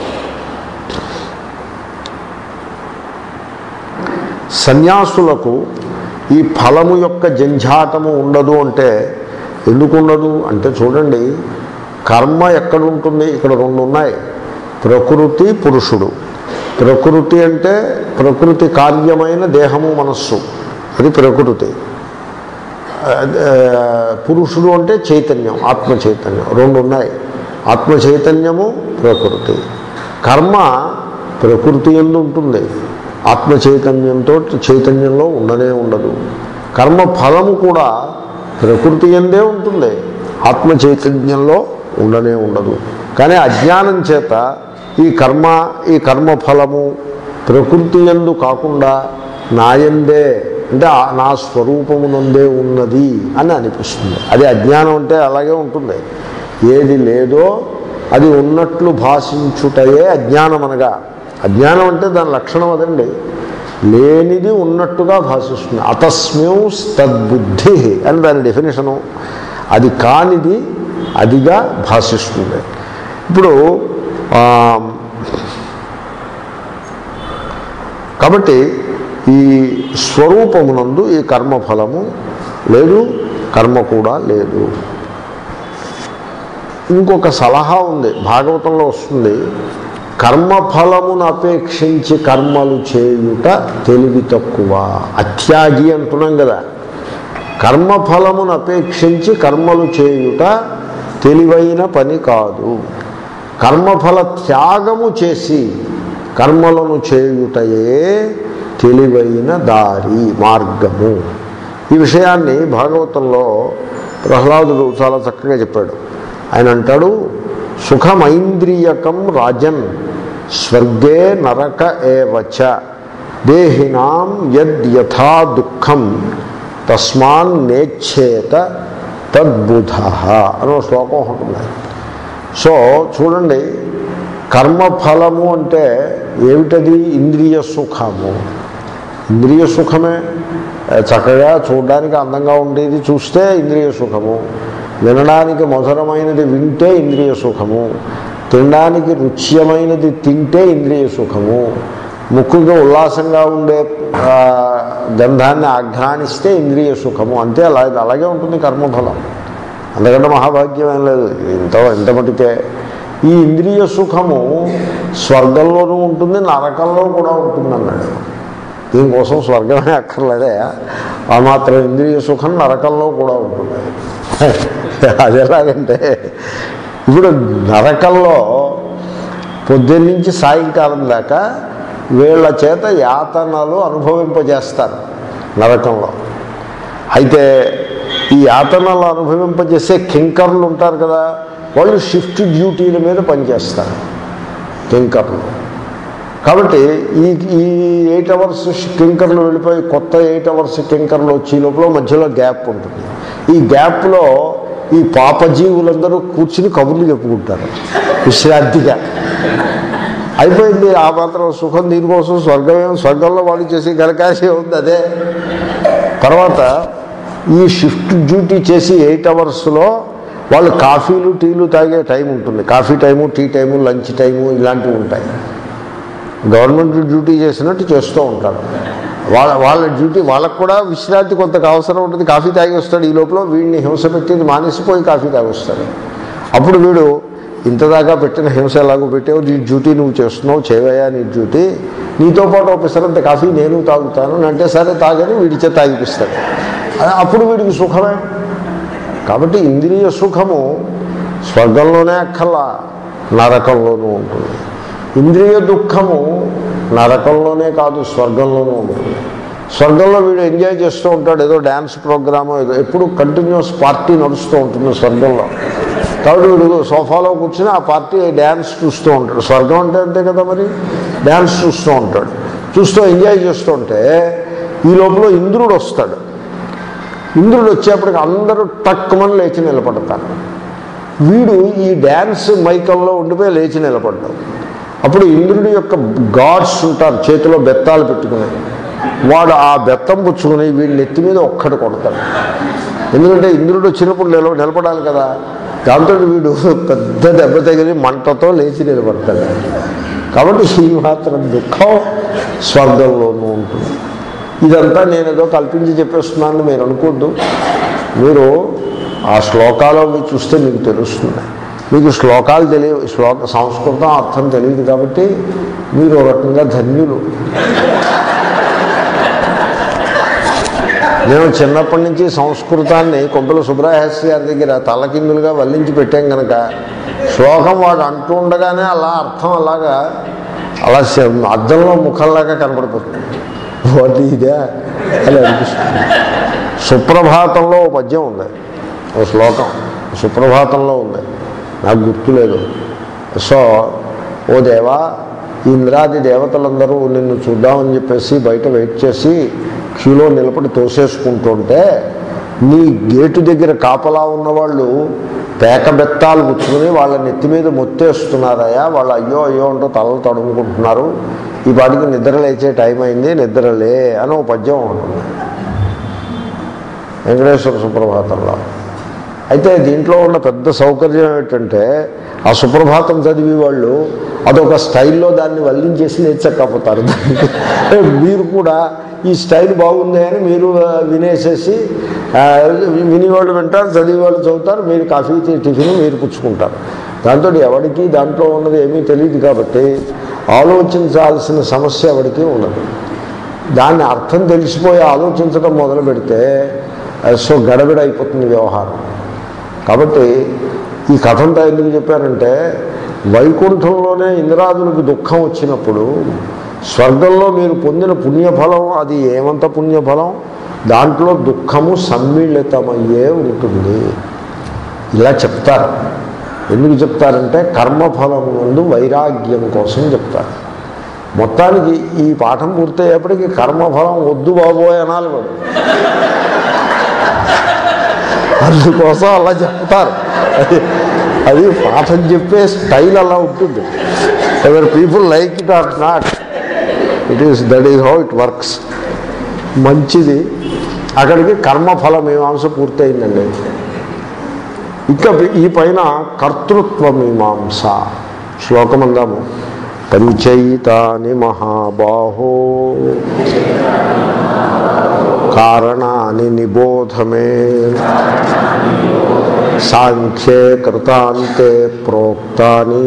సన్యాసులకు ఈ ఫలము యొక్క జంఝాటము ఉండదు అంటే ఎందుకు ఉండదు అంటే చూడండి కర్మ ఎక్కడ ఉంటుంది ఇక్కడ రెండు ఉన్నాయి ప్రకృతి పురుషుడు ప్రకృతి అంటే ప్రకృతి కార్యమైన దేహము మనస్సు అది ప్రకృతి ఆ, పురుషుడు అంటే చైతన్యం ఆత్మ చైతన్యం రెండు ఉన్నాయి ఆత్మ చైతన్యము ప్రకృతి కర్మ ప్రకృతి ఎందు ఉంటుంది ఆత్మ చైతన్యంతో చైతన్యంలో ఉండనే ఉండదు కర్మ ఫలము కూడా ప్రకృతి ఎందే ఉంటుంది ఆత్మ చైతన్యంలో ఉండనే ఉండదు కానీ అజ్ఞానం చేత ఈ కర్మ ఈ కర్మ ఫలము ప్రకృతి ఎందు కాకుండా నాయందే అంటే ఆ- నా స్వరూపమునందే ఉన్నది అని అనిపిస్తుంది అది అజ్ఞానం అంటే అలాగే ఉంటుంది ఏది లేదో అది ఉన్నట్లు భాషించుటయే అజ్ఞానం అనగా అజ్ఞానం అంటే దాని లక్షణం అదండి లేనిది ఉన్నట్టుగా భాషిస్తుంది అతస్మ్యూస్ తద్బుద్ధి అని దాని డెఫినేషను అది కానిది అదిగా భాషిస్తుంది ఇప్పుడు ఆ, కాబట్టి ఈ స్వరూపమునందు ఈ కర్మఫలము లేదు కర్మ కూడా లేదు ఇంకొక సలహా ఉంది భాగవతంలో వస్తుంది కర్మఫలమును అపేక్షించి కర్మలు చేయుట తెలివి తక్కువ అత్యాగి అంటున్నాం కదా కర్మఫలమును అపేక్షించి కర్మలు చేయుట తెలివైన పని కాదు కర్మఫల త్యాగము చేసి కర్మలను చేయుటయే తెలివైన దారి మార్గము ఈ విషయాన్ని భాగవతంలో ప్రహ్లాదుడు చాలా చక్కగా చెప్పాడు ఆయన అంటాడు సుఖమైంద్రియకం రాజన్ స్వర్గే నరక ఏవచ దేహినాం యద్ యథా దుఃఖం తస్మాన్ నేచ్చేత తద్బుధ అని ఒక శ్లోకం ఉంటుంది సో చూడండి కర్మఫలము అంటే ఏమిటది ఇంద్రియ సుఖము ఇంద్రియ సుఖమే ఆ, చక్కగా చూడడానికి అందంగా ఉండేది చూస్తే ఇంద్రియ సుఖము వినడానికి మధురమైనది వింటే ఇంద్రియ సుఖము తినడానికి రుచ్యమైనది తింటే ఇంద్రియ సుఖము ముక్కుగా ఉల్లాసంగా ఉండే ఆ, గంధాన్ని ఆఘ్రానిస్తే ఇంద్రియ సుఖము అంతే అలా అలాగే ఉంటుంది కర్మఫలం అందుకంటే మహాభాగ్యం ఏం లేదు ఇంత ఇంత మటుకే ఈ ఇంద్రియ సుఖము స్వర్గంలోనూ ఉంటుంది నరకంలో కూడా ఉంటుంది అన్నాడు దీనికోసం స్వర్గమే అక్కర్లేదే ఆ మాత్రం ఇంద్రియ సుఖం నరకంలో కూడా ఉంటుంది అది ఎలాగంటే ఇప్పుడు నరకంలో పొద్దున్నుంచి సాయంకాలం దాకా వీళ్ళ చేత యాతనలు అనుభవింపజేస్తారు నరకంలో అయితే ఈ యాతనలు అనుభవింపజేసే కింకర్లు ఉంటారు కదా వాళ్ళు షిఫ్ట్ డ్యూటీల మీద పనిచేస్తారు కింకర్లు కాబట్టి ఈ ఈ ఎయిట్ అవర్స్ కింకర్లు వెళ్ళిపోయి కొత్త ఎయిట్ అవర్స్ కింకర్లు వచ్చే లోపల మధ్యలో గ్యాప్ ఉంటుంది ఈ గ్యాప్లో ఈ పాపజీవులందరూ కూర్చుని కబుర్లు చెప్పుకుంటారు విశ్రాంతిగా అయిపోయింది ఆ మాత్రం సుఖం దీనికోసం స్వర్గం స్వర్గంలో వాళ్ళు చేసే గలకాశే ఉంది అదే తర్వాత ఈ షిఫ్ట్ డ్యూటీ చేసి ఎయిట్ అవర్స్లో వాళ్ళు కాఫీలు టీలు తాగే టైం ఉంటుంది coffee time tea time lunch time ఇలాంటివి ఉంటాయి గవర్నమెంట్ డ్యూటీ చేసినట్టు చేస్తూ ఉంటారు వాళ్ళ వాళ్ళ డ్యూటీ వాళ్ళకు కూడా విశ్రాంతి కొంత అవసరం ఉంటుంది కాఫీ తాగి వస్తాడు ఈ లోపల వీడిని హింస పెట్టేది మానేసిపోయి కాఫీ తాగి వస్తాడు అప్పుడు వీడు ఇంతదాకా పెట్టిన హింస ఎలాగో పెట్టావు నీ డ్యూటీ నువ్వు చేస్తున్నావు చేయవయ్యా నీ డ్యూటీ నీతో పాటు ఒక పిసరంత కాఫీ నేను తాగుతాను అంటే సరే తాగని వీడిచే తాగిపిస్తాడు అ- అప్పుడు వీడికి సుఖమే కాబట్టి ఇంద్రియ సుఖము స్వర్గంలోనే అక్కర్లా నరకంలోనూ ఉంటుంది ఇంద్రియ దుఃఖము నరకంలోనే కాదు స్వర్గంలోనూ ఉంటుంది స్వర్గంలో వీడు ఎంజాయ్ చేస్తూ ఉంటాడు ఏదో డ్యాన్స్ ప్రోగ్రామ్ ఏదో ఎప్పుడు కంటిన్యూస్ పార్టీ నడుస్తూ ఉంటుంది స్వర్గంలో కాబట్టి వీడు సోఫాలో కూర్చుని ఆ పార్టీ డ్యాన్స్ చూస్తూ ఉంటాడు స్వర్గం అంటే అంతే కదా మరి డ్యాన్స్ చూస్తూ ఉంటాడు చూస్తూ ఎంజాయ్ చేస్తూ ఉంటే ఈ లోపల ఇంద్రుడు వస్తాడు ఇంద్రుడు వచ్చేప్పటికి అందరూ టక్కుమని లేచి నిలబడతారు వీడు ఈ డ్యాన్స్ మైకంలో ఉండిపోయి లేచి నిలబడ్డాడు అప్పుడు ఇంద్రుడి యొక్క గాడ్స్ ఉంటారు చేతిలో బెత్తాలు పెట్టుకుని వాడు ఆ బెత్తం పుచ్చుకుని వీడి నెత్తి మీద ఒక్కటి కొడతాడు ఎందుకంటే ఇంద్రుడు వచ్చినప్పుడు నిల నిలబడాలి కదా దాంతో వీడు పెద్ద దెబ్బ తగిలి మంటతో లేచి నిలబడతాడు కాబట్టి ఈ మాత్రం దుఃఖం స్వర్గంలోనూ ఉంటుంది ఇదంతా నేను ఏదో కల్పించి చెప్పేస్తున్నానని మీరు అనుకోద్దు మీరు ఆ శ్లోకాలు అవి చూస్తే మీకు తెలుస్తుంది మీకు శ్లోకాలు తెలియ శ్లోక సంస్కృతం అర్థం తెలియదు కాబట్టి మీరు ఒక రకంగా ధన్యులు మేము చిన్నప్పటి నుంచి సంస్కృతాన్ని కొంపల సుబ్రహస్య గారి దగ్గర తలకిందులుగా వల్లించి పెట్టాం కనుక శ్లోకం వాడు అంటూ ఉండగానే అలా అర్థం అలాగా అలా శ- అద్దంలో ముఖంలాగా కనపడిపోతుంది వాటి ఇదే అని అనిపిస్తుంది సుప్రభాతంలో ఓ పద్యం ఉంది ఓ శ్లోకం సుప్రభాతంలో ఉంది నాకు గుర్తులేదు సో ఓ దేవా ఈ ఇంద్రాది దేవతలందరూ నిన్ను చూద్దామని చెప్పేసి బయట వెయిట్ చేసి క్యూలో నిలబడి తోసేసుకుంటుంటే నీ గేటు దగ్గర కాపలా ఉన్నవాళ్ళు పేక బెత్తాలు గుచ్చుకుని వాళ్ళ నెత్తి మీద మొత్తేస్తున్నారయ్యా వాళ్ళు అయ్యో అయ్యో అంటూ తలలు తడుముకుంటున్నారు ఈ పాటికి నిద్ర లేచే టైం అయింది నిద్రలే అని ఒక పద్యం ఉంటుంది వెంకటేశ్వర సుప్రభాతంలో అయితే దీంట్లో ఉన్న పెద్ద సౌకర్యం ఏంటంటే ఆ సుప్రభాతం చదివి వాళ్ళు అదొక స్టైల్లో దాన్ని వల్లించేసి నేర్చకపోతారు దానికి మీరు కూడా ఈ స్టైల్ బాగుంది అని మీరు ఆ, వినేసేసి ఆ, వినేవాళ్ళు వింటారు చదివి వాళ్ళు చదువుతారు మీరు కాఫీ టీ, టిఫిన్ మీరు పుచ్చుకుంటారు దాంతో ఎవరికి దాంట్లో ఉన్నది ఏమీ తెలియదు కాబట్టి ఆలోచించాల్సిన సమస్య ఎవరికి ఉండదు దాన్ని అర్థం తెలిసిపోయి ఆలోచించడం మొదలు పెడితే ఆ, సో గడబిడ అయిపోతుంది వ్యవహారం కాబట్టి ఈ కథంతా ఎందుకు చెప్పారంటే వైకుంఠంలోనే ఇంద్రాదులకు దుఃఖం వచ్చినప్పుడు స్వర్గంలో మీరు పొందిన పుణ్యఫలం అది ఏమంత పుణ్యఫలం దాంట్లో దుఃఖము సమ్మిళితమయ్యే ఉంటుంది ఇలా చెప్తారు ఎందుకు చెప్తారంటే కర్మఫలం నుండి వైరాగ్యం కోసం చెప్తారు మొత్తానికి ఈ పాఠం పూర్తయ్యేప్పటికీ కర్మఫలం వద్దు బాబోయ్ అనాలి వాడు అందుకోసం అలా చెప్తారు అది అది పాఠం చెప్పే స్టైల్ అలా ఉంటుంది ever people like it or not it is that is how it works మంచిది అక్కడికి కర్మఫల మీమాంస పూర్తయిందండి ఇక ఈ పైన కర్తృత్వ మీమాంస శ్లోకం అందాము పంచైతాని మహాబాహో కారణాని నిబోధమే సాంఖ్యే కృతాంతే ప్రోక్తాని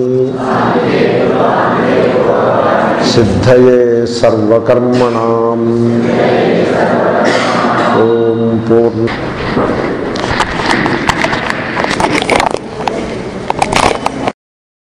సిద్ధయే సర్వకర్మణం